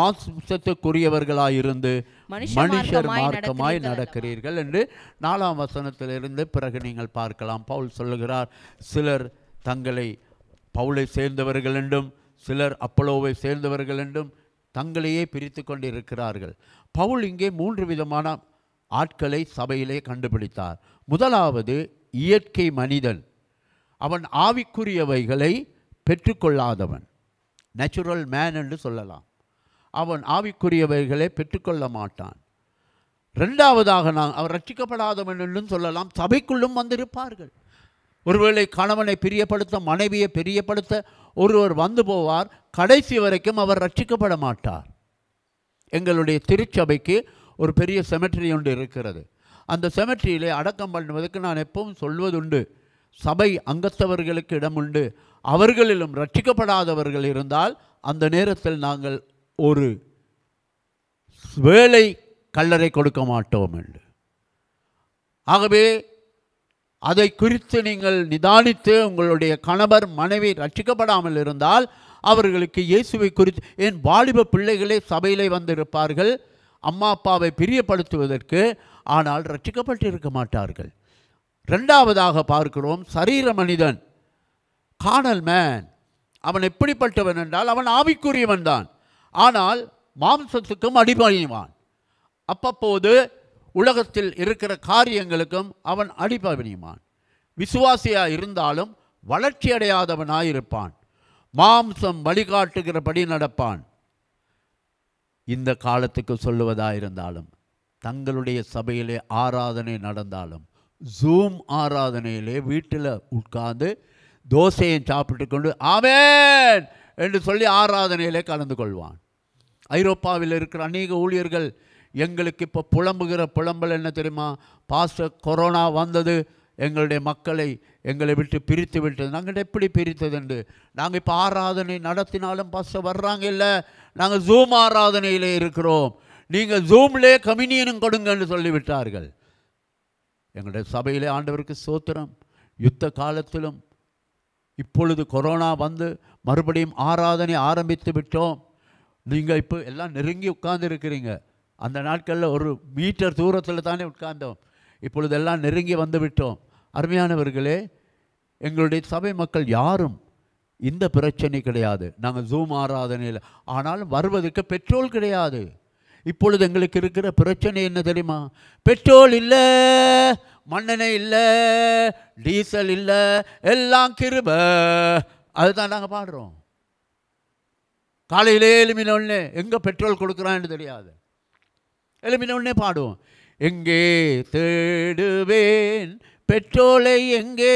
மாம்சத்துக்குரியவர்களாயிருந்து மனுஷ மனுஷர் மார்க்கமாய் மார்க்கமாய் நடக்கிறீர்கள் நடக்கிறீர்கள் என்று நாலாம் வசனத்திலிருந்து பிறகு நீங்கள் பார்க்கலாம் பவுல் சொல்லுகிறார் சிலர் தங்களை பவுலை சேர்ந்தவர்கள் என்றும் சிலர் அப்பளோவை சேர்ந்தவர்கள் என்றும் தங்களையே பிரித்து கொண்டிருக்கிறார்கள் பவுல் இங்கே மூன்று விதமான ஆட்களை சபையிலே கண்டுபிடித்தார் முதலாவது இயற்கை மனிதன் அவன் ஆவிக்குரியவைகளை பெற்றுக்கொள்ளாதவன் நேச்சுரல் மேன் என்று சொல்லலாம் அவன் ஆவிக்குரியவைகளை பெற்றுக்கொள்ள மாட்டான் ரெண்டாவதாக நான் அவர் ரட்சிக்கப்படாதவன் என்றும் சொல்லலாம் சபைக்குள்ளும் வந்திருப்பார்கள் ஒருவேளை கணவனை பிரியப்படுத்த மனைவியை பிரியப்படுத்த ஒருவர் வந்து போவார் கடைசி வரைக்கும் அவர் ரட்சிக்கப்பட மாட்டார் எங்களுடைய திருச்சபைக்கு ஒரு பெரிய செமெட்ரி ஒன்று இருக்கிறது அந்த செமெட்ரியிலே அடக்கம் பண்ணுவதற்கு நான் எப்பவும் சொல்வதுண்டு சபை அங்கத்தவர்களுக்கு இடம் உண்டு அவர்களிலும் ரட்சிக்கப்படாதவர்கள் இருந்தால் அந்த நேரத்தில் நாங்கள் ஒரு வேலை கல்லறை கொடுக்க மாட்டோம் என்று ஆகவே அதை குறித்து நீங்கள் நிதானித்து உங்களுடைய கணவர் மனைவி ரட்சிக்கப்படாமல் இருந்தால் அவர்களுக்கு இயேசுவை குறித்து ஏன் வாலிப பிள்ளைகளே சபையிலே வந்திருப்பார்கள் அம்மா அப்பாவை பிரியப்படுத்துவதற்கு ஆனால் ரட்சிக்கப்பட்டிருக்க மாட்டார்கள் ரெண்டாவதாக பார்க்கிறோம் சரீர மனிதன் காணல் மேன் அவன் எப்படிப்பட்டவன் என்றால் அவன் ஆவிக்குரியவன் தான் ஆனால் மாம்சத்துக்கும் அடிபணிவான் அப்பப்போது உலகத்தில் இருக்கிற காரியங்களுக்கும் அவன் அடிபணிவான் விசுவாசியாக இருந்தாலும் வளர்ச்சி அடையாதவனாய் இருப்பான் மாம்சம் வழிகாட்டுகிறபடி நடப்பான் இந்த காலத்துக்கு சொல்லுவதாயிருந்தாலும் தங்களுடைய சபையிலே ஆராதனை நடந்தாலும் ஜூம் ஆராதனையிலே வீட்டில் உட்கார்ந்து தோசையை சாப்பிட்டு கொண்டு ஆமென் என்று சொல்லி ஆராதனையிலே கலந்து கொள்வான் ஐரோப்பாவில் இருக்கிற அநேக ஊழியர்கள் எங்களுக்கு இப்போ புலம்புகிற புலம்பல் என்ன தெரியுமா பாஸ்டர் கொரோனா வந்தது எங்களுடைய மக்களை எங்களை விட்டு பிரித்து விட்டது நாங்கள் எப்படி பிரித்தது என்று நாங்கள் இப்போ ஆராதனை நடத்தினாலும் பாஸ்டர் வர்றாங்க இல்லை நாங்கள் ஜூம் ஆராதனையிலே இருக்கிறோம் நீங்கள் ஜூம்லே கம்யூனியனும் கொடுங்கன்னு சொல்லிவிட்டார்கள் எங்களுடைய சபையிலே ஆண்டவருக்கு சோத்திரம் யுத்த காலத்திலும் இப்பொழுது கொரோனா வந்து மறுபடியும் ஆராதனை ஆரம்பித்து விட்டோம் நீங்கள் இப்போ எல்லாம் நெருங்கி உட்கார்ந்து இருக்கிறீங்க அந்த நாட்களில் ஒரு மீட்டர் தூரத்தில் தானே உட்கார்ந்தோம் இப்பொழுது எல்லாம் நெருங்கி வந்து விட்டோம் அருமையானவர்களே எங்களுடைய சபை மக்கள் யாரும் இந்த பிரச்சனை கிடையாது நாங்கள் ஜூம் ஆராதனையில் ஆனாலும் வருவதற்கு பெட்ரோல் கிடையாது இப்பொழுது எங்களுக்கு இருக்கிற பிரச்சனை என்ன தெரியுமா பெட்ரோல் இல்லை மண்ணெண்ணெய் இல்லை டீசல் இல்லை எல்லாம் கிருப அதுதான் நாங்கள் பாடுறோம் காலையிலே எழுமின உடனே எங்கே பெட்ரோல் கொடுக்குறான்னு தெரியாது எழுமின உடனே பாடுவோம் எங்கே தேடுவேன் பெட்ரோலை எங்கே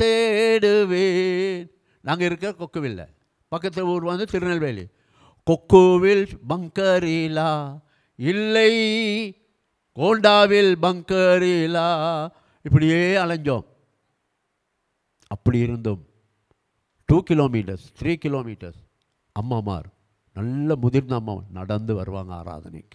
தேடுவேன் நாங்கள் இருக்க கொக்குவில் பக்கத்து ஊர் வந்து திருநெல்வேலி கொக்குவில் பங்கரிலா இல்லை கோண்டாவில் பங்கரிலா இப்படியே அலைஞ்சோம் அப்படி இருந்தோம் டூ கிலோமீட்டர்ஸ் த்ரீ கிலோமீட்டர்ஸ் அம்மாமார் நல்ல முதிர்ந்த அம்மா நடந்து வருவாங்க ஆராதனைக்கு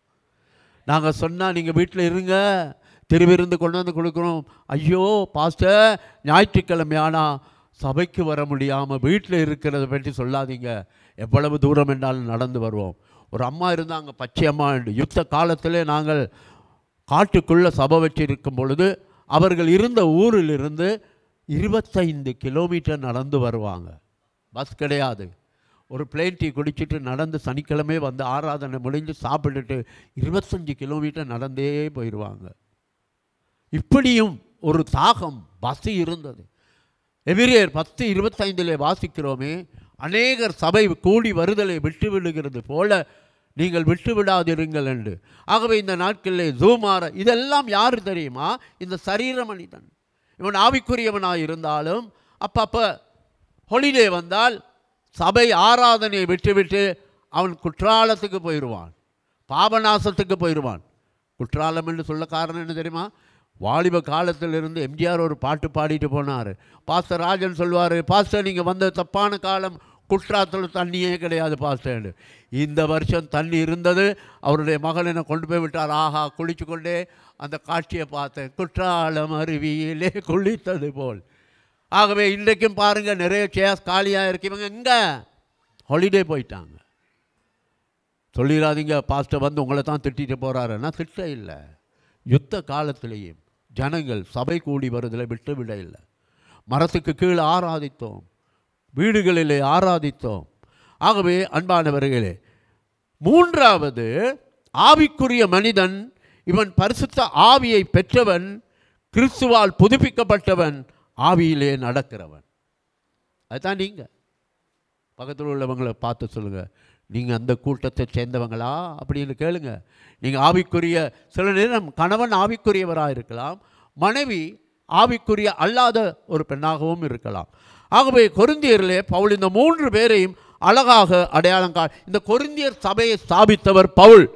நாங்கள் சொன்னால் நீங்கள் வீட்டில் இருங்க திருவிருந்து கொண்டு வந்து கொடுக்குறோம் ஐயோ பாஸ்டர் ஞாயிற்றுக்கிழமை ஆனால் சபைக்கு வர முடியாமல் வீட்டில் இருக்கிறத பற்றி சொல்லாதீங்க எவ்வளவு தூரம் என்றாலும் நடந்து வருவோம் ஒரு அம்மா இருந்தாங்க பச்சை அம்மா என்று யுத்த காலத்திலே நாங்கள் காட்டுக்குள்ளே சபை வச்சிருக்கும் பொழுது அவர்கள் இருந்த ஊரிலிருந்து இருபத்தைந்து கிலோமீட்டர் நடந்து வருவாங்க பஸ் கிடையாது ஒரு பிளேன் டீ குடிச்சிட்டு நடந்து சனிக்கிழமை வந்து ஆராதனை முடிஞ்சு சாப்பிட்டுட்டு இருபத்தஞ்சி கிலோமீட்டர் நடந்தே போயிடுவாங்க இப்படியும் ஒரு தாகம் பசி இருந்தது எபிரேயர் பத்து இருபத்தைந்திலே வாசிக்கிறோமே அநேகர் சபை கூடி வருதலை விட்டு விடுகிறது போல நீங்கள் விட்டு விடாதிருங்கள் என்று ஆகவே இந்த நாட்களிலே ஜூமார இதெல்லாம் யார் தெரியுமா இந்த சரீர மனிதன் இவன் ஆவிக்குரியவனாக இருந்தாலும் அப்பப்போ ஹொலிடே வந்தால் சபை ஆராதனையை விட்டுவிட்டு அவன் குற்றாலத்துக்கு போயிடுவான் பாபநாசத்துக்கு போயிடுவான் குற்றாலம் என்று சொல்ல காரணம் என்ன தெரியுமா வாலிப காலத்திலிருந்து எம்ஜிஆர் ஒரு பாட்டு பாடிட்டு போனார் பாஸ்டர் ராஜன் சொல்லுவார் பாஸ்டர் நீங்கள் வந்த தப்பான காலம் குற்றாலத்தில் தண்ணியே கிடையாது பாஸ்டர் இந்த வருஷம் தண்ணி இருந்தது அவருடைய மகன் என்னை கொண்டு போய் விட்டார் ஆஹா குளிச்சு கொண்டே அந்த காட்சியை பார்த்தேன் குற்றாலம் அருவியிலே குளித்தது போல் ஆகவே இன்றைக்கும் பாருங்கள் நிறைய சேர்ஸ் காலியாக இருக்கு இவங்க எங்கே ஹாலிடே போயிட்டாங்க சொல்லிடாதீங்க பாஸ்டர் வந்து உங்களை தான் திட்டிட்டு போகிறாருன்னா திட்ட இல்லை யுத்த காலத்திலேயும் ஜனங்கள் சபை கூடி வருதில் விட்டு விட இல்லை மரத்துக்கு கீழே ஆராதித்தோம் வீடுகளிலே ஆராதித்தோம் ஆகவே அன்பானவர்களே மூன்றாவது ஆவிக்குரிய மனிதன் இவன் பரிசுத்த ஆவியை பெற்றவன் கிறிஸ்துவால் புதுப்பிக்கப்பட்டவன் ஆவியிலே நடக்கிறவன் அதுதான் நீங்கள் பக்கத்தில் உள்ளவங்களை பார்த்து சொல்லுங்கள் நீங்கள் அந்த கூட்டத்தை சேர்ந்தவங்களா அப்படின்னு கேளுங்க நீங்கள் ஆவிக்குரிய சில நேரம் கணவன் ஆவிக்குரியவராக இருக்கலாம் மனைவி ஆவிக்குரிய அல்லாத ஒரு பெண்ணாகவும் இருக்கலாம் ஆகவே கொருந்தியரிலே பவுல் இந்த மூன்று பேரையும் அழகாக அடையாளம் கா இந்த கொருந்தியர் சபையை ஸ்தாபித்தவர் பவுல்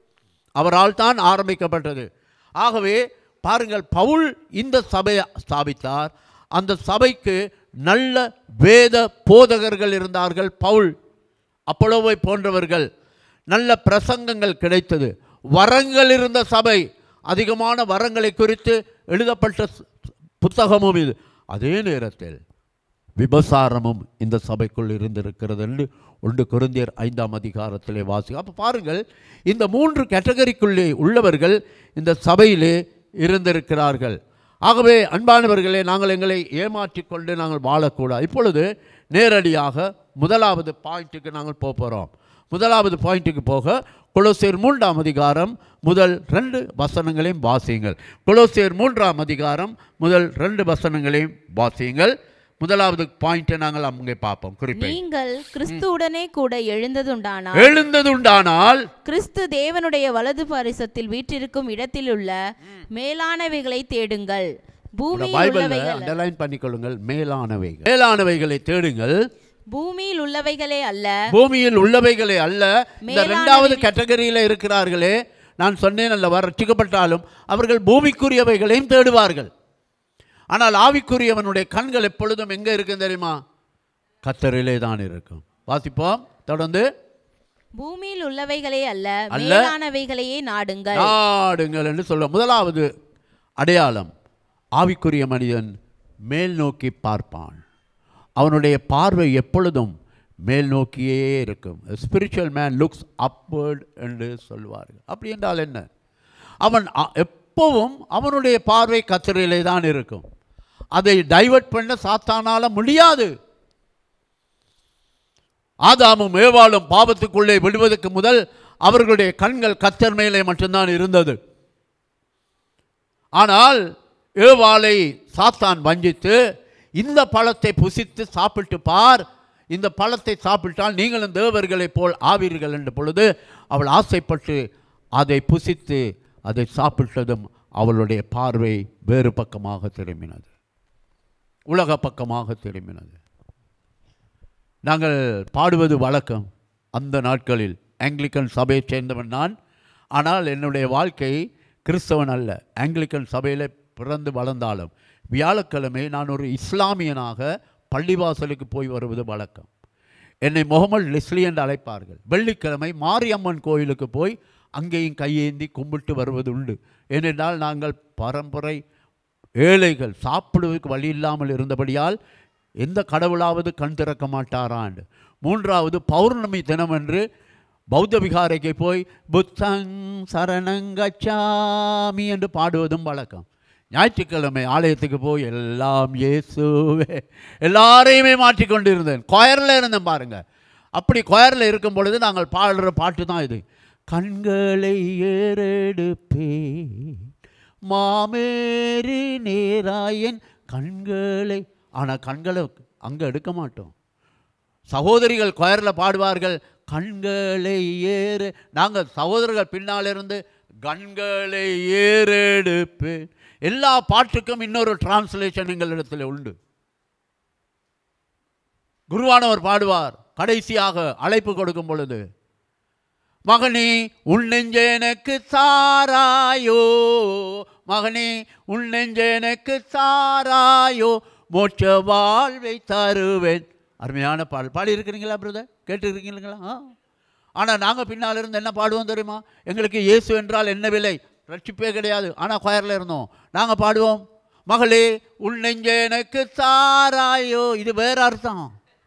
அவரால் தான் ஆரம்பிக்கப்பட்டது ஆகவே பாருங்கள் பவுல் இந்த சபையை ஸ்தாபித்தார் அந்த சபைக்கு நல்ல வேத போதகர்கள் இருந்தார்கள் பவுல் அப்பொலோவை போன்றவர்கள் நல்ல பிரசங்கங்கள் கிடைத்தது வரங்கள் இருந்த சபை அதிகமான வரங்களை குறித்து எழுதப்பட்ட ச- புத்தகமும் இது அதே நேரத்தில் விபசாரமும் இந்த சபைக்குள் இருந்திருக்கிறது என்று ஒன்று கொருந்தியர் ஐந்தாம் அதிகாரத்திலே வாசி அப்போ பாருங்கள் இந்த மூன்று கேட்டகரிக்குள்ளே உள்ளவர்கள் இந்த சபையிலே இருந்திருக்கிறார்கள் ஆகவே அன்பானவர்களே நாங்கள் எங்களை ஏமாற்றிக் கொண்டு நாங்கள் வாழக்கூடாது இப்பொழுது நேரடியாக முதலாவது பாயிண்ட்டுக்கு நாங்கள் போக போகிறோம் முதலாவது பாயிண்ட்டுக்கு போக கொலோசியர் மூன்றாம் அதிகாரம் முதல் ரெண்டு வசனங்களையும் வாசியுங்கள் கொலோசியர் மூன்றாம் அதிகாரம் முதல் ரெண்டு வசனங்களையும் வாசியுங்கள் முதலாவது பாயிண்ட்டை நாங்கள் அங்கே பார்ப்போம் குறிப்பை நீங்கள் கிறிஸ்துவுடனே கூட எழுந்ததுண்டானால் எழுந்ததுண்டானால் கிறிஸ்து தேவனுடைய வலது பாரிசத்தில் வீற்றிருக்கும் இடத்திலுள்ள மேலானவைகளை தேடுங்கள் பூமியில் பைபிளில் உள்ளவைகள் அண்டர்லைன் பண்ணிக்கொள்ளுங்கள் மேலானவைகள் மேலானவைகளை தேடுங்கள் பூமியில் உள்ளவைகளே அல்ல பூமியில் உள்ளவைகளே அல்ல இந்த மேலானவைகள். ரெண்டாவது கேட்டகரியில் இருக்கிறார்களே நான் சொன்னேன் அல்லவா ரட்சிக்கப்பட்டாலும் அவர்கள் பூமிக்குரியவைகளையும் தேடுவார்கள் ஆனால் ஆவிக்குரியவனுடைய கண்கள் எப்பொழுதும் எங்கே இருக்கும் தெரியுமா கத்தரிலே தான் இருக்கும் வாசிப்போம் தொடர்ந்து பூமியில் உள்ளவைகளே அல்ல அல்ல. மேலானவைகளையே நாடுங்கள் நாடுங்கள் என்று சொல்ல முதலாவது அடையாளம் ஆவிக்குரிய மனிதன் மேல் நோக்கி பார்ப்பான் அவனுடைய பார்வை எப்பொழுதும் மேல் நோக்கியே இருக்கும் ஸ்பிரிச்சுவல் மேன் லுக்ஸ் அப்வர்ட் என்று சொல்வார்கள் அப்படி என்றால் என்ன அவன் அ- எப்பவும் அவனுடைய பார்வை கத்திரையிலே தான் இருக்கும் அதை டைவர்ட் பண்ண சாத்தானால முடியாது ஆதாமும் ஏவாளும் பாவத்துக்குள்ளே விடுவதற்கு முதல் அவர்களுடைய கண்கள் கத்தர் மேலே மட்டும்தான் இருந்தது ஆனால் ஏவாளை சாத்தான் வஞ்சித்து இந்த பழத்தை புசித்து சாப்பிட்டு பார் இந்த பழத்தை சாப்பிட்டால் நீங்களும் தேவர்களைப் போல் ஆவீர்கள் என்ற பொழுது அவள் ஆசைப்பட்டு அதை புசித்து அதை சாப்பிட்டதும் அவளுடைய பார்வை வேறு பக்கமாக திரும்பினது உலக பக்கமாக திரும்பினது நாங்கள் பாடுவது வழக்கம் அந்த நாட்களில் ஆங்கிலிக்கன் சபையைச் சேர்ந்தவன் நான் ஆனால் என்னுடைய வாழ்க்கை கிறிஸ்தவன் அல்ல ஆங்கிலிக்கன் சபையில் பிறந்து வளர்ந்தாலும் வியாழக்கிழமை நான் ஒரு இஸ்லாமியனாக பள்ளிவாசலுக்கு போய் வருவது வழக்கம் என்னை முகமது லெஸ்லி என்று அழைப்பார்கள் வெள்ளிக்கிழமை மாரியம்மன் கோயிலுக்கு போய் அங்கேயும் கையேந்தி கும்பிட்டு வருவது உண்டு ஏனென்றால் நாங்கள் பரம்பரை ஏழைகள் சாப்பிடுவதற்கு வழி இல்லாமல் இருந்தபடியால் எந்த கடவுளாவது கண் திறக்க மாட்டாராண்டு மூன்றாவது பௌர்ணமி தினமன்று பௌத்த விகாரைக்கு போய் புத்தங் சரணங்கச்சாமி என்று பாடுவதும் வழக்கம் ஞாயிற்றுக்கிழமை ஆலயத்துக்கு போய் எல்லாம் இயேசுவே எல்லாரையுமே மாற்றிக்கொண்டு இருந்தேன் கொயரில் இருந்தேன் பாருங்க அப்படி கொயரில் இருக்கும் பொழுது நாங்கள் பாடுற பாட்டு தான் இது கண்களை ஏறெடுப்பேன் மாமேரி நேராயன் கண்களை ஆனால் கண்களை அங்கே எடுக்க மாட்டோம் சகோதரிகள் கொயரில் பாடுவார்கள் கண்களை ஏறு நாங்கள் சகோதரர்கள் பின்னால் இருந்து கண்களை ஏறெடுப்பு எல்லா பாட்டுக்கும் இன்னொரு டிரான்ஸ்லேஷன் எங்களிடத்தில் உண்டு குருவானவர் பாடுவார் கடைசியாக அழைப்பு கொடுக்கும் பொழுது மகனே உன் நெஞ்ச எனக்கு சாராயோ மகனே உன் நெஞ்ச எனக்கு சாராயோ மோட்ச வாழ்வை தருவேன் அருமையான பாடல் பாடி இருக்கிறீங்களா பிரதர் கேட்டுருக்கீங்களா ஆ ஆனால் நாங்கள் பின்னால் இருந்து என்ன பாடுவோம் தெரியுமா எங்களுக்கு இயேசு என்றால் என்ன விலை ரட்சிப்பே கிடையாது ஆனால் கொயரில் இருந்தோம் நாங்கள் பாடுவோம் மகளே உன் நெஞ்ச எனக்கு சாராயோ இது வேற அர்த்தம்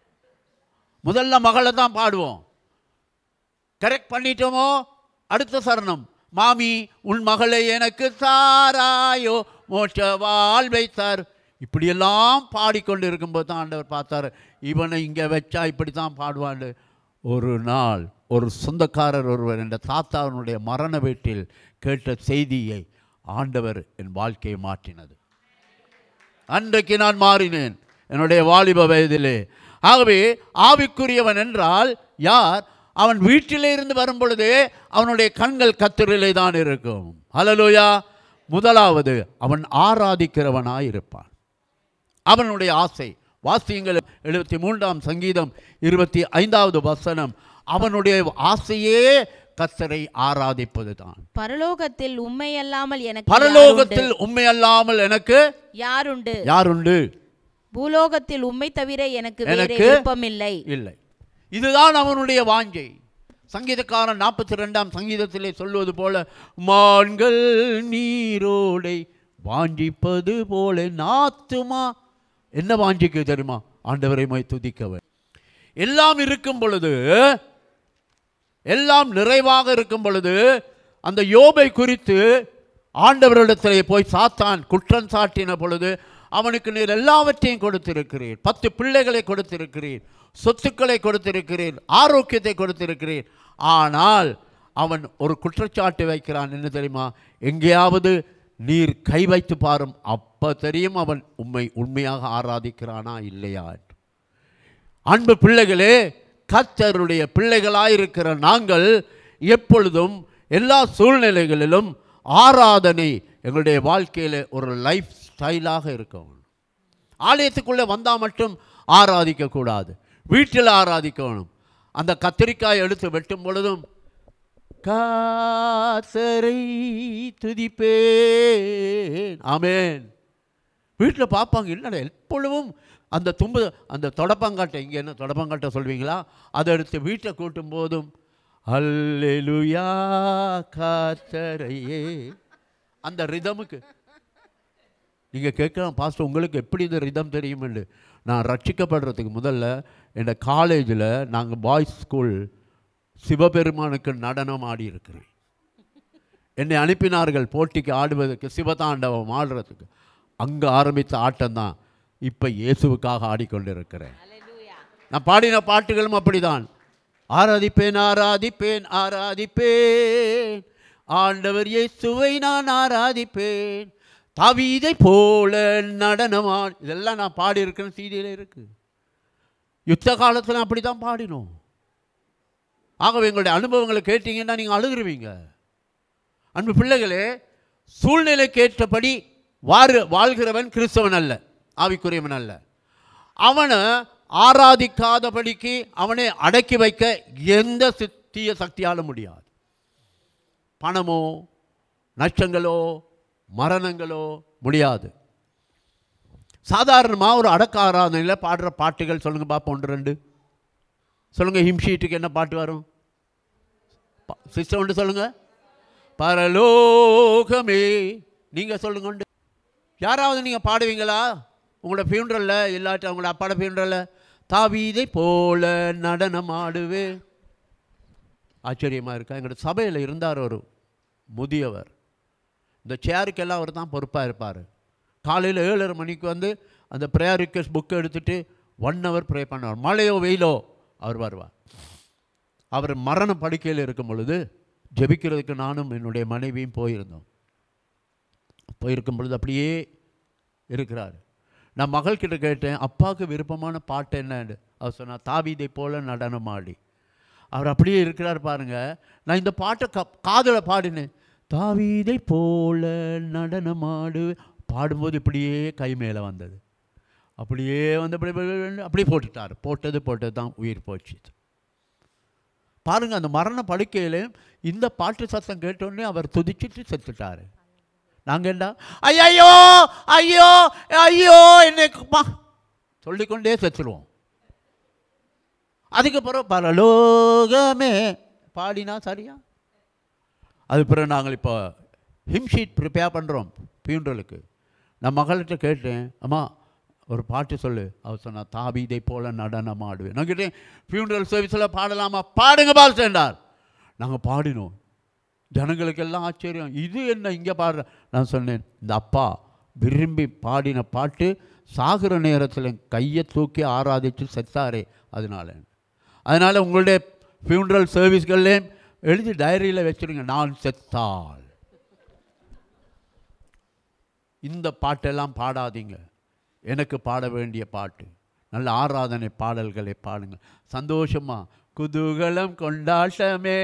முதல்ல மகளை தான் பாடுவோம் கரெக்ட் பண்ணிட்டோமோ அடுத்த சரணம் மாமி உன் மகளை எனக்கு சாராயோ மோட்ச வாழ்வை சார் இப்படியெல்லாம் பாடிக்கொண்டு இருக்கும்போது தான் ஆண்டவர் பார்த்தார் இவனை இங்கே வச்சா இப்படி தான் பாடுவாண்டு ஒரு நாள் ஒரு சொந்தக்காரர் ஒருவர் என்ற தாத்தாவினுடைய மரண வீட்டில் கேட்ட செய்தியை ஆண்டவர் என் வாழ்க்கையை மாற்றினது அன்றைக்கு நான் மாறினேன் என்னுடைய வாலிப வயதிலே ஆகவே ஆவிக்குரியவன் என்றால் யார் அவன் வீட்டிலே இருந்து வரும் பொழுதே அவனுடைய கண்கள் கத்திரிலே தான் இருக்கும் ஹலலோயா முதலாவது அவன் ஆராதிக்கிறவனாய் இருப்பான் அவனுடைய ஆசை வாசியங்கள் எழுபத்தி மூன்றாம் சங்கீதம் இருபத்தி ஐந்தாவது வசனம் அவனுடைய ஆசையே கத்தரை ஆராதிப்பது தான் பரலோகத்தில் உண்மை அல்லாமல் எனக்கு பரலோகத்தில் உண்மை அல்லாமல் எனக்கு யாருண்டு யாருண்டு பூலோகத்தில் உண்மை தவிர எனக்கு வேறு எனக்கு விருப்பமில்லை இல்லை இதுதான் அவனுடைய வாஞ்சை சங்கீதக்காரன் நாற்பத்தி ரெண்டாம் சங்கீதத்திலே சொல்வது போல மான்கள் நீரோடை வாஞ்சிப்பது போல நாத்துமா என்ன வாஞ்சிக்கு தெரியுமா ஆண்டவரை மை துதிக்கவன் எல்லாம் இருக்கும் பொழுது எல்லாம் நிறைவாக இருக்கும் பொழுது அந்த யோபை குறித்து ஆண்டவரிடத்திலே போய் சாத்தான் குற்றம் சாட்டின பொழுது அவனுக்கு நீர் எல்லாவற்றையும் கொடுத்திருக்கிறீர் பத்து பிள்ளைகளை கொடுத்திருக்கிறீர் சொத்துக்களை கொடுத்திருக்கிறீர் ஆரோக்கியத்தை கொடுத்திருக்கிறீர் ஆனால் அவன் ஒரு குற்றச்சாட்டு வைக்கிறான் என்ன தெரியுமா எங்கேயாவது நீர் கை வைத்து பாரும் அப்ப தெரியும் அவன் உண்மை உண்மையாக ஆராதிக்கிறானா இல்லையா என்று அன்பு பிள்ளைகளே கர்த்தருடைய பிள்ளைகளாயிருக்கிற நாங்கள் எப்பொழுதும் எல்லா சூழ்நிலைகளிலும் ஆராதனை எங்களுடைய வெள்ளையில் ஒரு லைஃப் ஸ்டைலாக இருக்கும் ஆலயத்துக்குள்ளே வந்தால் மட்டும் ஆராதிக்கக்கூடாது வீட்டில் ஆராதிக்கணும் அந்த கத்திரிக்காய் எடுத்து வெட்டும் பொழுதும் காசரை துதிப்பேன் ஆமென் வீட்டில் பார்ப்பாங்க என்னடா எப்பொழுதும் அந்த தும்பு அந்த தொடப்பங்காட்டை இங்கே என்ன தொடப்பங்காட்டை சொல்வீங்களா அதை எடுத்து வீட்டை கூட்டும் போதும் அல்லேலுயா காத்தரையே அந்த ரிதமுக்கு நீங்கள் கேட்கலாம் பாஸ்டர் உங்களுக்கு எப்படி இந்த ரிதம் தெரியுமென்று நான் ரட்சிக்கப்படுறதுக்கு முதல்ல என் காலேஜில் நாங்கள் பாய்ஸ் ஸ்கூல் சிவபெருமானுக்கு நடனம் ஆடி இருக்கிறேன் என்னை அனுப்பினார்கள் போட்டிக்கு ஆடுவதற்கு சிவதாண்டவம் ஆடுறதுக்கு அங்கே ஆரம்பித்த ஆட்டம்தான் இப்போ இயேசுவுக்காக ஆடிக்கொண்டிருக்கிறேன் நான் பாடின பாட்டுகளும் அப்படிதான் ஆராதிப்பேன் ஆராதிப்பேன் ஆராதிப்பேன் ஆண்டவர் இயேசுவை நான் ஆராதிப்பேன் தவீதை போல நடனமா இதெல்லாம் நான் பாடியிருக்கேன் சீடியில் இருக்கு யுத்த காலத்தில் அப்படி தான் பாடினோம் ஆகவே எங்களுடைய அனுபவங்களை கேட்டீங்கன்னா நீங்கள் அழுதுருவீங்க அன்பு பிள்ளைகளே சூழ்நிலைக்கு ஏற்றபடி வாரு வாழ்கிறவன் கிறிஸ்தவன் அல்ல ஆவிக்குரியவன் அல்ல அவனை ஆராதிக்காதபடிக்கு அவனை அடக்கி வைக்க எந்த சி- தீய சக்தியாலும் முடியாது பணமோ நஷ்டங்களோ மரணங்களோ முடியாது சாதாரணமாக ஒரு அடக்க ஆராதனையில் பாடுற பாட்டுகள் சொல்லுங்கள் பார்ப்போம் ஒன்று ரெண்டு சொல்லுங்கள் ஹிம்ஷீட்டுக்கு என்ன பாட்டு வரும் சிஸ்டம் ஒன்று சொல்லுங்கள் பரலோகமே நீங்கள் சொல்லுங்க உண்டு யாராவது நீங்கள் பாடுவீங்களா உங்களோட ஃபியூனரலில் இல்லாட்டி அவங்களோட அப்பாட ஃபியூனரலில் தாவீதை போல நடனம் ஆடுவே ஆச்சரியமாக இருக்கா எங்களோட சபையில் இருந்தார் ஒரு முதியவர் இந்த சேருக்கெல்லாம் அவர் தான் பொறுப்பாக இருப்பார் காலையில் ஏழரை மணிக்கு வந்து அந்த ப்ரேயர் ரிக்வெஸ்ட் புக்கை எடுத்துகிட்டு ஒன் ஹவர் ப்ரே பண்ணுவார் மழையோ வெயிலோ அவர் வருவார் அவர் மரண படுக்கையில் இருக்கும் பொழுது ஜெபிக்கிறதுக்கு நானும் என்னுடைய மனைவியும் போயிருந்தோம் போயிருக்கும் பொழுது அப்படியே இருக்கிறார் நான் மகள்கிட்ட கேட்டேன் அப்பாவுக்கு விருப்பமான பாட்டு என்னன்னு அவர் சொன்னார் தாவீதை போல நடனம் ஆடி அவர் அப்படியே இருக்கிறார் பாருங்க நான் இந்த பாட்டை க காதில் பாடினேன் தாவீதை போல நடனமாடு பாடும்போது இப்படியே கை மேலே வந்தது அப்படியே வந்து அப்படி அப்படி- அப்படியே போட்டுட்டார் போட்டது போட்டது தான் உயிர் போச்சு பாருங்க அந்த மரண படுக்கையில் இந்த பாட்டு சத்தம் கேட்டோடனே அவர் துதிச்சிட்டு செத்துட்டாரு நாங்கள் என்ன ஐயோ ஐயோ ஐயோ என்னை மா சொல்லிக்கொண்டே செத்துருவோம் அதுக்கப்புறம் பரலோகமே பாடினா சரியா அது பிறகு நாங்கள் இப்போ ஹிம் ஷீட் ப்ரிப்பேர் பண்ணுறோம் பியூன்றலுக்கு நான் மகள்கிட்ட கேட்டேன் அம்மா ஒரு பாட்டு சொல்லு அவர் சொன்னா தாபீதை போல நடனம் ஆடுவேன் நான் கேட்டேன் பியூன்றல் சர்வீஸில் பாடலாமா பாடுங்க பால்ஸ்டார் நாங்கள் பாடினோம் ஜனங்களுக்கெல்லாம் ஆச்சரியம் இது என்ன இங்கே பாடுற நான் சொன்னேன் இந்த அப்பா விரும்பி பாடின பாட்டு சாகுற நேரத்தில் கையை தூக்கி ஆராதிச்சு செத்தாரே அதனால அதனால் உங்களுடைய ஃபியூனரல் சர்வீஸ்கள்லே எழுதி டைரியில் வச்சுருங்க நான் செத்தால் இந்த பாட்டெல்லாம் பாடாதீங்க எனக்கு பாட வேண்டிய பாட்டு நல்ல ஆராதனை பாடல்களை பாடுங்க சந்தோஷமா குதூகலம் கொண்டாட்டமே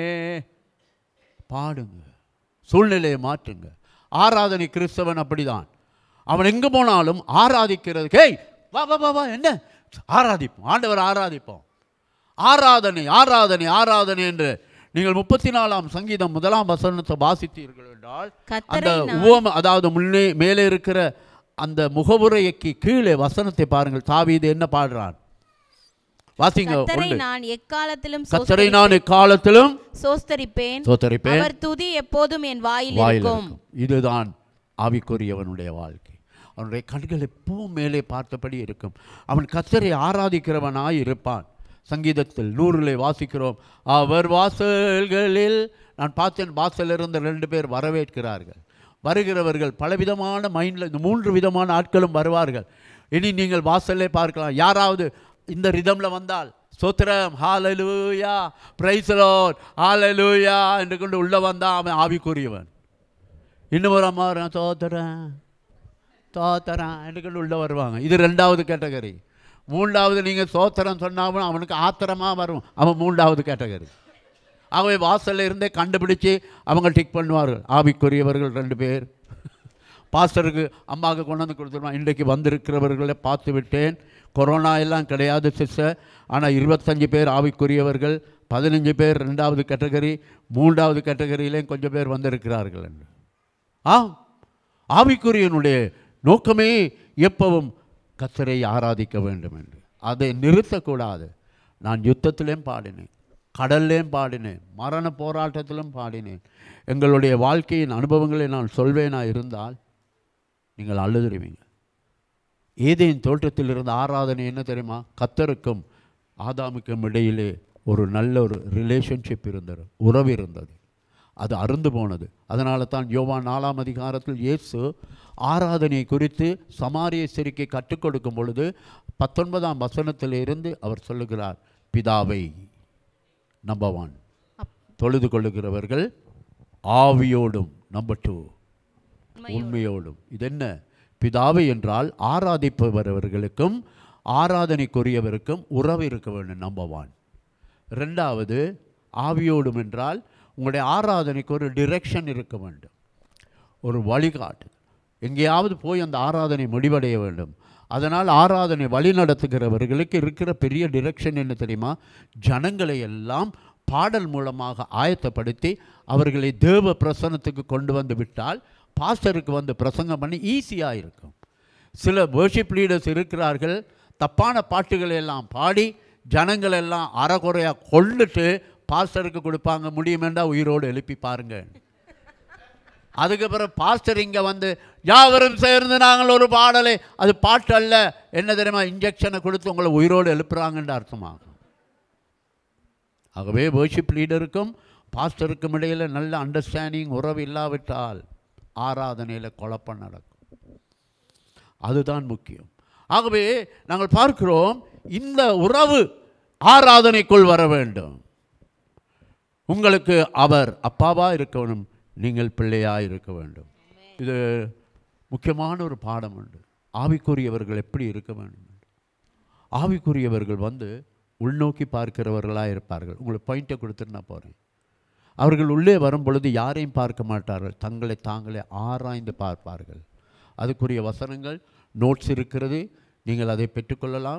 பாடுங்க சூழ்நிலையை மாற்றுங்க ஆராதனை கிறிஸ்தவன் அப்படிதான் அவன் எங்கே போனாலும் ஆராதிக்கிறது ஹேய் வா வா வா வா என்ன ஆராதிப்போம் ஆண்டவர் ஆராதிப்போம் ஆராதனை ஆராதனை ஆராதனை என்று நீங்கள் முப்பத்தி நாலாம் சங்கீதம் முதலாம் வசனத்தை வாசித்தீர்கள் என்றால் அந்த கர்த்தரை நான் உவம அதாவது முன்னே மேலே இருக்கிற அந்த முகவுரைக்கு கீழே வசனத்தை பாருங்கள் தாவீது என்ன பாடுறான் வாசிங்க கர்த்தரை ஒன்று நான் எக்காலத்திலும் கத்தரை நான் எக்காலத்திலும் சோஸ்தரிப்பேன் சோத்தரிப்பேன் அவர் துதி எப்போதும் என் வாயில் வாயில் இருக்கும் இருக்கும் இதுதான் ஆவிக்குரியவனுடைய வாழ்க்கை அவனுடைய கண்கள் எப்பவும் மேலே பார்த்தபடி இருக்கும் அவன் கத்தரை ஆராதிக்கிறவனாய் இருப்பான் சங்கீதத்தில் நூறிலே வாசிக்கிறோம் அவர் வாசல்களில் நான் பார்த்தேன் வாசல் இருந்த ரெண்டு பேர் வரவேற்கிறார்கள் வருகிறவர்கள் பலவிதமான மைண்டில் இந்த மூன்று விதமான ஆட்களும் வருவார்கள் இனி நீங்கள் வாசல்லே பார்க்கலாம் யாராவது இந்த ரிதமில் வந்தால் சோத்திரம் ஹாலலூயா பிரைஸ் லார்ட் ஹாலலூயா என்று கொண்டு உள்ளே வந்தால் அவன் ஆவிக்குரியவன் இன்னும் ஒரு அம்மா வரும், தோத்துறேன் தோத்துறேன் என்று கொண்டு உள்ளே வருவாங்க இது ரெண்டாவது கேட்டகரி மூன்றாவது நீங்கள் சோத்திரம் சொன்னாலும் அவனுக்கு ஆத்திரமாக வரும் அவன் மூன்றாவது கேட்டகரி ஆகவே வாசல்ல இருந்தே கண்டுபிடிச்சு அவங்க டிக் பண்ணுவார்கள் ஆவிக்குரியவர்கள் ரெண்டு பேர் பாஸ்டருக்கு அம்மாவுக்கு கொண்டு வந்து கொடுத்துருவான் இன்றைக்கு வந்திருக்கிறவர்களை பார்த்து விட்டேன் கொரோனா எல்லாம் கிடையாது சிஸ்டர் ஆனால் இருபத்தஞ்சு பேர் ஆவிக்குரியவர்கள் பதினஞ்சு பேர் ரெண்டாவது கேட்டகரி மூன்றாவது கேட்டகரியிலேயும் கொஞ்சம் பேர் வந்திருக்கிறார்கள் என்று ஆ ஆவிக்குரியனுடைய நோக்கமே எப்பவும் கத்தரை ஆராதிக்க வேண்டும் என்று அதை நிறுத்தக்கூடாது நான் யுத்தத்திலேயும் பாடினேன் கடல்லேயும் பாடினேன் மரண போராட்டத்திலும் பாடினேன் எங்களுடைய வாழ்க்கையின் அனுபவங்களை நான் சொல்வேனா இருந்தால் நீங்கள் அழுதுருவீங்க ஏதேன் தோட்டத்தில் இருந்த ஆராதனை என்ன தெரியுமா கத்தருக்கும் ஆதாமுக்கும் இடையிலே ஒரு நல்ல ஒரு ரிலேஷன்ஷிப் இருந்தது உறவு இருந்தது அது அருந்து போனது அதனால தான் யோவான் நாலாம் அதிகாரத்தில் இயேசு ஆராதனை குறித்து சமாரிய சிரிக்கை கற்றுக் கொடுக்கும் பொழுது பத்தொன்பதாம் வசனத்தில் இருந்து அவர் சொல்லுகிறார் பிதாவை நம்பர் ஒன் தொழுது கொள்ளுகிறவர்கள் ஆவியோடும் நம்பர் டூ உண்மையோடும் இது என்ன பிதாவை என்றால் ஆராதிப்பவர்களுக்கும் ஆராதனைக்குரியவருக்கும் உறவு இருக்க வேண்டும் நம்பர் ஒன் ரெண்டாவது ஆவியோடும் என்றால் உங்களுடைய ஆராதனைக்கு ஒரு டிரெக்ஷன் இருக்க வேண்டும் ஒரு வழிகாட்டு எங்கேயாவது போய் அந்த ஆராதனை முடிவடைய வேண்டும் அதனால் ஆராதனை வழி நடத்துகிறவர்களுக்கு இருக்கிற பெரிய டிரெக்ஷன் என்ன தெரியுமா ஜனங்களை எல்லாம் பாடல் மூலமாக ஆயத்தப்படுத்தி அவர்களை தேவ பிரசனத்துக்கு கொண்டு வந்து விட்டால் பாஸ்டருக்கு வந்து பிரசங்கம் பண்ணி ஈஸியாக இருக்கும் சில worship லீடர்ஸ் இருக்கிறார்கள் தப்பான பாட்டுகளை எல்லாம் பாடி ஜனங்கள் எல்லாம் அறகுறையாக கொள்ளுட்டு பாஸ்டருக்கு கொடுப்பாங்க முடியுமெண்டா உயிரோடு எழுப்பி பாருங்க அதுக்கப்புறம் பாஸ்டர் இங்கே வந்து யாவரும் சேர்ந்து நாங்கள் ஒரு பாடலை அது பாட்டு அல்ல என்ன தெரியுமா இன்ஜெக்ஷனை கொடுத்து உங்களை உயிரோடு எழுப்புறாங்கன்ற அர்த்தமாகும் ஆகவே worship லீடருக்கும் பாஸ்டருக்கும் இடையில் நல்ல அண்டர்ஸ்டாண்டிங் உறவு இல்லாவிட்டால் ஆராதனையில் குழப்பம் நடக்கும் அதுதான் முக்கியம் ஆகவே நாங்கள் பார்க்கிறோம் இந்த உறவு ஆராதனைக்குள் வர வேண்டும் உங்களுக்கு அவர் அப்பாவா இருக்க வேண்டும் நீங்கள் பிள்ளையா இருக்க வேண்டும் இது முக்கியமான ஒரு பாடம் உண்டு ஆவிக்குரியவர்கள் எப்படி இருக்க வேண்டும் என்று. ஆவிக்குரியவர்கள் வந்து உள்நோக்கி பார்க்கிறவர்களாக இருப்பார்கள் உங்களுக்கு பாயிண்ட்டை கொடுத்துட்டு நான் போகிறேன் அவர்கள் உள்ளே வரும் பொழுது யாரையும் பார்க்க மாட்டார்கள் தங்களை தாங்களே ஆராய்ந்து பார்ப்பார்கள் அதுக்குரிய வசனங்கள் நோட்ஸ் இருக்கிறது நீங்கள் அதை பெற்றுக்கொள்ளலாம்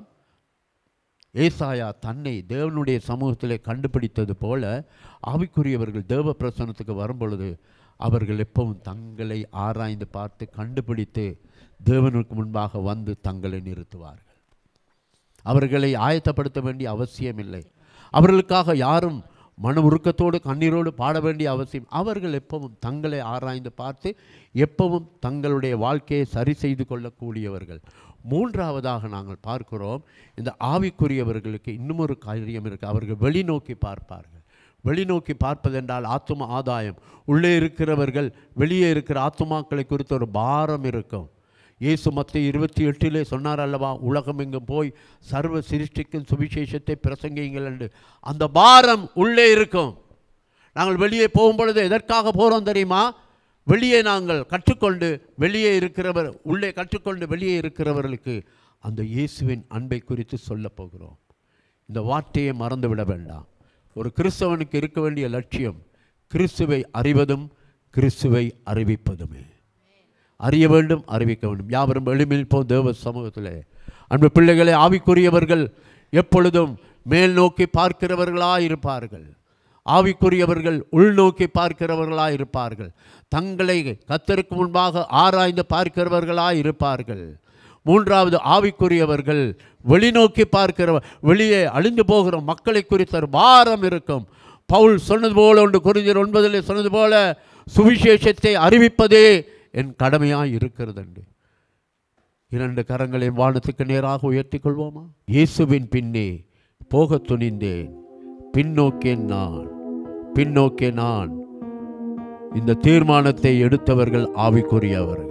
ஏசாயா தன்னை தேவனுடைய சமூகத்திலே கண்டுபிடித்தது போல ஆவிக்குரியவர்கள் தேவ பிரசனத்துக்கு வரும்பொழுது அவர்கள் எப்பவும் தங்களை ஆராய்ந்து பார்த்து கண்டுபிடித்து தேவனுக்கு முன்பாக வந்து தங்களை நிறுத்துவார்கள் அவர்களை ஆயத்தப்படுத்த வேண்டிய அவசியம் இல்லை அவர்களுக்காக யாரும் மன உருக்கத்தோடு கண்ணீரோடு பாட வேண்டிய அவசியம் அவர்கள் எப்பவும் தங்களை ஆராய்ந்து பார்த்து எப்பவும் தங்களுடைய வாழ்க்கையை சரி செய்து கொள்ளக்கூடியவர்கள் மூன்றாவதாக நாங்கள் பார்க்கிறோம் இந்த ஆவிக்குரியவர்களுக்கு இன்னும் ஒரு காரியம் இருக்குது அவர்கள் வெளிநோக்கி பார்ப்பார்கள் வெளிநோக்கி பார்ப்பதென்றால் ஆத்தும ஆதாயம் உள்ளே இருக்கிறவர்கள் வெளியே இருக்கிற ஆத்துமாக்களை குறித்த ஒரு பாரம் இருக்கும் இயேசு மத்திய இருபத்தி எட்டிலே சொன்னார் அல்லவா உலகம் எங்கும் போய் சர்வ சிருஷ்டிக்கும் சுவிசேஷத்தை பிரசங்கியுங்கள் என்று அந்த பாரம் உள்ளே இருக்கும் நாங்கள் வெளியே போகும் பொழுது எதற்காக போகிறோம் தெரியுமா வெளியே நாங்கள் கற்றுக்கொண்டு வெளியே இருக்கிறவர் உள்ளே கற்றுக்கொண்டு வெளியே இருக்கிறவர்களுக்கு அந்த இயேசுவின் அன்பை குறித்து சொல்லப் போகிறோம் இந்த வார்த்தையை மறந்து விட வேண்டாம் ஒரு கிறிஸ்தவனுக்கு இருக்க வேண்டிய லட்சியம் கிறிஸ்துவை அறிவதும் கிறிஸ்துவை அறிவிப்பதுமே அறிய வேண்டும் அறிவிக்க வேண்டும் யாவரும் எளிமையில் போ தேவ சமூகத்திலே அன்பு பிள்ளைகளை ஆவிக்குரியவர்கள் எப்பொழுதும் மேல் நோக்கி பார்க்கிறவர்களாய் இருப்பார்கள் ஆவிக்குரியவர்கள் உள்நோக்கி பார்க்கிறவர்களாய் இருப்பார்கள் தங்களை கத்தருக்கு முன்பாக ஆராய்ந்து பார்க்கிறவர்களாய் இருப்பார்கள் மூன்றாவது ஆவிக்குரியவர்கள் வெளிநோக்கி பார்க்கிற வெளியே அழிந்து போகிற மக்களை குறித்த ஒரு பாரம் இருக்கும் பவுல் சொன்னது போல ஒன்று குறிஞ்சர் ஒன்பதிலே சொன்னது போல சுவிசேஷத்தை அறிவிப்பதே என் கடமையாய் இருக்கிறது என்று இரண்டு கரங்களையும் வானத்துக்கு நேராக உயர்த்திக் கொள்வோமா இயேசுவின் பின்னே போக துணிந்தேன் பின்னோக்கேன் நான் பின்னோக்கே நான் இந்த தீர்மானத்தை எடுத்தவர்கள் ஆவிக்குரியவர்கள்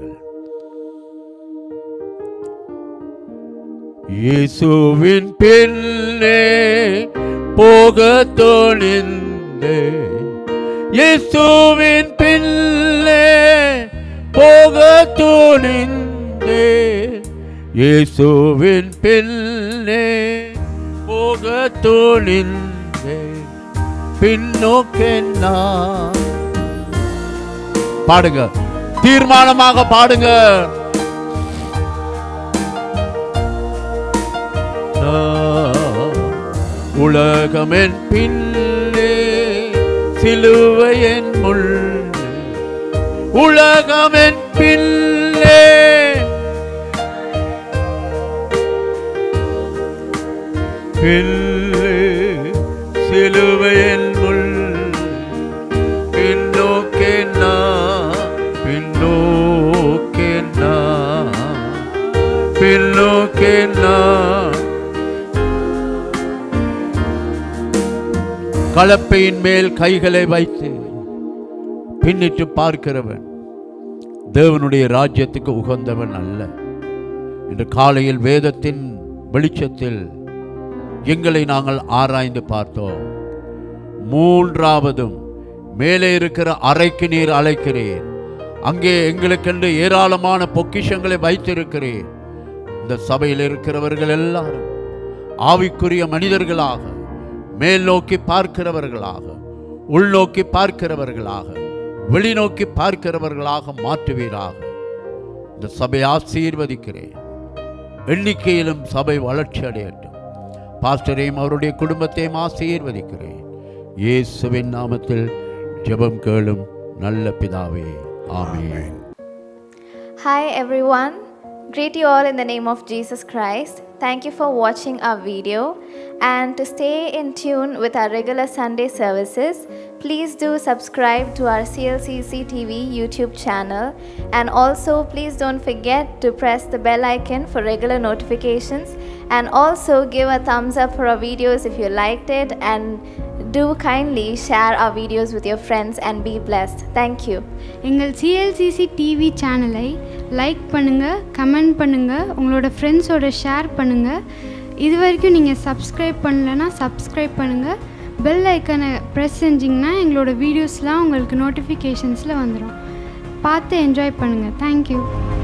இயேசுவின் பின்னே போக துணிந்தே இயேசுவின் பின்னே போக துணிந்தே இயேசுவின் பின்னே போக துணிந்தே பின்னோக்கேன் நான் பாடுங்க தீர்மானமாக பாடுங்க நான் உலகமென் பின்னே சிலுவையன் முன்னே உலகமென் பின்னே பின்னே சிலுவையன் முன் பின்னோக்கே நான் பின்னோக்கே நான் பின்னோக்கே நான் கலப்பையின் மேல் கைகளை வைத்து பின்னிட்டு பார்க்கிறவன் தேவனுடைய ராஜ்யத்துக்கு உகந்தவன் அல்ல இன்று காலையில் வேதத்தின் வெளிச்சத்தில் எங்களை நாங்கள் ஆராய்ந்து பார்த்தோம் மூன்றாவதும் மேலே இருக்கிற அறைக்கு நீர் அழைக்கிறேன் அங்கே எங்களுக்கென்று ஏராளமான பொக்கிஷங்களை வைத்திருக்கிறேன் இந்த சபையில் இருக்கிறவர்கள் எல்லாரும் ஆவிக்குரிய மனிதர்களாக மேல் நோக்கி பார்க்கிறவர்களாக உள்நோக்கி பார்க்கிறவர்களாக வெளிநோக்கி பார்க்கிறவர்களாக மாற்றுவீராக இந்த சபை ஆசீர்வதிக்கிறேன் எண்ணிக்கையிலும் சபை வளர்ச்சி அடையட்டும் பாஸ்டரையும் அவருடைய குடும்பத்தையும் ஆசீர்வதிக்கிறேன் இயேசுவின் நாமத்தில் ஜெபம் கேளும் நல்ல பிதாவே amen Hi everyone. Greet you all in the name of Jesus Christ. Thank you for watching our video. And to stay in tune with our regular Sunday services, please do subscribe to our CLCC TV YouTube channel. And also, please don't forget to press the bell icon for regular notifications. And also, give a thumbs up for our videos if you liked it. And do kindly share our videos with your friends and be blessed. Thank you. எங்கள் CLCC TV சேனலை like பண்ணுங்கள் comment பண்ணுங்கள் உங்களோட ஃப்ரெண்ட்ஸோட share பண்ணுங்கள் இது வரைக்கும் நீங்கள் சப்ஸ்கிரைப் பண்ணலைன்னா சப்ஸ்கிரைப் பண்ணுங்கள் பெல் ஐக்கனை ப்ரெஸ் செஞ்சிங்கன்னா எங்களோட வீடியோஸ்லாம் உங்களுக்கு நோட்டிஃபிகேஷன்ஸில் வந்துடும் பார்த்து என்ஜாய் பண்ணுங்கள் தேங்க்யூ